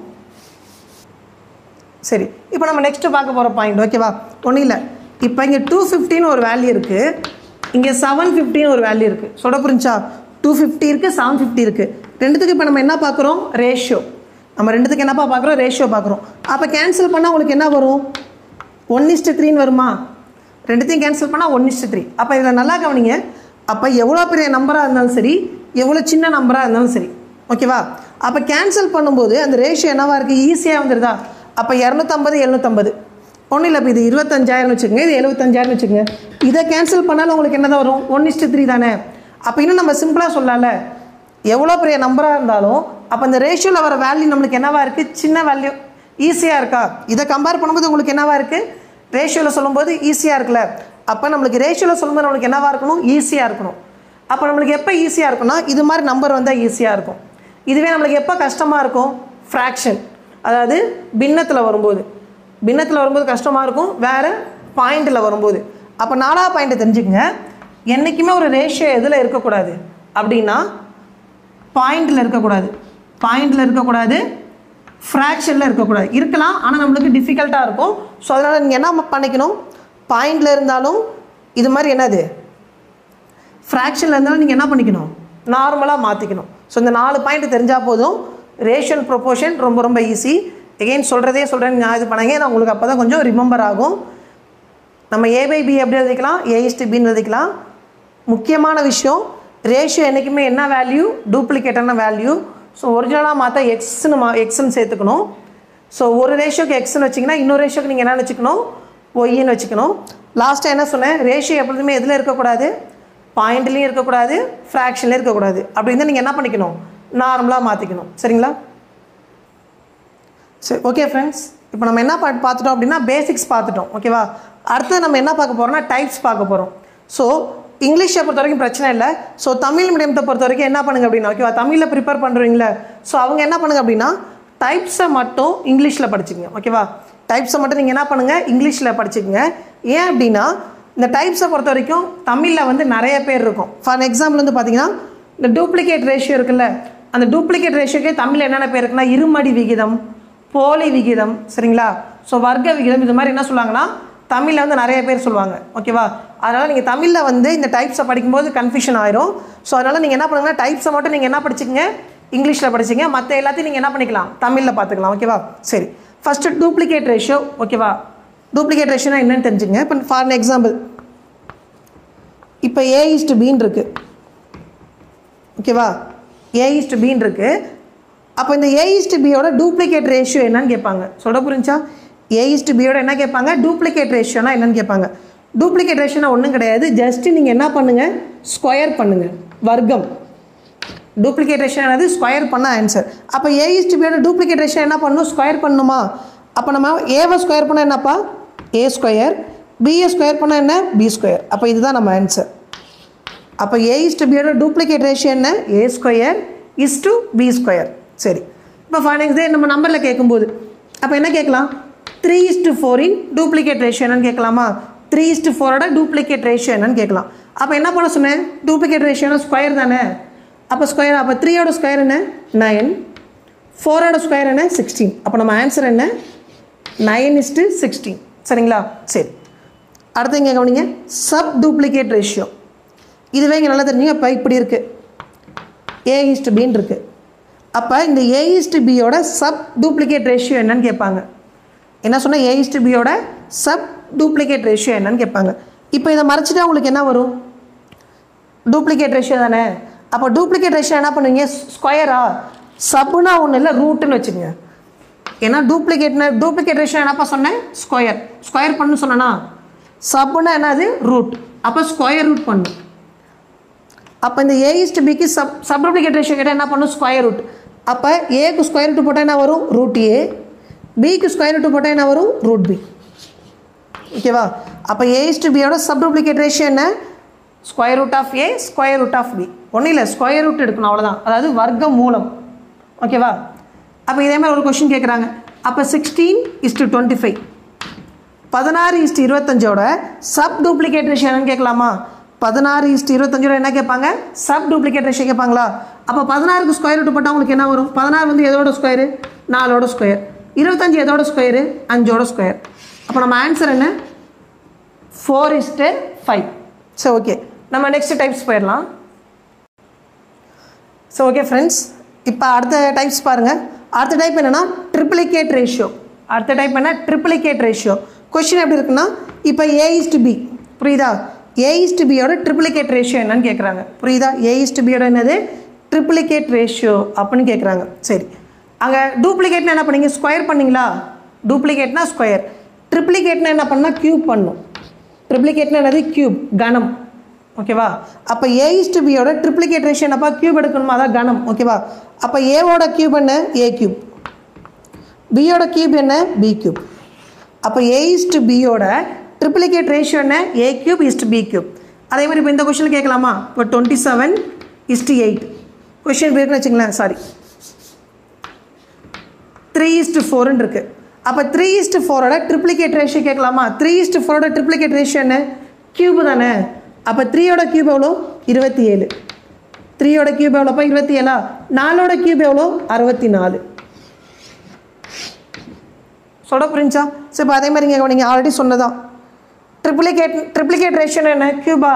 Speaker 2: சரி இப்போ நம்ம நெக்ஸ்ட்டு பார்க்க போகிற பாயிண்ட் ஓகேவா ஒன்றும் இல்லை இப்போ இங்கே டூ ஃபிஃப்டின்னு ஒரு வேல்யூ இருக்குது இங்கே செவன் ஃபிஃப்டின்னு ஒரு வேல்யூ இருக்குது சொல்ல புரிஞ்சா டூ ஃபிஃப்டி இருக்குது செவன் ஃபிஃப்டி இருக்குது ரெண்டுத்துக்கு இப்போ நம்ம என்ன பார்க்குறோம் ரேஷியோ நம்ம ரெண்டுத்துக்கு என்னப்பா பார்க்குறோம் ரேஷியோ பார்க்குறோம் அப்போ கேன்சல் பண்ணால் உங்களுக்கு என்ன வரும் ஒன் இஸ்ட்டு த்ரீன்னு வருமா ரெண்டுத்தையும் கேன்சல் பண்ணால் ஒன் இஸ்ட்டு த்ரீ அப்போ இதில் நல்லா கவனிங்க அப்போ எவ்வளோ பெரிய நம்பராக இருந்தாலும் சரி எவ்வளோ சின்ன நம்பராக இருந்தாலும் சரி ஓகேவா அப்போ கேன்சல் பண்ணும்போது அந்த ரேஷியோ என்னவா இருக்குது ஈஸியாக வந்துடுதா அப்போ இரநூத்தம்பது எழுநூத்தம்பது ஒன்றும் இல்லை இப்போ இது இருபத்தஞ்சாயிரம் வச்சுக்கோங்க இது எழுபத்தஞ்சாயிரம் வச்சுக்கோங்க இதை கேன்சல் பண்ணாலும் உங்களுக்கு என்ன தான் வரும் ஒன் இஸ்ட்டு த்ரீ தானே அப்போ இன்னும் நம்ம சிம்பிளாக சொல்லலாம்ல எவ்வளோ பெரிய நம்பராக இருந்தாலும் அப்போ இந்த ரேஷியோவில் வர வேல்யூ நம்மளுக்கு என்னவா இருக்குது சின்ன வேல்யூ ஈஸியாக இருக்கா இதை கம்பேர் பண்ணும்போது உங்களுக்கு என்னவா இருக்குது ரேஷியோவில் சொல்லும்போது ஈஸியாக இருக்குல்ல அப்போ நம்மளுக்கு ரேஷியோவில் சொல்லும்போது நம்மளுக்கு என்னவா இருக்கணும் ஈஸியாக இருக்கணும் அப்போ நம்மளுக்கு எப்போ ஈஸியாக இருக்கும்னா இது மாதிரி நம்பர் வந்தால் ஈஸியாக இருக்கும் இதுவே நம்மளுக்கு எப்போ கஷ்டமாக இருக்கும் ஃப்ராக்ஷன் அதாவது பின்னத்தில் வரும்போது பின்னத்தில் வரும்போது கஷ்டமாக இருக்கும் வேறு பாயிண்டில் வரும்போது அப்போ நாலாவது பாயிண்ட்டை தெரிஞ்சுக்கங்க என்றைக்குமே ஒரு ரேஷியோ எதில் இருக்கக்கூடாது அப்படின்னா பாயிண்டில் இருக்கக்கூடாது பாயிண்டில் இருக்கக்கூடாது ஃப்ராக்ஷனில் இருக்கக்கூடாது இருக்கலாம் ஆனால் நம்மளுக்கு டிஃபிகல்ட்டாக இருக்கும் ஸோ அதனால் நீங்கள் என்ன பண்ணிக்கணும் பாயிண்டில் இருந்தாலும் இது மாதிரி என்னது ஃப்ராக்ஷனில் இருந்தாலும் நீங்கள் என்ன பண்ணிக்கணும் நார்மலாக மாற்றிக்கணும் ஸோ இந்த நாலு பாயிண்ட் தெரிஞ்சால் போதும் ரேஷியல் ப்ரொபோர்ஷன் ரொம்ப ரொம்ப ஈஸி எகெயின் சொல்கிறதே சொல்கிறேன் நான் இது பண்ணாங்க நான் உங்களுக்கு அப்போ தான் கொஞ்சம் ரிமெம்பர் ஆகும் நம்ம ஏ பை பி எப்படி எழுதிக்கலாம் ஏ இஸ்டு பின்னு எழுதிக்கலாம் முக்கியமான விஷயம் ரேஷியோ என்றைக்குமே என்ன வேல்யூ டூப்ளிகேட்டான வேல்யூ ஸோ ஒரிஜினலாக மாற்ற எக்ஸ்னு மா எக்ஸ்ன்னு சேர்த்துக்கணும் ஸோ ஒரு ரேஷியோக்கு எக்ஸ்னு வச்சிங்கன்னா இன்னொரு ரேஷியோக்கு நீங்கள் என்ன வச்சுக்கணும் ஒய்ன்னு வச்சுக்கணும் லாஸ்ட்டாக என்ன சொன்னேன் ரேஷியோ எப்பொழுதுமே எதில் இருக்கக்கூடாது பாயிண்ட்லேயும் இருக்கக்கூடாது ஃப்ராக்ஷன்லேயும் இருக்கக்கூடாது அப்படி இருந்தால் நீங்கள் என்ன பண்ணிக்கணும் நார்மலாக மாற்றிக்கணும் சரிங்களா சரி ஓகே ஃப்ரெண்ட்ஸ் இப்போ நம்ம என்ன பார்த்து பார்த்துட்டோம் அப்படின்னா பேசிக்ஸ் பார்த்துட்டோம் ஓகேவா அடுத்து நம்ம என்ன பார்க்க போகிறோம்னா டைப்ஸ் பார்க்க போகிறோம் ஸோ இங்கிலீஷை பொறுத்த வரைக்கும் பிரச்சனை இல்லை ஸோ தமிழ் மீடியத்தை பொறுத்த வரைக்கும் என்ன பண்ணுங்க அப்படின்னா ஓகேவா தமிழில் ப்ரிப்பேர் பண்ணுறீங்களே ஸோ அவங்க என்ன பண்ணுங்க அப்படின்னா டைப்ஸை மட்டும் இங்கிலீஷில் படிச்சுக்கங்க ஓகேவா டைப்ஸை மட்டும் நீங்கள் என்ன பண்ணுங்கள் இங்கிலீஷில் படிச்சுக்கங்க ஏன் அப்படின்னா இந்த டைப்ஸை பொறுத்த வரைக்கும் தமிழில் வந்து நிறைய பேர் இருக்கும் ஃபார் எக்ஸாம்பிள் வந்து பார்த்தீங்கன்னா இந்த டூப்ளிகேட் ரேஷியோ இருக்குல்ல அந்த டூப்ளிகேட் ரேஷியோக்கே தமிழில் என்னென்ன பேர் இருக்குன்னா இருமடி விகிதம் போலி விகிதம் சரிங்களா ஸோ வர்க்க விகிதம் இது மாதிரி என்ன சொல்லுவாங்கன்னா தமிழில் வந்து நிறைய பேர் சொல்லுவாங்க ஓகேவா அதனால் நீங்கள் தமிழில் வந்து இந்த டைப்ஸை படிக்கும்போது கன்ஃபியூஷன் ஆயிரும் ஸோ அதனால் நீங்கள் என்ன பண்ணுங்கன்னா டைப்ஸை மட்டும் நீங்கள் என்ன படிச்சுங்க இங்கிலீஷில் படிச்சிங்க மற்ற எல்லாத்தையும் நீங்கள் என்ன பண்ணிக்கலாம் தமிழில் பார்த்துக்கலாம் ஓகேவா சரி ஃபஸ்ட்டு டூப்ளிகேட் ரேஷியோ ஓகேவா டூப்ளிகேட் ரேஷியோனா என்னன்னு தெரிஞ்சுங்க இப்போ ஃபார் எக்ஸாம்பிள் இப்போ ஏ இஸ்டு பீன் இருக்குது ஓகேவா ஏ இஸ்டு பீன் இருக்குது அப்போ இந்த ஏ இஸ்டு பியோட டூப்ளிகேட் ரேஷியோ என்னன்னு கேட்பாங்க சொல்ல புரிஞ்சா ஏ இஸ்டு பியோட என்ன கேட்பாங்க டூப்ளிகேட் ரேஷியோனா என்னன்னு கேட்பாங்க டூப்ளிகேட் ரேஷனா ஒன்றும் கிடையாது ஜஸ்ட்டு நீங்கள் என்ன பண்ணுங்கள் ஸ்கொயர் பண்ணுங்கள் வர்க்கம் டூப்ளிகேட் ரேஷன் என்னது ஸ்கொயர் பண்ண ஆன்சர் அப்போ ஏ இஸ்டு பியோட டூப்ளிகேட் ரேஷன் என்ன பண்ணணும் ஸ்கொயர் பண்ணணுமா அப்போ நம்ம ஏவை ஸ்கொயர் பண்ணால் என்னப்பா ஏ ஸ்கொயர் பிஏ ஸ்கொயர் பண்ணால் என்ன பி ஸ்கொயர் அப்போ இதுதான் நம்ம ஆன்சர் அப்போ ஏ இஸ்டு பியோட டூப்ளிகேட் ரேஷியோ என்ன A square is to B square சரி இப்போ ஃபார் எக்ஸாம்பிள் நம்ம நம்பரில் கேட்கும்போது அப்போ என்ன கேட்கலாம் த்ரீ இஸ்டு ஃபோரின் டூப்ளிகேட் ரேஷியோ என்னன்னு கேட்கலாமா த்ரீ இஸ்டு ஃபோரோட டூப்ளிகேட் ரேஷியோ என்னன்னு கேட்கலாம் அப்போ என்ன பண்ண சொன்னேன் டூப்ளிகேட் ரேஷியோனா ஸ்கொயர் தானே அப்போ ஸ்கொயர் அப்போ த்ரீயோட ஸ்கொயர் என்ன நைன் ஃபோரோட ஸ்கொயர் என்ன சிக்ஸ்டீன் அப்போ நம்ம ஆன்சர் என்ன நைன் இஸ்டு சிக்ஸ்டீன் சரிங்களா சரி அடுத்து இங்கே கவனிங்க சப் டூப்ளிகேட் ரேஷியோ இதுவே இங்கே நல்லா தெரிஞ்சுங்க இப்போ இப்படி இருக்குது ஏ ஈஸ்ட் பின்னு இருக்குது அப்போ இந்த ஏ ஈஸ்ட் பியோட சப் டூப்ளிகேட் ரேஷியோ என்னன்னு கேட்பாங்க என்ன சொன்னால் ஏ ஈஸ்ட் பியோட சப் டூப்ளிகேட் ரேஷியோ என்னன்னு கேட்பாங்க இப்போ இதை மறைச்சிட்டா உங்களுக்கு என்ன வரும் டூப்ளிகேட் ரேஷியோ தானே அப்போ டூப்ளிகேட் ரேஷியோ என்ன பண்ணுவீங்க ஸ்கொயரா சப்புனா ஒன்றும் இல்லை ரூட்டுன்னு வச்சுக்கோங்க ஏன்னா டூப்ளிகேட்னா டூப்ளிகேட் ரேஷியோ என்னப்பா சொன்னேன் ஸ்கொயர் ஸ்கொயர் பண்ணு சொன்னேன்னா சப்புனா என்னது ரூட் அப்போ ஸ்கொயர் ரூட் பண்ணும் அப்போ இந்த ஏ இஸ்ட் பிக்கு சப் சப் டூப்ளிகேட் ரேஷியோ கேட்டால் என்ன பண்ணும் ஸ்கொயர் ரூட் அப்போ ஏக்கு ஸ்கொயர் ரூட் போட்டால் என்ன வரும் ரூட் ஏ பிக்கு ஸ்கொயர் ரூட் போட்டால் என்ன வரும் ரூட் பி ஓகேவா அப்போ ஏ இஸ்ட் பியோட சப் டூப்ளிகேட் ரேஷியோ என்ன square root of A square root of B ஒன்றும் இல்லை ஸ்கொயர் ரூட் எடுக்கணும் அவ்வளோதான் அதாவது வர்க்க மூலம் ஓகேவா அப்போ இதே மாதிரி ஒரு கொஷின் கேட்குறாங்க அப்போ சிக்ஸ்டீன் இஸ்டு டுவெண்ட்டி ஃபைவ் பதினாறு இஸ்டு இருபத்தஞ்சோட சப் டூப்ளிகேட் ரேஷியோ என்னன்னு கேட்கலாமா பதினாறு இஸ்டு இருபத்தஞ்சோட என்ன கேட்பாங்க சப் டூப்ளிகேட் ரேஷியோ கேட்பாங்களா அப்போ பதினாறுக்கு ஸ்கொயர் ரூட் போட்டால் உங்களுக்கு என்ன வரும் பதினாறு வந்து எதோட ஸ்கொயரு நாலோட ஸ்கொயர் இருபத்தஞ்சு எதோட ஸ்கொயரு அஞ்சோட ஸ்கொயர் அப்போ நம்ம ஆன்சர் என்ன ஃபோர் இஸ்டு ஃபைவ் சரி ஓகே நம்ம நெக்ஸ்ட் டைப்ஸ் போயிடலாம் ஸோ ஓகே ஃப்ரெண்ட்ஸ் இப்போ அடுத்த டைப்ஸ் பாருங்கள் அடுத்த டைப் என்னென்னா ட்ரிப்ளிகேட் ரேஷியோ அடுத்த டைப் என்ன ட்ரிப்ளிகேட் ரேஷியோ கொஷின் எப்படி இருக்குன்னா இப்போ ஏ இஸ்டு பி புரியுதா ஏ இஸ்டு பியோட ட்ரிப்ளிகேட் ரேஷியோ என்னன்னு கேட்குறாங்க புரியுதா ஏ இஸ்டு பியோட என்னது ட்ரிப்ளிகேட் ரேஷியோ அப்படின்னு கேட்குறாங்க சரி அங்கே டூப்ளிகேட்னா என்ன பண்ணீங்க ஸ்கொயர் பண்ணீங்களா டூப்ளிகேட்னா ஸ்கொயர் ட்ரிப்ளிகேட்னா என்ன பண்ணால் க்யூப் பண்ணும் ட்ரிப்ளிகேட்னா என்னது க்யூப் கணம் ஓகேவா அப்போ ஏ இஸ்டு பியோட ட்ரிப்ளிகேட் ரேஷியோ என்னப்பா க்யூப் எடுக்கணுமா அதான் கணம் ஓகேவா அப்போ ஏவோட க்யூப் என்ன ஏ க்யூப் பியோட க்யூப் என்ன பி க்யூப் அப்போ ஏ இஸ்டு பியோட ட்ரிப்ளிகேட் ரேஷியோ என்ன A cube is to B cube அதே மாதிரி இப்போ இந்த கொஷின் கேட்கலாமா இப்போ twenty seven is to eight question இருக்குன்னு வச்சுங்களேன் சாரி த்ரீ இஸ்டு ஃபோர்னு இருக்குது அப்போ த்ரீ இஸ்டு ஃபோரோட ட்ரிப்ளிகேட் ரேஷியோ கேட்கலாமா த்ரீ இஸ்டு ஃபோரோட ட்ரிப்ளிகேட் ரேஷியோ என்ன கியூப் தானே அப்போ த்ரீயோட கியூப் எவ்வளோ இருபத்தி ஏழு த்ரீயோட கியூப் எவ்வளோப்பா இருபத்தி ஏழா நாலோட கியூப் எவ்வளோ அறுபத்தி நாலு சொல்ல புரிஞ்சா சரி இப்போ அதே மாதிரி இங்கே நீங்கள் ஆல்ரெடி சொன்னதான் ட்ரிப்ளிகேட் ட்ரிப்ளிகேட் ரேஷியோ என்ன கியூபா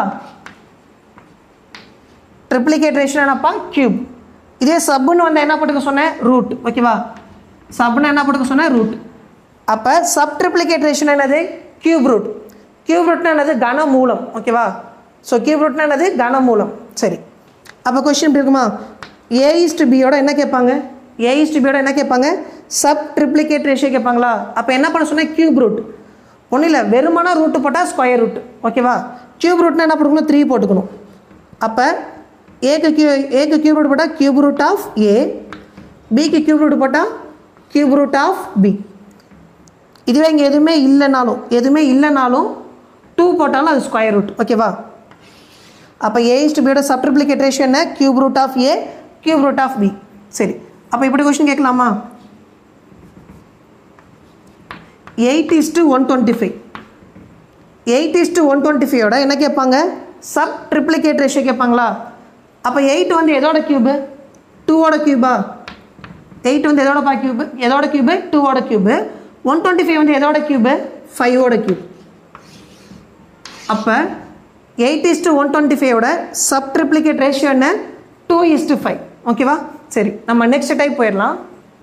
Speaker 2: ட்ரிப்ளிகேட் ரேஷியோ என்னப்பா கியூப் இதே சப்புன்னு வந்து என்ன போட்டுக்க சொன்னேன் ரூட் ஓகேவா சப்னு என்ன போட்டுக்க சொன்னேன் ரூட் அப்போ சப் ட்ரிப்ளிகேட் ரேஷியோ என்னது கியூப் ரூட் கியூப் ரூட்னா என்னது கன மூலம் ஓகேவா ஸோ கியூப் ரூட்னா என்னது கன மூலம் சரி அப்போ கொஷின் இப்படி இருக்குமா ஏ இஸ்டு பியோட என்ன கேட்பாங்க ஏ இஸ்டு பியோட என்ன கேட்பாங்க சப் ட்ரிப்ளிகேட் ரேஷியோ கேட்பாங்களா அப்போ என்ன பண்ண சொன்னேன் கியூப் ரூட் ஒன்றும் இல்லை வெறுமனா ரூட்டு போட்டால் ஸ்கொயர் ரூட் ஓகேவா கியூப் ரூட்னா என்ன போட்டுக்கணும் த்ரீ போட்டுக்கணும் அப்போ ஏக்கு கியூ ஏக்கு கியூப் ரூட் போட்டால் கியூப் ரூட் ஆஃப் ஏ பிக்கு கியூப் ரூட் போட்டால் கியூப் ரூட் ஆஃப் பி இதுவே இங்கே எதுவுமே இல்லைனாலும் எதுவுமே இல்லைனாலும் டூ போட்டாலும் அது ஸ்கொயர் ரூட் ஓகேவா அப்போ ஏ இஸ்டு பியோட சப்ட்ரிப்ளிகேட் ரேஷியோ என்ன cube root of A cube root of B சரி அப்போ இப்படி கொஷின் கேட்கலாமா eight is to one twenty five eight is to one twenty ஃபைவோட என்ன கேட்பாங்க சப் ட்ரிப்ளிகேட் ரேஷியோ கேட்பாங்களா அப்போ எயிட் வந்து எதோட கியூபு டூவோட கியூபா எயிட் வந்து எதோட பா கியூபு எதோட கியூபு டூவோட கியூபு ஒன் டுவெண்ட்டி ஃபைவ் வந்து எதோட கியூபு ஃபைவோட கியூப் அப்போ எயிட் இஸ்டு ஒன் டுவெண்ட்டி ஃபைவோட சப் ட்ரிப்ளிகேட் ரேஷியோ என்ன டூ இஸ்டு ஃபைவ் ஓகேவா சரி நம்ம நெக்ஸ்ட் டைப் போயிடலாம்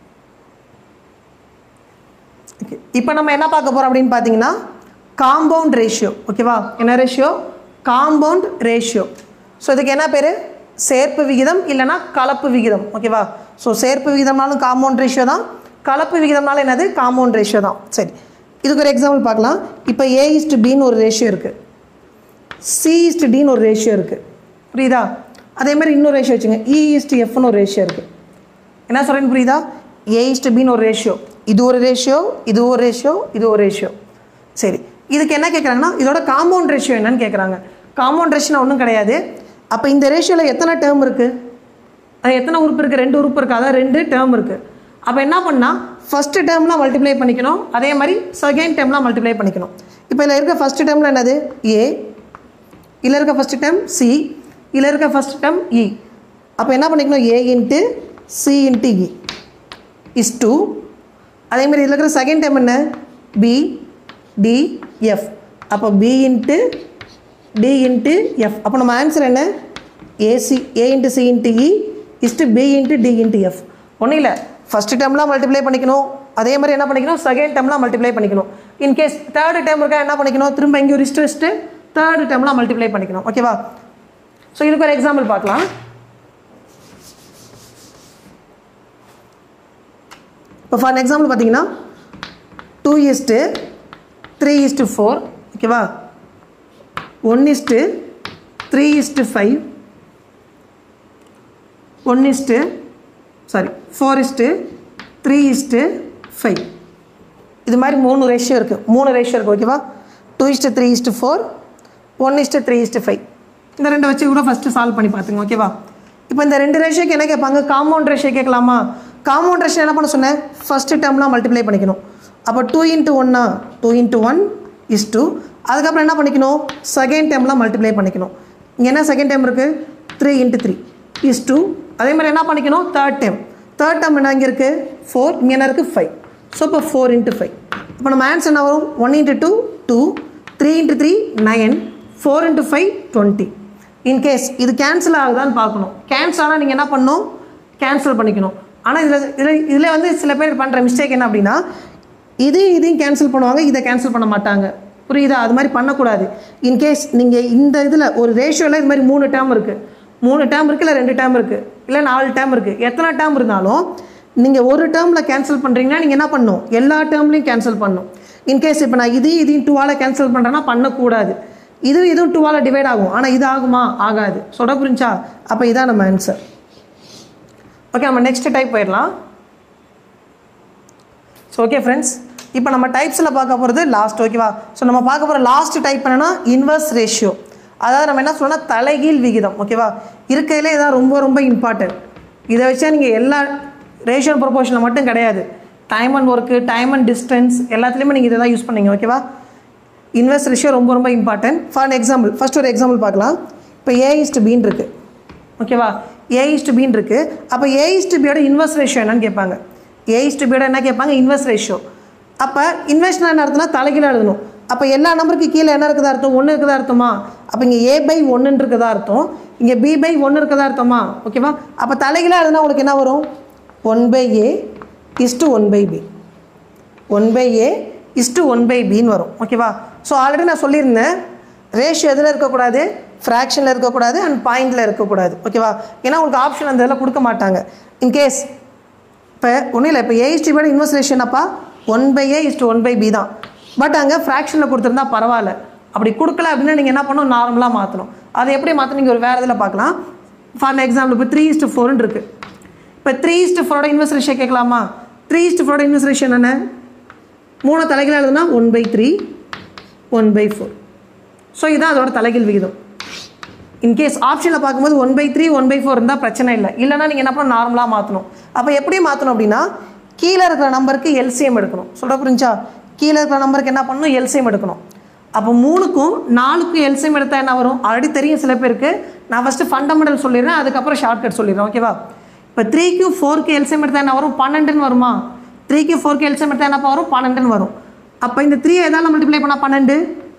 Speaker 2: ஓகே இப்போ நம்ம என்ன பார்க்க போகிறோம் அப்படின்னு பார்த்தீங்கன்னா காம்பவுண்ட் ரேஷியோ ஓகேவா என்ன ரேஷியோ காம்பவுண்ட் ரேஷியோ ஸோ இதுக்கு என்ன பேர் சேர்ப்பு விகிதம் இல்லைன்னா கலப்பு விகிதம் ஓகேவா ஸோ சேர்ப்பு விகிதம்னாலும் காம்பவுண்ட் ரேஷியோ தான் கலப்பு விகிதம்னாலும் என்னது காம்பவுண்ட் ரேஷியோ தான் சரி இதுக்கு ஒரு எக்ஸாம்பிள் பார்க்கலாம் இப்போ ஏ இஸ்டு பின்னு ஒரு ரேஷியோ இருக்குது சி இஸ்டு டின்னு ஒரு ரேஷியோ இருக்குது புரியுதா அதே மாதிரி இன்னொரு ரேஷியோ வச்சுங்க இ இஸ்டு எஃப்னு ஒரு ரேஷியோ இருக்குது என்ன சொல்கிறேன்னு புரியுதா ஏ இஸ்டு பின்னு ஒரு ரேஷியோ இது ஒரு ரேஷியோ இது ஒரு ரேஷியோ இது ஒரு ரேஷியோ சரி இதுக்கு என்ன கேட்குறாங்கன்னா இதோட காம்பவுண்ட் ரேஷியோ என்னன்னு கேட்குறாங்க காம்பவுண்ட் ரேஷியோ ஒன்றும் கிடையாது அப்போ இந்த ரேஷியோவில் எத்தனை டேர்ம் இருக்குது அது எத்தனை உறுப்பு இருக்குது ரெண்டு உறுப்பு இருக்குது அதான் ரெண்டு டேர்ம் இருக்குது அப்போ என்ன பண்ணால் ஃபஸ்ட்டு டேர்ம்லாம் மல்டிப்ளை பண்ணிக்கணும் அதே மாதிரி செகண்ட் டேர்ம்லாம் மல்டிப்ளை பண்ணிக்கணும் இப்போ இதில் இருக்க ஃபஸ்ட்டு டேர்மில் என்னது ஏ இதில் இருக்க ஃபஸ்ட்டு டேர்ம் சி இதில் இருக்க ஃபஸ்ட் டேர்ம் இ அப்போ என்ன பண்ணிக்கணும் A into C into E is to அதேமாதிரி இதில் இருக்கிற செகண்ட் டேர்ம் என்ன பி டி எஃப் அப்போ B into D into F அப்போ நம்ம ஆன்சர் என்ன AC A into C into E is to B into D into F ஒன்றும் இல்லை ஃபஸ்ட்டு டேர்ம்லாம் மல்டிப்ளை பண்ணிக்கணும் அதே மாதிரி என்ன பண்ணிக்கணும் செகண்ட் டேர்ம்லாம் மல்டிப்ளை பண்ணிக்கணும் இன்கேஸ் தேர்டு டேர்ம் இருக்கா என்ன பண்ணிக்கணும் திரும்ப இங்கே ஒரு இஸ்ட்டு வச்சுட்டு தேர்டு டேர்ம்லாம் மல்டிப்ளை பண்ணிக்கணும் ஓகேவா ஸோ இதுக்கு ஒரு எக்ஸாம்பிள் பார்க்கலாம் இப்போ ஃபார் எக்ஸாம்பிள் பார்த்தீங்கன்னா two is to three is to four ஓகேவா one is to three is to five one is to sorry four is to three is to five இது மாதிரி மூணு ரேஷியோ இருக்குது மூணு ரேஷியோ இருக்குது ஓகேவா two is to three is to four one is to three is to five இந்த ரெண்டை வச்சு கூட ஃபஸ்ட்டு சால்வ் பண்ணி பார்த்துங்க ஓகேவா இப்போ இந்த ரெண்டு ரேஷியோக்கு என்ன கேட்பாங்க காம்பவுண்ட் ரேஷியோ கேட்கலாமா காம்பவுண்ட் ரேஷியோ என்ன பண்ண சொன்னேன் ஃபஸ்ட்டு டேர்ம்லாம் மல்டிப்ளை பண்ணிக்கணும் அப்போ டூ இன்ட்டு ஒன்னா two into one is to அதுக்கப்புறம் என்ன பண்ணிக்கணும் செகண்ட் டேர்ம்லாம் மல்டிப்ளை பண்ணிக்கணும் இங்கே என்ன செகண்ட் டைம் இருக்குது three into three is to அதே மாதிரி என்ன பண்ணிக்கணும் தேர்ட் டைம் தேர்ட் டைம் என்ன இங்கே இருக்குது ஃபோர் இங்கே என்ன இருக்குது ஃபைவ் ஸோ இப்போ ஃபோர் இன்ட்டு ஃபைவ் இப்போ நம்ம ஆன்சர் என்ன வரும் one into two two three into three nine four into five twenty in case இது கேன்சல் ஆகுதான்னு பார்க்கணும் கேன்சல் ஆனால் நீங்கள் என்ன பண்ணணும் கேன்சல் பண்ணிக்கணும் ஆனால் இதில் இதில் இதில் வந்து சில பேர் பண்ணுற மிஸ்டேக் என்ன அப்படின்னா இது இதையும் கேன்சல் பண்ணுவாங்க இதை கேன்சல் பண்ண மாட்டாங்க புரியுதா அது மாதிரி பண்ணக்கூடாது இன்கேஸ் நீங்கள் இந்த இதில் ஒரு ரேஷியோவில் இது மாதிரி மூணு டேர்ம் இருக்குது மூணு டேர்ம் இருக்குது இல்லை ரெண்டு டேர்ம் இருக்குது இல்லை நாலு டேர்ம் இருக்குது எத்தனை டேர்ம் இருந்தாலும் நீங்கள் ஒரு டேர்மில் கேன்சல் பண்ணுறீங்கன்னா நீங்கள் என்ன பண்ணணும் எல்லா டேர்ம்லையும் கேன்சல் பண்ணணும் இன்கேஸ் இப்போ நான் இது இதையும் டூவால் கேன்சல் பண்ணுறேன்னா பண்ணக்கூடாது இது இதுவும் டூவால் டிவைட் ஆகும் ஆனால் இது ஆகுமா ஆகாது சொல்ல புரிஞ்சா அப்போ இதான் நம்ம ஆன்சர் ஓகே நம்ம நெக்ஸ்ட் டைப் போயிடலாம் ஸோ ஓகே ஃப்ரெண்ட்ஸ் இப்போ நம்ம டைப்ஸில் பார்க்க போகிறது லாஸ்ட் ஓகேவா ஸோ நம்ம பார்க்க போகிற லாஸ்ட் டைப் என்னன்னா இன்வர்ஸ் ரேஷியோ அதாவது நம்ம என்ன சொல்லணும்னா தலைகீழ் விகிதம் ஓகேவா இருக்கையிலே இதான் ரொம்ப ரொம்ப இம்பார்ட்டன்ட் இதை வச்சா நீங்கள் எல்லா ரேஷியோ ப்ரொபோர்ஷனில் மட்டும் கிடையாது time and work time and distance எல்லாத்துலேயுமே நீங்கள் இதை தான் யூஸ் பண்ணீங்க ஓகேவா இன்வெஸ்ட் ரேஷியோ ரொம்ப ரொம்ப இம்பார்ட்டன்ட் ஃபார் எக்ஸாம்பிள் ஃபர்ஸ்ட் ஒரு எக்ஸாம்பிள் பார்க்கலாம் இப்போ ஏ இஸ்டு பீன் இருக்குது ஓகேவா ஏ இஸ்டு பீன் இருக்குது அப்போ ஏ இஸ்டு பியோட இன்வெஸ்ட் ரேஷியோ என்னன்னு கேட்பாங்க ஏ இஸ்டு பியோட என்ன கேட்பாங்க இன்வெஸ்ட் ரேஷியோ அப்போ இன்வெஸ்ட்னா என்ன அர்த்தம்னா தலைகீழ எழுதணும் அப்போ எல்லா நம்பருக்கு கீழே என்ன இருக்குதா அர்த்தம் ஒன்று இருக்குதா அர்த்தமா அப்போ இங்கே ஏ பை ஒன்றுன்னு இருக்குதா அர்த்தம் இங்கே பி பை ஒன்று இருக்குதா அர்த்தமா ஓகேவா அப்போ தலைகீழாக எழுதுனா உங்களுக்கு என்ன வரும் one by A is to one by B one by A is to one by பின்னு வரும் ஓகேவா ஸோ ஆல்ரெடி நான் சொல்லியிருந்தேன் ரேஷியோ எதில் இருக்கக்கூடாது ஃப்ராக்ஷனில் இருக்கக்கூடாது அண்ட் பாயிண்டில் இருக்கக்கூடாது ஓகேவா ஏன்னா உங்களுக்கு ஆப்ஷன் அந்த இதில் கொடுக்க மாட்டாங்க இன்கேஸ் இப்போ ஒன்றும் இல்லை இப்போ ஏ இஸ்டி பை இன்வெஸ்ட் ரேஷியோ என்னப்பா one by A is to one by B தான் பட் அங்கே ஃப்ராக்ஷனில் கொடுத்துருந்தா பரவாயில்ல அப்படி கொடுக்கல அப்படின்னா நீங்கள் என்ன பண்ணணும் நார்மலாக மாற்றணும் அதை எப்படி மாற்றணும் நீங்கள் ஒரு வேறு இதில் பார்க்கலாம் ஃபார் எக்ஸாம்பிள் இப்போ த்ரீ இஸ்டு ஃபோர்னு இருக்குது இப்போ த்ரீ இஸ்டு ஃபோரோட இன்வெஸ்ட் ரேஷியோ கேட்கலாமா த்ரீ இஸ்டு ஃபோரோட இன்வெஸ்ட் ரேஷியோ என்ன மூணு தலைகீழ் எழுதுனா one by three one by four so இதுதான் அதோட தலைகீழ் விகிதம் இன்கேஸ் ஆப்ஷனில் பார்க்கும்போது one by three one by four இருந்தால் பிரச்சனை இல்லை இல்லைனா நீங்கள் என்ன பண்ணணும் நார்மலாக மாற்றணும் அப்போ எப்படி மாற்றணும் அப்படின்னா கீழே இருக்கிற நம்பருக்கு எல்சிஎம் எடுக்கணும் சொல்கிற புரிஞ்சா கீழே இருக்கிற நம்பருக்கு என்ன பண்ணணும் எல்சிஎம் எடுக்கணும் அப்போ மூணுக்கும் நாலுக்கும் எல்சிஎம் எடுத்தால் என்ன வரும் ஆல்ரெடி தெரியும் சில பேருக்கு நான் ஃபஸ்ட்டு ஃபண்டமெண்டல் சொல்லிடுறேன் அதுக்கப்புறம் ஷார்ட்கட் சொல்லிடுறேன் ஓகேவா இப்போ த்ரீக்கு ஃபோருக்கு எல்சிஎம் எடுத்தால் என்ன வரும் பன்னெண்டுன்னு வருமா த்ரீக்கு ஃபோருக்கு எல்சிஎம் எடுத்தால் என்னப்பா வரும் பன்னெண்டுன்னு வரும் அப்போ இந்த த்ரீ எதால் மல்டிப்ளை பண்ணால் பன்னெண்டு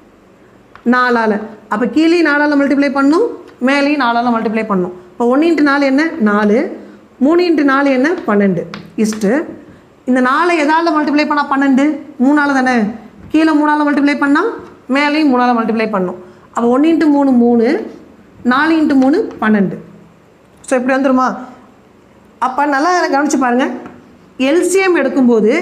Speaker 2: நாலால் அப்போ கீழே நாலால் மல்டிப்ளை பண்ணும் மேலேயும் நாலால் மல்டிப்ளை பண்ணும் இப்போ ஒன்று இன்ட்டு நாலு என்ன நாலு மூணு இன்ட்டு நாலு என்ன பன்னெண்டு இஸ்ட்டு இந்த நாலை எதால் மல்டிப்ளை பண்ணால் பன்னெண்டு மூணால் தானே கீழே மூணால் மல்டிப்ளை பண்ணால் மேலேயும் மூணால் மல்டிப்ளை பண்ணும் அப்போ ஒன்று இன்ட்டு மூணு மூணு நாலு இன்ட்டு மூணு பன்னெண்டு ஸோ இப்படி வந்துருமா அப்போ நல்லா கவனிச்சு பாருங்கள் எல்சிஎம் எடுக்கும்போது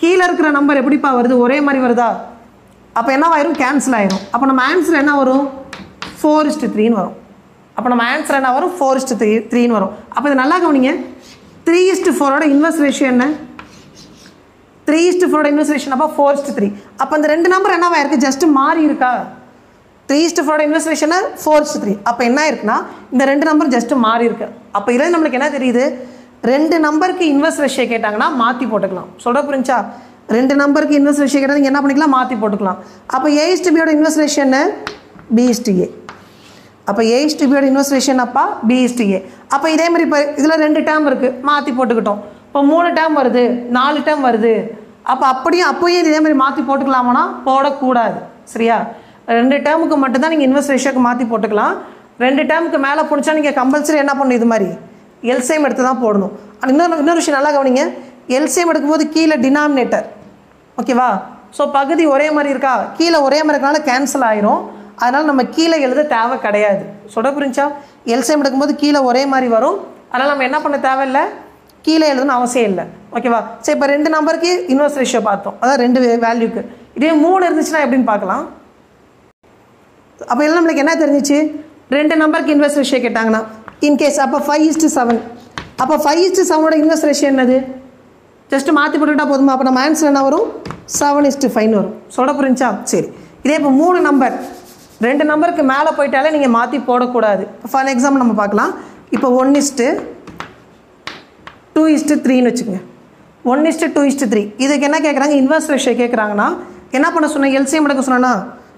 Speaker 2: கீழே இருக்கிற நம்பர் எப்படிப்பா வருது ஒரே மாதிரி வருதா அப்போ என்னவாயிரும் கேன்சல் ஆயிரும் அப்போ நம்ம ஆன்சர் என்ன வரும் ஃபோர் இஸ்ட்டு த்ரீன்னு வரும் அப்போ நம்ம ஆன்சர் என்ன வரும் ஃபோர் இஸ்ட்டு த்ரீ த்ரீன்னு வரும் அப்போ இது நல்லா கவனிங்க த்ரீ இஸ்ட்டு ஃபோரோட இன்வெஸ்ட் ரேஷியோ என்ன த்ரீ இஸ்ட்டு ஃபோரோட இன்வெஸ்ட் ரேஷியோ அப்போ ஃபோர் இஸ்ட்டு த்ரீ அப்போ இந்த ரெண்டு நம்பர் என்னவா இருக்குது ஜஸ்ட் மாறி இருக்கா த்ரீ இஸ்ட்டு ஃபோரோட இன்வெஸ்ட் ரேஷியோ ஃபோர் இஸ்ட்டு த்ரீ அப்போ என்ன இருக்குன்னா இந்த ரெண்டு நம்பர் ஜஸ்ட் மாறி இருக்கு அப்போ இதில் நம்மளுக்கு என்ன தெரியுது ரெண்டு நம்பருக்கு இன்வெஸ்ட் ரேஷியோ கேட்டாங்கன்னா மாற்றி போட்டுக்கலாம் சொல்கிற புரிஞ்சா ரெண்டு நம்பருக்கு இன்வெஸ்ட் ரேஷியோ கேட்டால் நீங்கள் என்ன பண்ணிக்கலாம் மாற்றி போட்டுக்கலாம் அப்போ ஏ இஸ்ட்டு பியோட இன்வெஸ்ட் ரேஷியோ என்ன பி இஸ்ட்டு ஏ அப்போ ஏ இஸ்ட்டு பியோட இன்வெஸ்ட் ரேஷியோ அப்பா பி இஸ்ட்டு ஏ அப்போ இதே மாதிரி இப்போ இதில் ரெண்டு டேர்ம் இருக்குது மாற்றி போட்டுக்கிட்டோம் இப்போ மூணு டேர்ம் வருது நாலு டேர்ம் வருது அப்போ அப்படியே அப்போயே இதே மாதிரி மாற்றி போட்டுக்கலாமானா போடக்கூடாது சரியா ரெண்டு டேர்முக்கு மட்டும்தான் நீங்கள் இன்வெஸ்ட் ரேஷியோக்கு மாற்றி போட்டுக்கலாம் ரெண்டு டேர்முக்கு மேலே போணுச்சா நீங்கள் கம்பல்சரி என்ன பண்ணணும் இது மாதிரி எல்சிஎம் எடுத்து தான் போடணும் ஆனால் இன்னொரு இன்னொரு விஷயம் நல்லா கவனிங்க எல்சிஎம் எடுக்கும்போது கீழே டினாமினேட்டர் ஓகேவா ஸோ பகுதி ஒரே மாதிரி இருக்கா கீழே ஒரே மாதிரி இருக்கனால கேன்சல் ஆயிரும் அதனால் நம்ம கீழே எழுத தேவை கிடையாது சொல்ல புரிஞ்சா எல்சிஎம் எடுக்கும்போது கீழே ஒரே மாதிரி வரும் அதனால் நம்ம என்ன பண்ண தேவையில்லை கீழே எழுதணும்னு அவசியம் இல்லை ஓகேவா சரி இப்போ ரெண்டு நம்பருக்கு இன்வெஸ்ட் ரேஷியோ பார்த்தோம் அதான் ரெண்டு வேல்யூக்கு இதே மூணு இருந்துச்சுன்னா எப்படின்னு பார்க்கலாம் அப்போ எல்லாம் நம்மளுக்கு என்ன தெரிஞ்சிச்சு ரெண்டு நம்பருக்கு இன்வெஸ்ட் ரேஷியோ கேட்டாங்கன்னா இன்கேஸ் அப்போ ஃபைவ் இஸ்ட்டு செவன் அப்போ ஃபைவ் இஸ்ட்டு செவனோட இன்வெஸ்ட் ரேஷியோ என்னது ஜஸ்ட் மாற்றி போட்டுக்கிட்டா போதுமா அப்போ நம்ம ஆன்சர் என்ன வரும் செவன் இஸ்ட்டு ஃபைன் வரும் சொல்ல புரிஞ்சா சரி இதே இப்போ மூணு நம்பர் ரெண்டு நம்பருக்கு மேலே போயிட்டாலே நீங்கள் மாற்றி போடக்கூடாது ஃபார் எக்ஸாம்பிள் நம்ம பார்க்கலாம் இப்போ ஒன் இஸ்ட்டு டூ இஸ்ட்டு த்ரீன்னு வச்சுக்கோங்க one is to two is to three இதுக்கு என்ன கேட்குறாங்க இன்வெஸ்ட் ரேஷியோ கேட்குறாங்கன்னா என்ன பண்ண சொன்னேன் எல்சிஎம் எடுக்க சொன்னேன்னா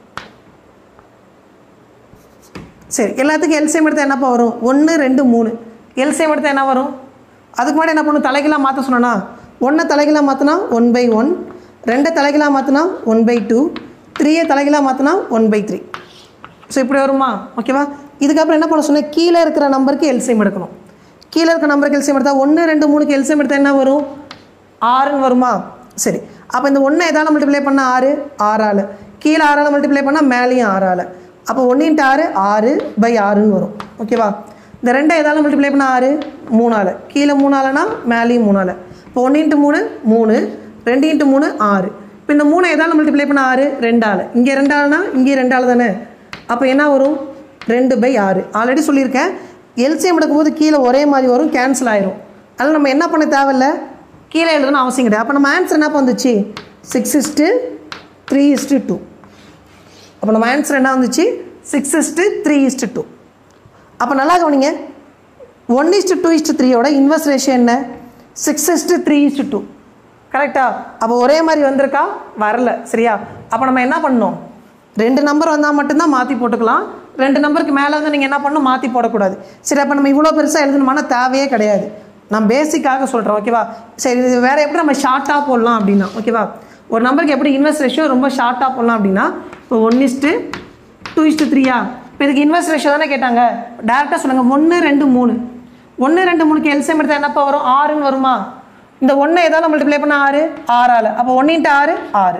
Speaker 2: சரி எல்லாத்துக்கும் எல்சிஎம் எடுத்தால் என்னப்பா வரும் ஒன்று ரெண்டு மூணு எல்சிஎம் எடுத்தால் என்ன வரும் அதுக்கு முன்னாடி என்ன பண்ணும் தலைகளாக மாற்ற சொன்னேன்னா ஒன்றை தலைகளாக மாற்றினா ஒன் பை ஒன் ரெண்டை தலைகளாக மாற்றினா ஒன் பை டூ த்ரீயை தலைகளாக மாற்றினா ஒன் பை த்ரீ ஸோ இப்படி வருமா ஓகேவா இதுக்கப்புறம் என்ன பண்ண சொன்னேன் கீழே இருக்கிற நம்பருக்கு எல்சிஎம் எடுக்கணும் கீழே இருக்கிற நம்பருக்கு எல்சிஎம் எடுத்தால் ஒன்று ரெண்டு மூணுக்கு எல்சிஎம் எடுத்தால் என்ன வரும் ஆறுன்னு வருமா சரி அப்போ இந்த ஒன்றை எதால் மல்டிப்ளை பண்ணால் ஆறு ஆறால் கீழே ஆறால் மல்டிப்ளை பண்ணால் மேலேயும் ஆறால் அப்போ ஒன்று இன்ட்டு ஆறு ஆறு பை ஆறுன்னு வரும் ஓகேவா இந்த ரெண்டை எதால் மல்டிப்ளை பண்ணால் ஆறு மூணால் கீழே மூணாலனா மேலேயும் மூணால் இப்போ ஒன்று இன்ட்டு மூணு மூணு ரெண்டு இன்ட்டு மூணு ஆறு இப்போ இந்த மூணை எதால் மல்டிப்ளை பண்ண ஆறு ரெண்டால் இங்கே ரெண்டாள்னா இங்கே ரெண்டாள் தானே அப்போ என்ன வரும் ரெண்டு பை ஆறு ஆல்ரெடி சொல்லியிருக்கேன் எல்சிஎம் எடுக்கும்போது கீழே ஒரே மாதிரி வரும் கேன்சல் ஆயிரும் அதனால் நம்ம என்ன பண்ண தேவையில்ல கீழே எழுதணும் அவசியம் கிடையாது அப்போ நம்ம ஆன்சர் என்ன வந்துச்சு six is to three is to two அப்போ நம்ம ஆன்சர் என்ன வந்துச்சு six is to three is to two அப்போ நல்லா கவனிங்க ஒன் இஸ்ட்டு டூ இஸ்ட்டு த்ரீயோட இன்வெஸ்ட் ரேஷியோ என்ன six is to three is to two கரெக்டா அப்போ ஒரே மாதிரி வந்திருக்கா வரல சரியா அப்போ நம்ம என்ன பண்ணணும் ரெண்டு நம்பர் வந்தால் மட்டும்தான் மாற்றி போட்டுக்கலாம் ரெண்டு நம்பருக்கு மேலே வந்து நீங்கள் என்ன பண்ணணும் மாற்றி போடக்கூடாது சரி அப்போ நம்ம இவ்வளோ பெருசாக எழுதணுமான தேவையே கிடையாது நான் பேசிக்காக சொல்கிறேன் ஓகேவா சரி இது வேறு எப்படி நம்ம ஷார்ட்டாக போடலாம் அப்படின்னா ஓகேவா ஒரு நம்பருக்கு எப்படி இன்வெஸ்ட் ரேஷியோ ரொம்ப ஷார்ட்டாக போடலாம் அப்படின்னா இப்போ ஒன் இஸ்ட்டு டூ இஸ்ட்டு த்ரீயா இப்போ இதுக்கு இன்வெஸ்ட் ரேஷியோ தானே கேட்டாங்க டேரெக்டாக சொல்லுங்கள் ஒன்று ரெண்டு மூணு ஒன்று ரெண்டு மூணுக்கு எல்சிஎம் எடுத்தால் என்னப்பா வரும் ஆறுன்னு வருமா இந்த ஒன்றை எதால் மல்டிப்ளை பண்ண ஆறு ஆறால் அப்போ ஒன்று இன்ட்டு ஆறு ஆறு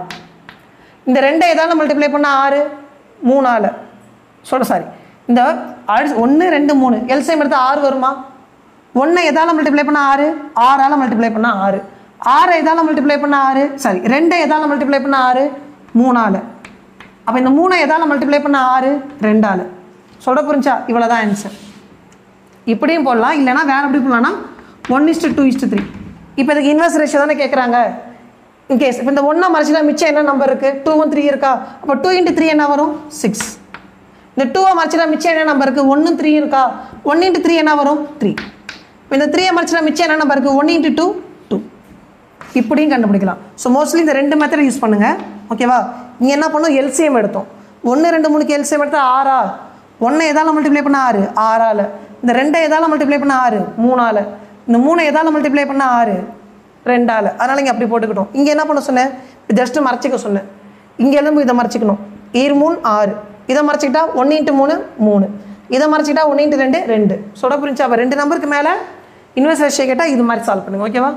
Speaker 2: இந்த ரெண்டை எதால் மல்டிப்ளை பண்ண ஆறு மூணால் சொல்ல சாரி இந்த அழு ஒன்று ரெண்டு மூணு எல்சிஎம் எடுத்தால் ஆறு வருமா ஒன்றை எதால் மல்டிப்ளை பண்ண ஆறு ஆறால் மல்டிப்ளை பண்ண ஆறு ஆறை எதால் மல்டிப்ளை பண்ண ஆறு சாரி ரெண்டை எதால் மல்டிப்ளை பண்ண ஆறு மூணால் அப்போ இந்த மூணை எதால் மல்டிப்ளை பண்ண ஆறு ரெண்டால் சொல்ல புரிஞ்சா இவ்வளோ தான் ஆன்சர் இப்படியும் போடலாம் இல்லைனா வேறு எப்படி போடலாம்னா one is to two is to three இப்போ இதுக்கு இன்வெஸ்ட் ரேஷியோ தானே கேட்குறாங்க இன்கேஸ் இப்போ இந்த ஒன்றா மறைச்சினா மிச்சம் என்ன நம்பர் இருக்குது டூ ஒன் த்ரீ இருக்கா அப்போ டூ இன்ட்டு த்ரீ என்ன வரும் சிக்ஸ் இந்த டூவை மறைச்சினா மிச்சம் என்ன நம்பர் இருக்குது ஒன்று த்ரீ இருக்கா ஒன் இன்ட்டு த்ரீ என்ன வரும் த்ரீ இப்போ இந்த த்ரீயை மறைச்சினா மிச்சம் என்ன நம்பர் இருக்குது ஒன் இன்ட்டு டூ டூ இப்படியும் கண்டுபிடிக்கலாம் ஸோ மோஸ்ட்லி இந்த ரெண்டு மெத்தட் யூஸ் பண்ணுங்கள் ஓகேவா நீ என்ன பண்ணும் எல்சிஎம் எடுத்தோம் ஒன்று ரெண்டு மூணுக்கு எல்சிஎம் எடுத்தால் ஆறா ஒன்றை எதால் மல்டிப்ளை பண்ண ஆறு ஆறால் இந்த ரெண்டை எதால் மல்டிப்ளை பண்ண ஆறு மூணால் இந்த மூணை எதால் மல்டிப்ளை பண்ண ஆறு ரெண்டால் அதனால் இங்கே அப்படி போட்டுக்கிட்டோம் இங்கே என்ன பண்ண சொன்னேன் ஜஸ்ட்டு மறைச்சிக்க சொன்னேன் இங்கே எலும்பு இதை மறைச்சிக்கணும் ஈர் மூணு ஆறு இதை மறைச்சிக்கிட்டா ஒன்று இன்ட்டு மூணு மூணு இதை மறைச்சிக்கிட்டா ஒன்று இன்ட்டு ரெண்டு ரெண்டு சொட புரிஞ்சா அப்போ ரெண்டு நம்பருக்கு மேலே இன்வெஸ்ட் ரேஷியோ கேட்டால் இது மாதிரி சால்வ் பண்ணுங்க ஓகேவா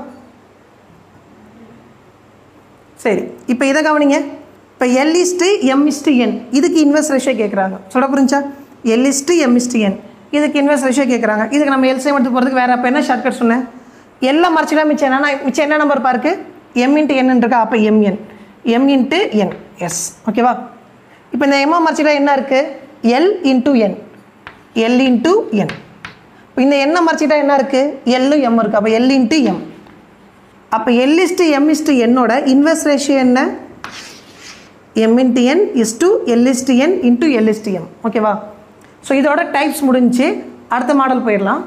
Speaker 2: சரி இப்போ இதை கவனிங்க இப்போ L is to M is to N இதுக்கு இன்வெஸ்ட் ரேஷியோ கேட்குறாங்க சொல்ல புரிஞ்சா L is to M is to N இதுக்கு இன்வெஸ்ட் ரேஷியோ கேட்குறாங்க இதுக்கு நம்ம எல்சிஎம் எடுத்து போகிறதுக்கு வேறு அப்போ என்ன ஷார்ட்கட் சொன்னேன் எல்லாம் மறைச்சிட்டா மிச்சம் என்னன்னா மிச்சம் என்ன நம்பர் பாருக்கு எம் இன்ட்டு என் இருக்கா அப்போ எம்என் எம் இன்ட்டு என் எஸ் ஓகேவா இப்போ இந்த எம்மா மறைச்சிட்டா என்ன இருக்குது L into N L into N இப்போ இந்த எண்ணை மறைச்சிட்டா என்ன இருக்குது எல்லு எம் இருக்குது அப்போ எல் இன்ட்டு எம் அப்போ எல் இஸ்ட்டு எம் இஸ்ட்டு என்னோட இன்வெஸ்ட் ரேஷியோ என்ன M into N is to L is to N into L is to M ஓகேவா ஸோ இதோட டைப்ஸ் முடிஞ்சு அடுத்த மாடல் போயிடலாம்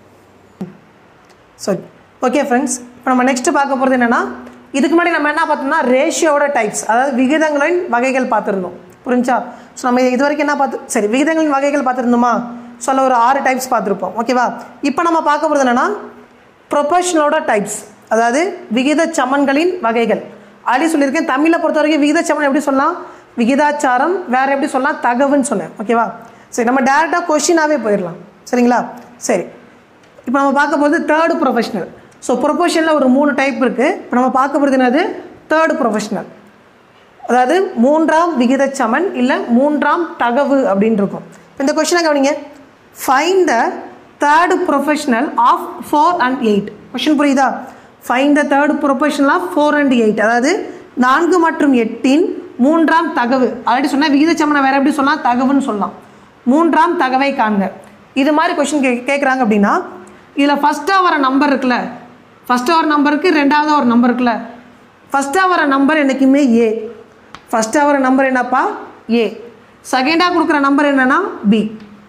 Speaker 2: ஸோ ஓகே ஃப்ரெண்ட்ஸ் இப்போ நம்ம நெக்ஸ்ட் பார்க்க போகிறது என்னென்னா இதுக்கு முன்னாடி நம்ம என்ன பார்த்தோம்னா ரேஷியோட டைப்ஸ் அதாவது விகிதங்களின் வகைகள் பார்த்துருந்தோம் புரிஞ்சா ஸோ நம்ம இது வரைக்கும் என்ன பார்த்து சரி விகிதங்களின் வகைகள் பார்த்துருந்தோமா ஸோ அதில் ஒரு ஆறு டைப்ஸ் பார்த்துருப்போம் ஓகேவா இப்போ நம்ம பார்க்க போகிறது என்னென்னா ப்ரொபஷனலோட டைப்ஸ் அதாவது விகித சமன்களின் வகைகள் ஆல்ரெடி சொல்லியிருக்கேன் தமிழை பொறுத்த வரைக்கும் விகித சமன் எப்படி சொல்லலாம் விகிதாச்சாரம் வேறு எப்படி சொல்லலாம் தகவுன்னு சொன்னேன் ஓகேவா சரி நம்ம டேரெக்டாக கொஷினாகவே போயிடலாம் சரிங்களா சரி இப்போ நம்ம பார்க்க போகிறது தேர்டு ப்ரொஃபஷனல் ஸோ ப்ரொஃபஷனில் ஒரு மூணு டைப் இருக்குது இப்போ நம்ம பார்க்க போகிறது என்னது தேர்டு ப்ரொஃபஷனல் அதாவது மூன்றாம் விகிதச்சமன் இல்லை மூன்றாம் தகவு அப்படின்னு இருக்கும் இப்போ இந்த கொஷினை கவனிங்க find the third proportional of four and eight question புரியுதா find the third proportional of four and eight அதாவது நான்கு மற்றும் எட்டின் மூன்றாம் தகவு ஆல்ரெடி சொன்னால் விகிதச்சமனை வேறு எப்படி சொல்லலாம் தகவுன்னு சொல்லலாம் மூன்றாம் தகவை காண்க இது மாதிரி கொஷின் கே கேட்குறாங்க அப்படின்னா இதில் ஃபஸ்ட்டாக வர நம்பர் இருக்குல்ல ஃபஸ்ட்டாக வர நம்பருக்கு ரெண்டாவதாக ஒரு நம்பர் இருக்குல்ல ஃபஸ்ட்டாக வர நம்பர் என்றைக்குமே ஏ ஃபஸ்ட்டாக வர நம்பர் என்னப்பா ஏ செகண்டாக கொடுக்குற நம்பர் என்னன்னா பி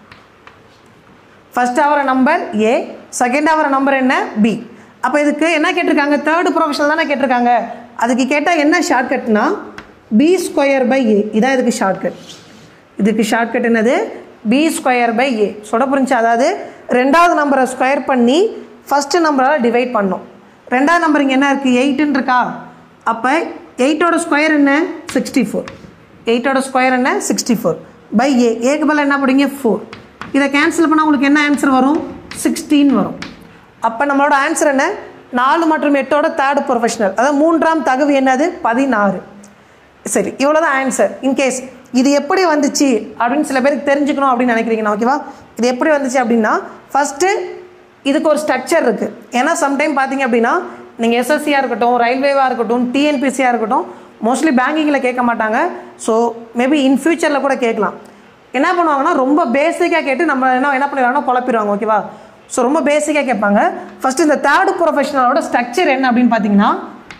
Speaker 2: ஃபஸ்ட்டாக வர நம்பர் ஏ செகண்டாக வர நம்பர் என்ன பி அப்போ இதுக்கு என்ன கேட்டிருக்காங்க தேர்டு ப்ரொஃபஷனல் தானே கேட்டிருக்காங்க அதுக்கு கேட்டால் என்ன ஷார்ட்கட்னா பி ஸ்கொயர் பை ஏ இதான் இதுக்கு ஷார்ட்கட் இதுக்கு ஷார்ட்கட் என்னது பி ஸ்கொயர் பை ஏ சொல்ல புரிஞ்சு அதாவது ரெண்டாவது நம்பரை ஸ்கொயர் பண்ணி ஃபஸ்ட்டு நம்பரால் டிவைட் பண்ணோம் ரெண்டாவது நம்பர் இங்கே என்ன இருக்குது எயிட்டுன்னு இருக்கா அப்போ எயிட்டோட ஸ்கொயர் என்ன சிக்ஸ்டி ஃபோர் எயிட்டோட ஸ்கொயர் என்ன சிக்ஸ்டி ஃபோர் பை ஏ ஏக்கு பதில் என்ன போடுங்க ஃபோர் இதை கேன்சல் பண்ணால் உங்களுக்கு என்ன ஆன்சர் வரும் சிக்ஸ்டீன் வரும் அப்போ நம்மளோட ஆன்சர் என்ன நாலு மற்றும் எட்டோட தேர்ட் ப்ரொஃபஷனல் அதாவது மூன்றாம் தகவு என்னது பதினாறு சரி இவ்வளோதான் ஆன்சர் இன்கேஸ் இது எப்படி வந்துச்சு அப்படின்னு சில பேருக்கு தெரிஞ்சுக்கணும் அப்படின்னு நினைக்கிறீங்கண்ணா ஓகேவா இது எப்படி வந்துச்சு அப்படின்னா ஃபஸ்ட்டு இதுக்கு ஒரு ஸ்ட்ரக்சர் இருக்குது ஏன்னா சம்டைம் பார்த்தீங்க அப்படின்னா நீங்கள் எஸ்எஸ்சியாக இருக்கட்டும் ரயில்வேவாக இருக்கட்டும் டிஎன்பிசியாக இருக்கட்டும் மோஸ்ட்லி பேங்கிங்கில் கேட்க மாட்டாங்க ஸோ மேபி இன் ஃபியூச்சரில் கூட கேட்கலாம் என்ன பண்ணுவாங்கன்னா ரொம்ப பேசிக்காக கேட்டு நம்ம என்ன என்ன பண்ணிடுவாங்கன்னா குழப்பிடுவாங்க ஓகேவா ஸோ ரொம்ப பேசிக்காக கேட்பாங்க ஃபஸ்ட்டு இந்த தேர்ட் ப்ரொஃபஷனலோட ஸ்ட்ரக்சர் என்ன அப்படின்னு பார்த்தீங்கன்னா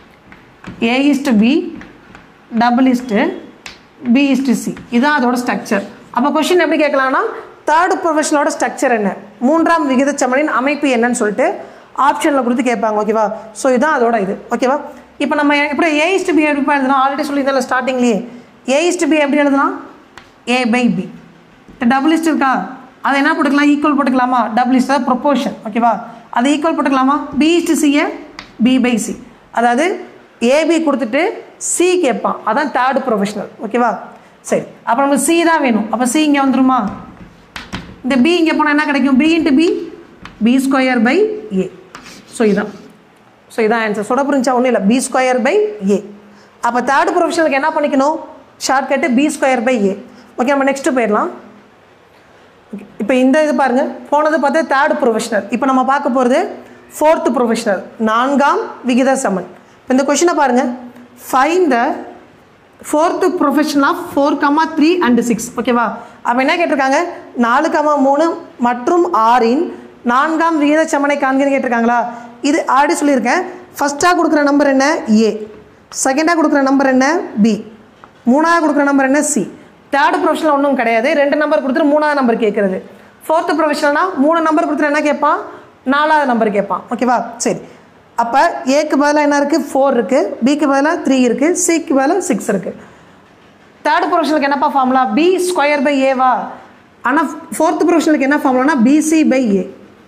Speaker 2: A is to B double is to B is to C இதுதான் அதோட ஸ்ட்ரக்சர் அப்போ கொஷின் எப்படி கேட்கலாம்னா தேர்ட் ப்ரொஃபஷனலோட ஸ்ட்ரக்சர் என்ன மூன்றாம் விகிதச்சமனின் அமைப்பு என்னன்னு சொல்லிட்டு ஆப்ஷனில் கொடுத்து கேட்பாங்க ஓகேவா ஸோ இதுதான் அதோட இது ஓகேவா இப்போ நம்ம எப்படி ஏ இஸ்டு பி எப்படி எழுதலாம் ஆல்ரெடி சொல்லியிருந்தால ஸ்டார்டிங்லேயே ஏ இஸ்டு பி எப்படி எழுதலாம் A by B double is to இருக்கா அதை என்ன போட்டுக்கலாம் ஈக்குவல் போட்டுக்கலாமா டபுள் இஸ்ட் அதாவது ப்ரொப்போர்ஷன் ஓகேவா அதை ஈக்குவல் போட்டுக்கலாமா பி இஸ்டு சியை பி பை சி அதாவது ஏபி கொடுத்துட்டு சி கேட்பான் அதான் தேர்ட் ப்ரொஃபஷனல் ஓகேவா சரி அப்போ நமக்கு சி தான் வேணும் அப்போ சி இங்கே வந்துருமா இந்த பி இங்கே போனால் என்ன கிடைக்கும் B into B B square by A so இதான் ஸோ இதான் ஆன்சர் சொல்ல புரிஞ்சா ஒன்றும் இல்லை பி ஸ்கொயர் பை ஏ அப்போ தேர்ட் ப்ரொஃபஷனலுக்கு என்ன பண்ணிக்கணும் shortcut B square by A okay நம்ம நெக்ஸ்ட்டு போயிடலாம் ஓகே இப்போ இந்த இது பாருங்கள் போனது பார்த்து தேர்ட் ப்ரொஃபஷனல் இப்போ நம்ம பார்க்க போகிறது ஃபோர்த்து ப்ரொஃபஷனல் நான்காம் விகித சமன் இப்போ இந்த கொஷினை பாருங்கள் find the fourth proportional of four comma three and six ஓகேவா அப்போ என்ன கேட்டிருக்காங்க நாலு கமா மூணு மற்றும் ஆறின் நான்காம் விகித சமனை காண்கிறேன்னு கேட்டிருக்காங்களா இது ஆல்ரெடி சொல்லியிருக்கேன் ஃபஸ்ட்டாக கொடுக்குற நம்பர் என்ன ஏ செகண்டாக கொடுக்குற நம்பர் என்ன பி மூணாவது கொடுக்குற நம்பர் என்ன சி தேர்டு ப்ரொஃபஷனல் ஒன்றும் கிடையாது ரெண்டு நம்பர் கொடுத்துட்டு மூணாவது நம்பர் கேட்குறது ஃபோர்த்து ப்ரொஃபஷனல்னா மூணு நம்பர் கொடுத்துட்டு என்ன கேட்பான் நாலாவது நம்பர் கேட்பான் ஓகேவா சரி அப்போ ஏக்கு பதிலாக என்ன இருக்குது ஃபோர் இருக்குது பிக்கு பதிலாக த்ரீ இருக்குது சிக்கு பதிலாக சிக்ஸ் இருக்குது தேர்ட் ப்ரொஃபஷனுக்கு என்னப்பா ஃபார்முலா பி ஸ்கொயர் பை ஏவா ஆனால் ஃபோர்த் ப்ரொஃபஷனுக்கு என்ன ஃபார்முலானா BC by A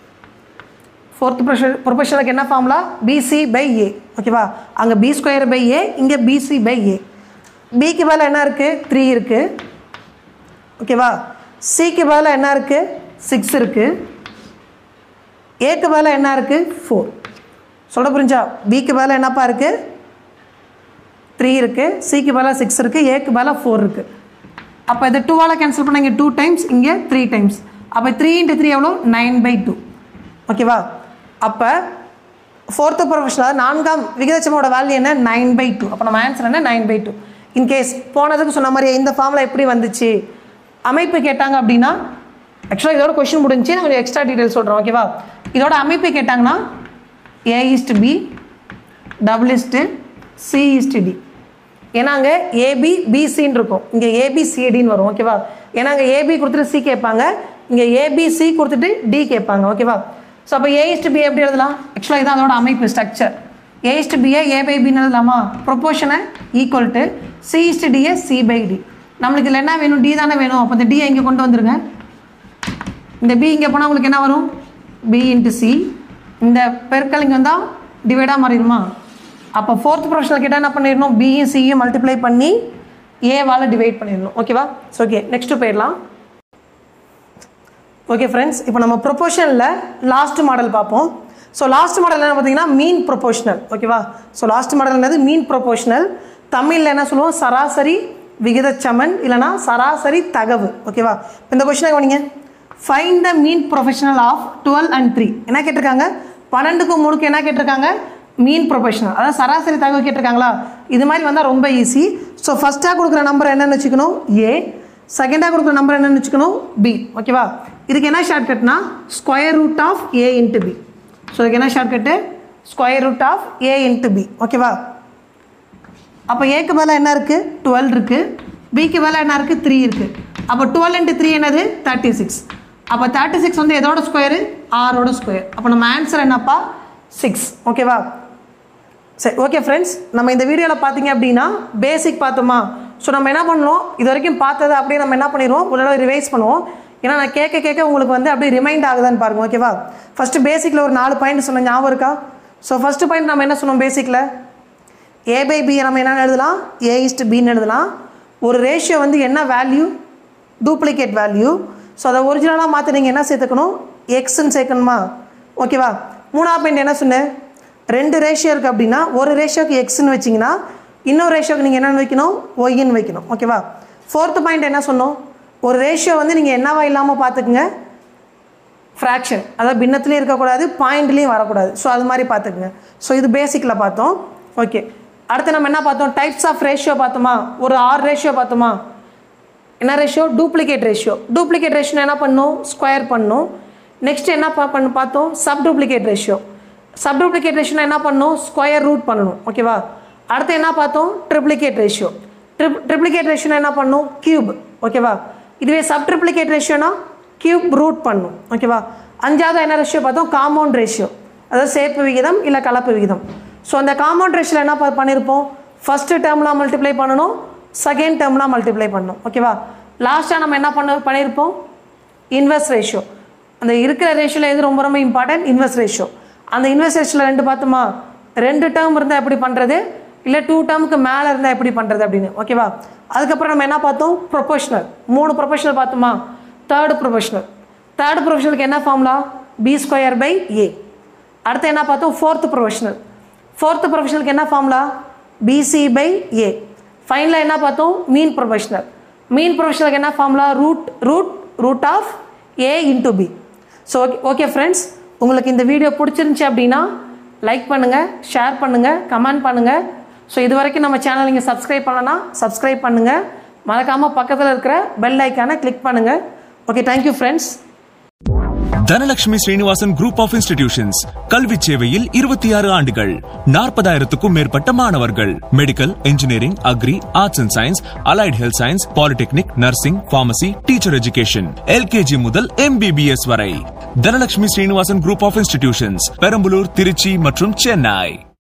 Speaker 2: fourth proportion ப்ரொஃபஷனுக்கு என்ன ஃபார்முலா பிசி பை ஏ ஓகேவா அங்கே பி ஸ்கொயர் பை ஏ இங்கே பிசி பை ஏ பிக்கு பதிலாக என்ன இருக்குது த்ரீ இருக்குது ஓகேவா சிக்கு பதிலாக என்ன இருக்குது சிக்ஸ் இருக்குது ஏக்கு பதிலாக என்ன இருக்குது ஃபோர் சொல்ல புரிஞ்சா பிக்கு பதிலாக என்னப்பா இருக்குது த்ரீ இருக்குது சிக்கு பதிலாக சிக்ஸ் இருக்குது ஏக்கு பதிலாக ஃபோர் இருக்குது அப்போ இது டூவால் கேன்சல் பண்ண இங்கே டூ டைம்ஸ் இங்கே த்ரீ டைம்ஸ் அப்போ த்ரீ இன்ட்டு த்ரீ எவ்வளோ நைன் பை டூ ஓகேவா அப்போ ஃபோர்த்து ப்ரொஃபஷனல் நான்காம் விகிதச்சமோட வேல்யூ என்ன நைன் பை டூ அப்போ நம்ம ஆன்சர் என்ன நைன் பை டூ இன்கேஸ் போனதுக்கு சொன்ன மாதிரி இந்த ஃபார்மில் எப்படி வந்துச்சு அமைப்பு கேட்டாங்க அப்படின்னா ஆக்சுவலாக இதோட கொஷின் முடிஞ்சு நான் கொஞ்சம் எக்ஸ்ட்ரா டீட்டெயில் சொல்கிறேன் ஓகேவா இதோட அமைப்பு கேட்டாங்கன்னா A is to B double is to C is to D ஏன்னா அங்கே ஏபி பிசின்னு இருக்கும் இங்கே ஏபிசிடின்னு வரும் ஓகேவா ஏன்னா அங்கே ஏபி கொடுத்துட்டு சி கேட்பாங்க இங்கே ஏபிசி கொடுத்துட்டு டி கேட்பாங்க ஓகேவா ஸோ அப்போ ஏ இஸ்ட் பி எப்படி எழுதலாம் ஆக்சுவலாக இதான் அதோட அமைப்பு structure A is to BA A by பின்னு எழுதலாமா ப்ரொப்போர்ஷனை equal to C is to DA C by D நம்மளுக்கு இதில் என்ன வேணும் டி தானே வேணும் அப்போ இந்த டியை இங்கே கொண்டு வந்துருங்க இந்த பி இங்கே போனால் உங்களுக்கு என்ன வரும் பி இன்ட்டு சி இந்த பெருக்கல் இங்கே வந்தால் டிவைடாக மாறிடுமா அப்போ ஃபோர்த் ப்ரொஃபஷனல் கிட்ட என்ன பண்ணிடணும் பியும் சியும் மல்டிப்ளை பண்ணி ஏவால் டிவைட் பண்ணிடணும் ஓகேவா ஸோ ஓகே நெக்ஸ்ட்டு போயிடலாம் ஓகே ஃப்ரெண்ட்ஸ் இப்போ நம்ம ப்ரொபோஷனில் லாஸ்ட் மாடல் பார்ப்போம் ஸோ லாஸ்ட் மாடல் என்ன பார்த்தீங்கன்னா மீன் ப்ரொபோஷனல் ஓகேவா ஸோ லாஸ்ட் மாடல் என்னது மீன் ப்ரொபோஷனல் தமிழில் என்ன சொல்லுவோம் சராசரி விகிதச்சமன் இல்லைனா சராசரி தகவு ஓகேவா இப்போ இந்த கொஸ்டினை கவனிங்க find the mean proportional of twelve and three என்ன கேட்டிருக்காங்க பன்னெண்டுக்கும் மூணுக்கு என்ன கேட்டிருக்காங்க மீன் ப்ரொஃபஷனல் அதாவது சராசரி தகவல் கேட்டிருக்காங்களா இது மாதிரி வந்தால் ரொம்ப ஈஸி ஸோ ஃபஸ்ட்டாக கொடுக்குற நம்பர் என்னன்னு வச்சுக்கணும் ஏ செகண்டாக கொடுக்குற நம்பர் என்னன்னு வச்சுக்கணும் பி ஓகேவா இதுக்கு என்ன ஷார்ட்கட்னா square root of A into B so இதுக்கு என்ன shortcut square root of A into B ஓகேவா அப்போ ஏக்கு மேலே என்ன இருக்குது டுவெல் இருக்குது பிக்கு மேலே என்ன இருக்குது த்ரீ இருக்குது அப்போ டுவெல் இன்ட்டு த்ரீ என்னது தேர்ட்டி சிக்ஸ் அப்போ தேர்ட்டி சிக்ஸ் வந்து எதோட ஸ்கொயரு ஆரோட ஸ்கொயர் அப்போ நம்ம ஆன்சர் என்னப்பா சிக்ஸ் ஓகேவா சரி ஓகே ஃப்ரெண்ட்ஸ் நம்ம இந்த வீடியோவில் பார்த்தீங்க அப்படின்னா பேசிக் பார்த்தோமா ஸோ நம்ம என்ன பண்ணணும் இது வரைக்கும் பார்த்ததை அப்படியே நம்ம என்ன பண்ணிடுவோம் ஒரு தடவை ரிவைஸ் பண்ணுவோம் ஏன்னா நான் கேட்க கேட்க உங்களுக்கு வந்து அப்படியே ரிமைண்ட் ஆகுதான்னு பாருங்க ஓகேவா ஃபஸ்ட்டு பேசிக்கில் ஒரு நாலு பாயிண்ட் சொன்ன ஞாபகம் இருக்கா ஸோ ஃபஸ்ட்டு பாயிண்ட் நம்ம என்ன சொன்னோம் பேசிக்கில் ஏ பை பி நம்ம என்ன எழுதலாம் ஏ இஸ்ட் பின்னு எழுதலாம் ஒரு ரேஷியோ வந்து என்ன வேல்யூ டூப்ளிகேட் வேல்யூ ஸோ அதை ஒரிஜினலாக மாற்ற நீங்கள் என்ன சேர்த்துக்கணும் எக்ஸ்ன்னு சேர்க்கணுமா ஓகேவா மூணாவது பாயிண்ட் என்ன சொன்னேன் ரெண்டு ரேஷியோ இருக்குது அப்படின்னா ஒரு ரேஷியோக்கு எக்ஸ்ன்னு வச்சிங்கன்னா இன்னொரு ரேஷியோக்கு நீங்கள் என்னென்னு வைக்கணும் ஒய்ன்னு வைக்கணும் ஓகேவா ஃபோர்த்து பாயிண்ட் என்ன சொன்னோம் ஒரு ரேஷியோ வந்து நீங்கள் என்னவா இல்லாமல் பார்த்துக்குங்க ஃப்ராக்ஷன் அதாவது பின்னத்துலேயும் இருக்கக்கூடாது பாயிண்ட்லேயும் வரக்கூடாது ஸோ அது மாதிரி பார்த்துக்குங்க ஸோ இது பேசிக்கில் பார்த்தோம் ஓகே அடுத்து நம்ம என்ன பார்த்தோம் டைப்ஸ் ஆஃப் ரேஷியோ பார்த்தோமா ஒரு ஆறு ரேஷியோ பார்த்தோமா என்ன ratio duplicate ratio duplicate ratio என்ன பண்ணும் ஸ்கொயர் பண்ணும் நெக்ஸ்ட் என்ன பா பண்ணு பார்த்தோம் sub duplicate ratio sub duplicate ratio என்ன பண்ணணும் ஸ்கொயர் ரூட் பண்ணணும் ஓகேவா அடுத்து என்ன பார்த்தோம் triplicate ratio trip triplicate ratio என்ன பண்ணும் கியூப் ஓகேவா இதுவே சப் ட்ரிப்ளிகேட் ரேஷியோனா கியூப் ரூட் பண்ணும் ஓகேவா அஞ்சாவது என்ன ரேஷியோ பார்த்தோம் காம்பவுண்ட் ரேஷியோ அதாவது சேர்ப்பு விகிதம் இல்லை கலப்பு விகிதம் ஸோ அந்த காம்பவுண்ட் ரேஷியோவில் என்ன ப- பண்ணியிருப்போம் ஃபஸ்ட்டு டேர்ம்லாம் மல்டிப்ளை பண்ணணும் செகண்ட் டேர்ம்லாம் மல்டிப்ளை பண்ணணும் ஓகேவா லாஸ்ட்டாக நம்ம என்ன பண்ண பண்ணியிருப்போம் இன்வெஸ்ட் ரேஷியோ அந்த இருக்கிற ரேஷியோவில் எது ரொம்ப ரொம்ப இம்பார்ட்டன்ட் இன்வெஸ்ட் ரேஷியோ அந்த இன்வெஸ்ட் ரேஷியோவில் ரெண்டு பார்த்தோமா ரெண்டு டேர்ம் இருந்தால் எப்படி பண்ணுறது இல்லை டூ டேர்முக்கு மேலே இருந்தால் எப்படி பண்ணுறது அப்படின்னு ஓகேவா அதுக்கப்புறம் நம்ம என்ன பார்த்தோம் ப்ரொபோஷனல் மூணு ப்ரொபோஷனல் பார்த்தோமா தேர்டு ப்ரொபோஷனல் தேர்ட் ப்ரொபோஷனலுக்கு என்ன formula B square by A அடுத்து என்ன பார்த்தோம் ஃபோர்த்து ப்ரொஃபஷனல் ஃபோர்த்து ப்ரொஃபஷனலுக்கு என்ன ஃபார்முலா பிசி பை ஏ ஃபைனலாக என்ன பார்த்தோம் மீன் ப்ரொஃபஷனல் மீன் ப்ரொஃபஷனலுக்கு என்ன formula root root root of A into B so okay okay friends உங்களுக்கு இந்த வீடியோ பிடிச்சிருந்துச்சி அப்படின்னா லைக் பண்ணுங்கள் ஷேர் பண்ணுங்கள் கமெண்ட் பண்ணுங்கள் ஸோ இது வரைக்கும் நம்ம சேனல் நீங்கள் சப்ஸ்கிரைப் பண்ணலன்னா சப்ஸ்கிரைப் பண்ணுங்கள் மறக்காமல் பக்கத்தில் இருக்கிற பெல் ஐக்கானை கிளிக் பண்ணுங்கள் okay thank you friends
Speaker 1: Dhanalakshmi Srinivasan group of institutions கல்வி சேவையில் இருபத்தி ஆறு ஆண்டுகள் நாற்பதாயிரத்துக்கும் மேற்பட்ட மாணவர்கள் medical engineering agri arts and science allied health science polytechnic nursing pharmacy teacher education LKG முதல் எம்பிபிஎஸ் வரை Dhanalakshmi Srinivasan group of institutions Perambalur Trichy மற்றும் சென்னை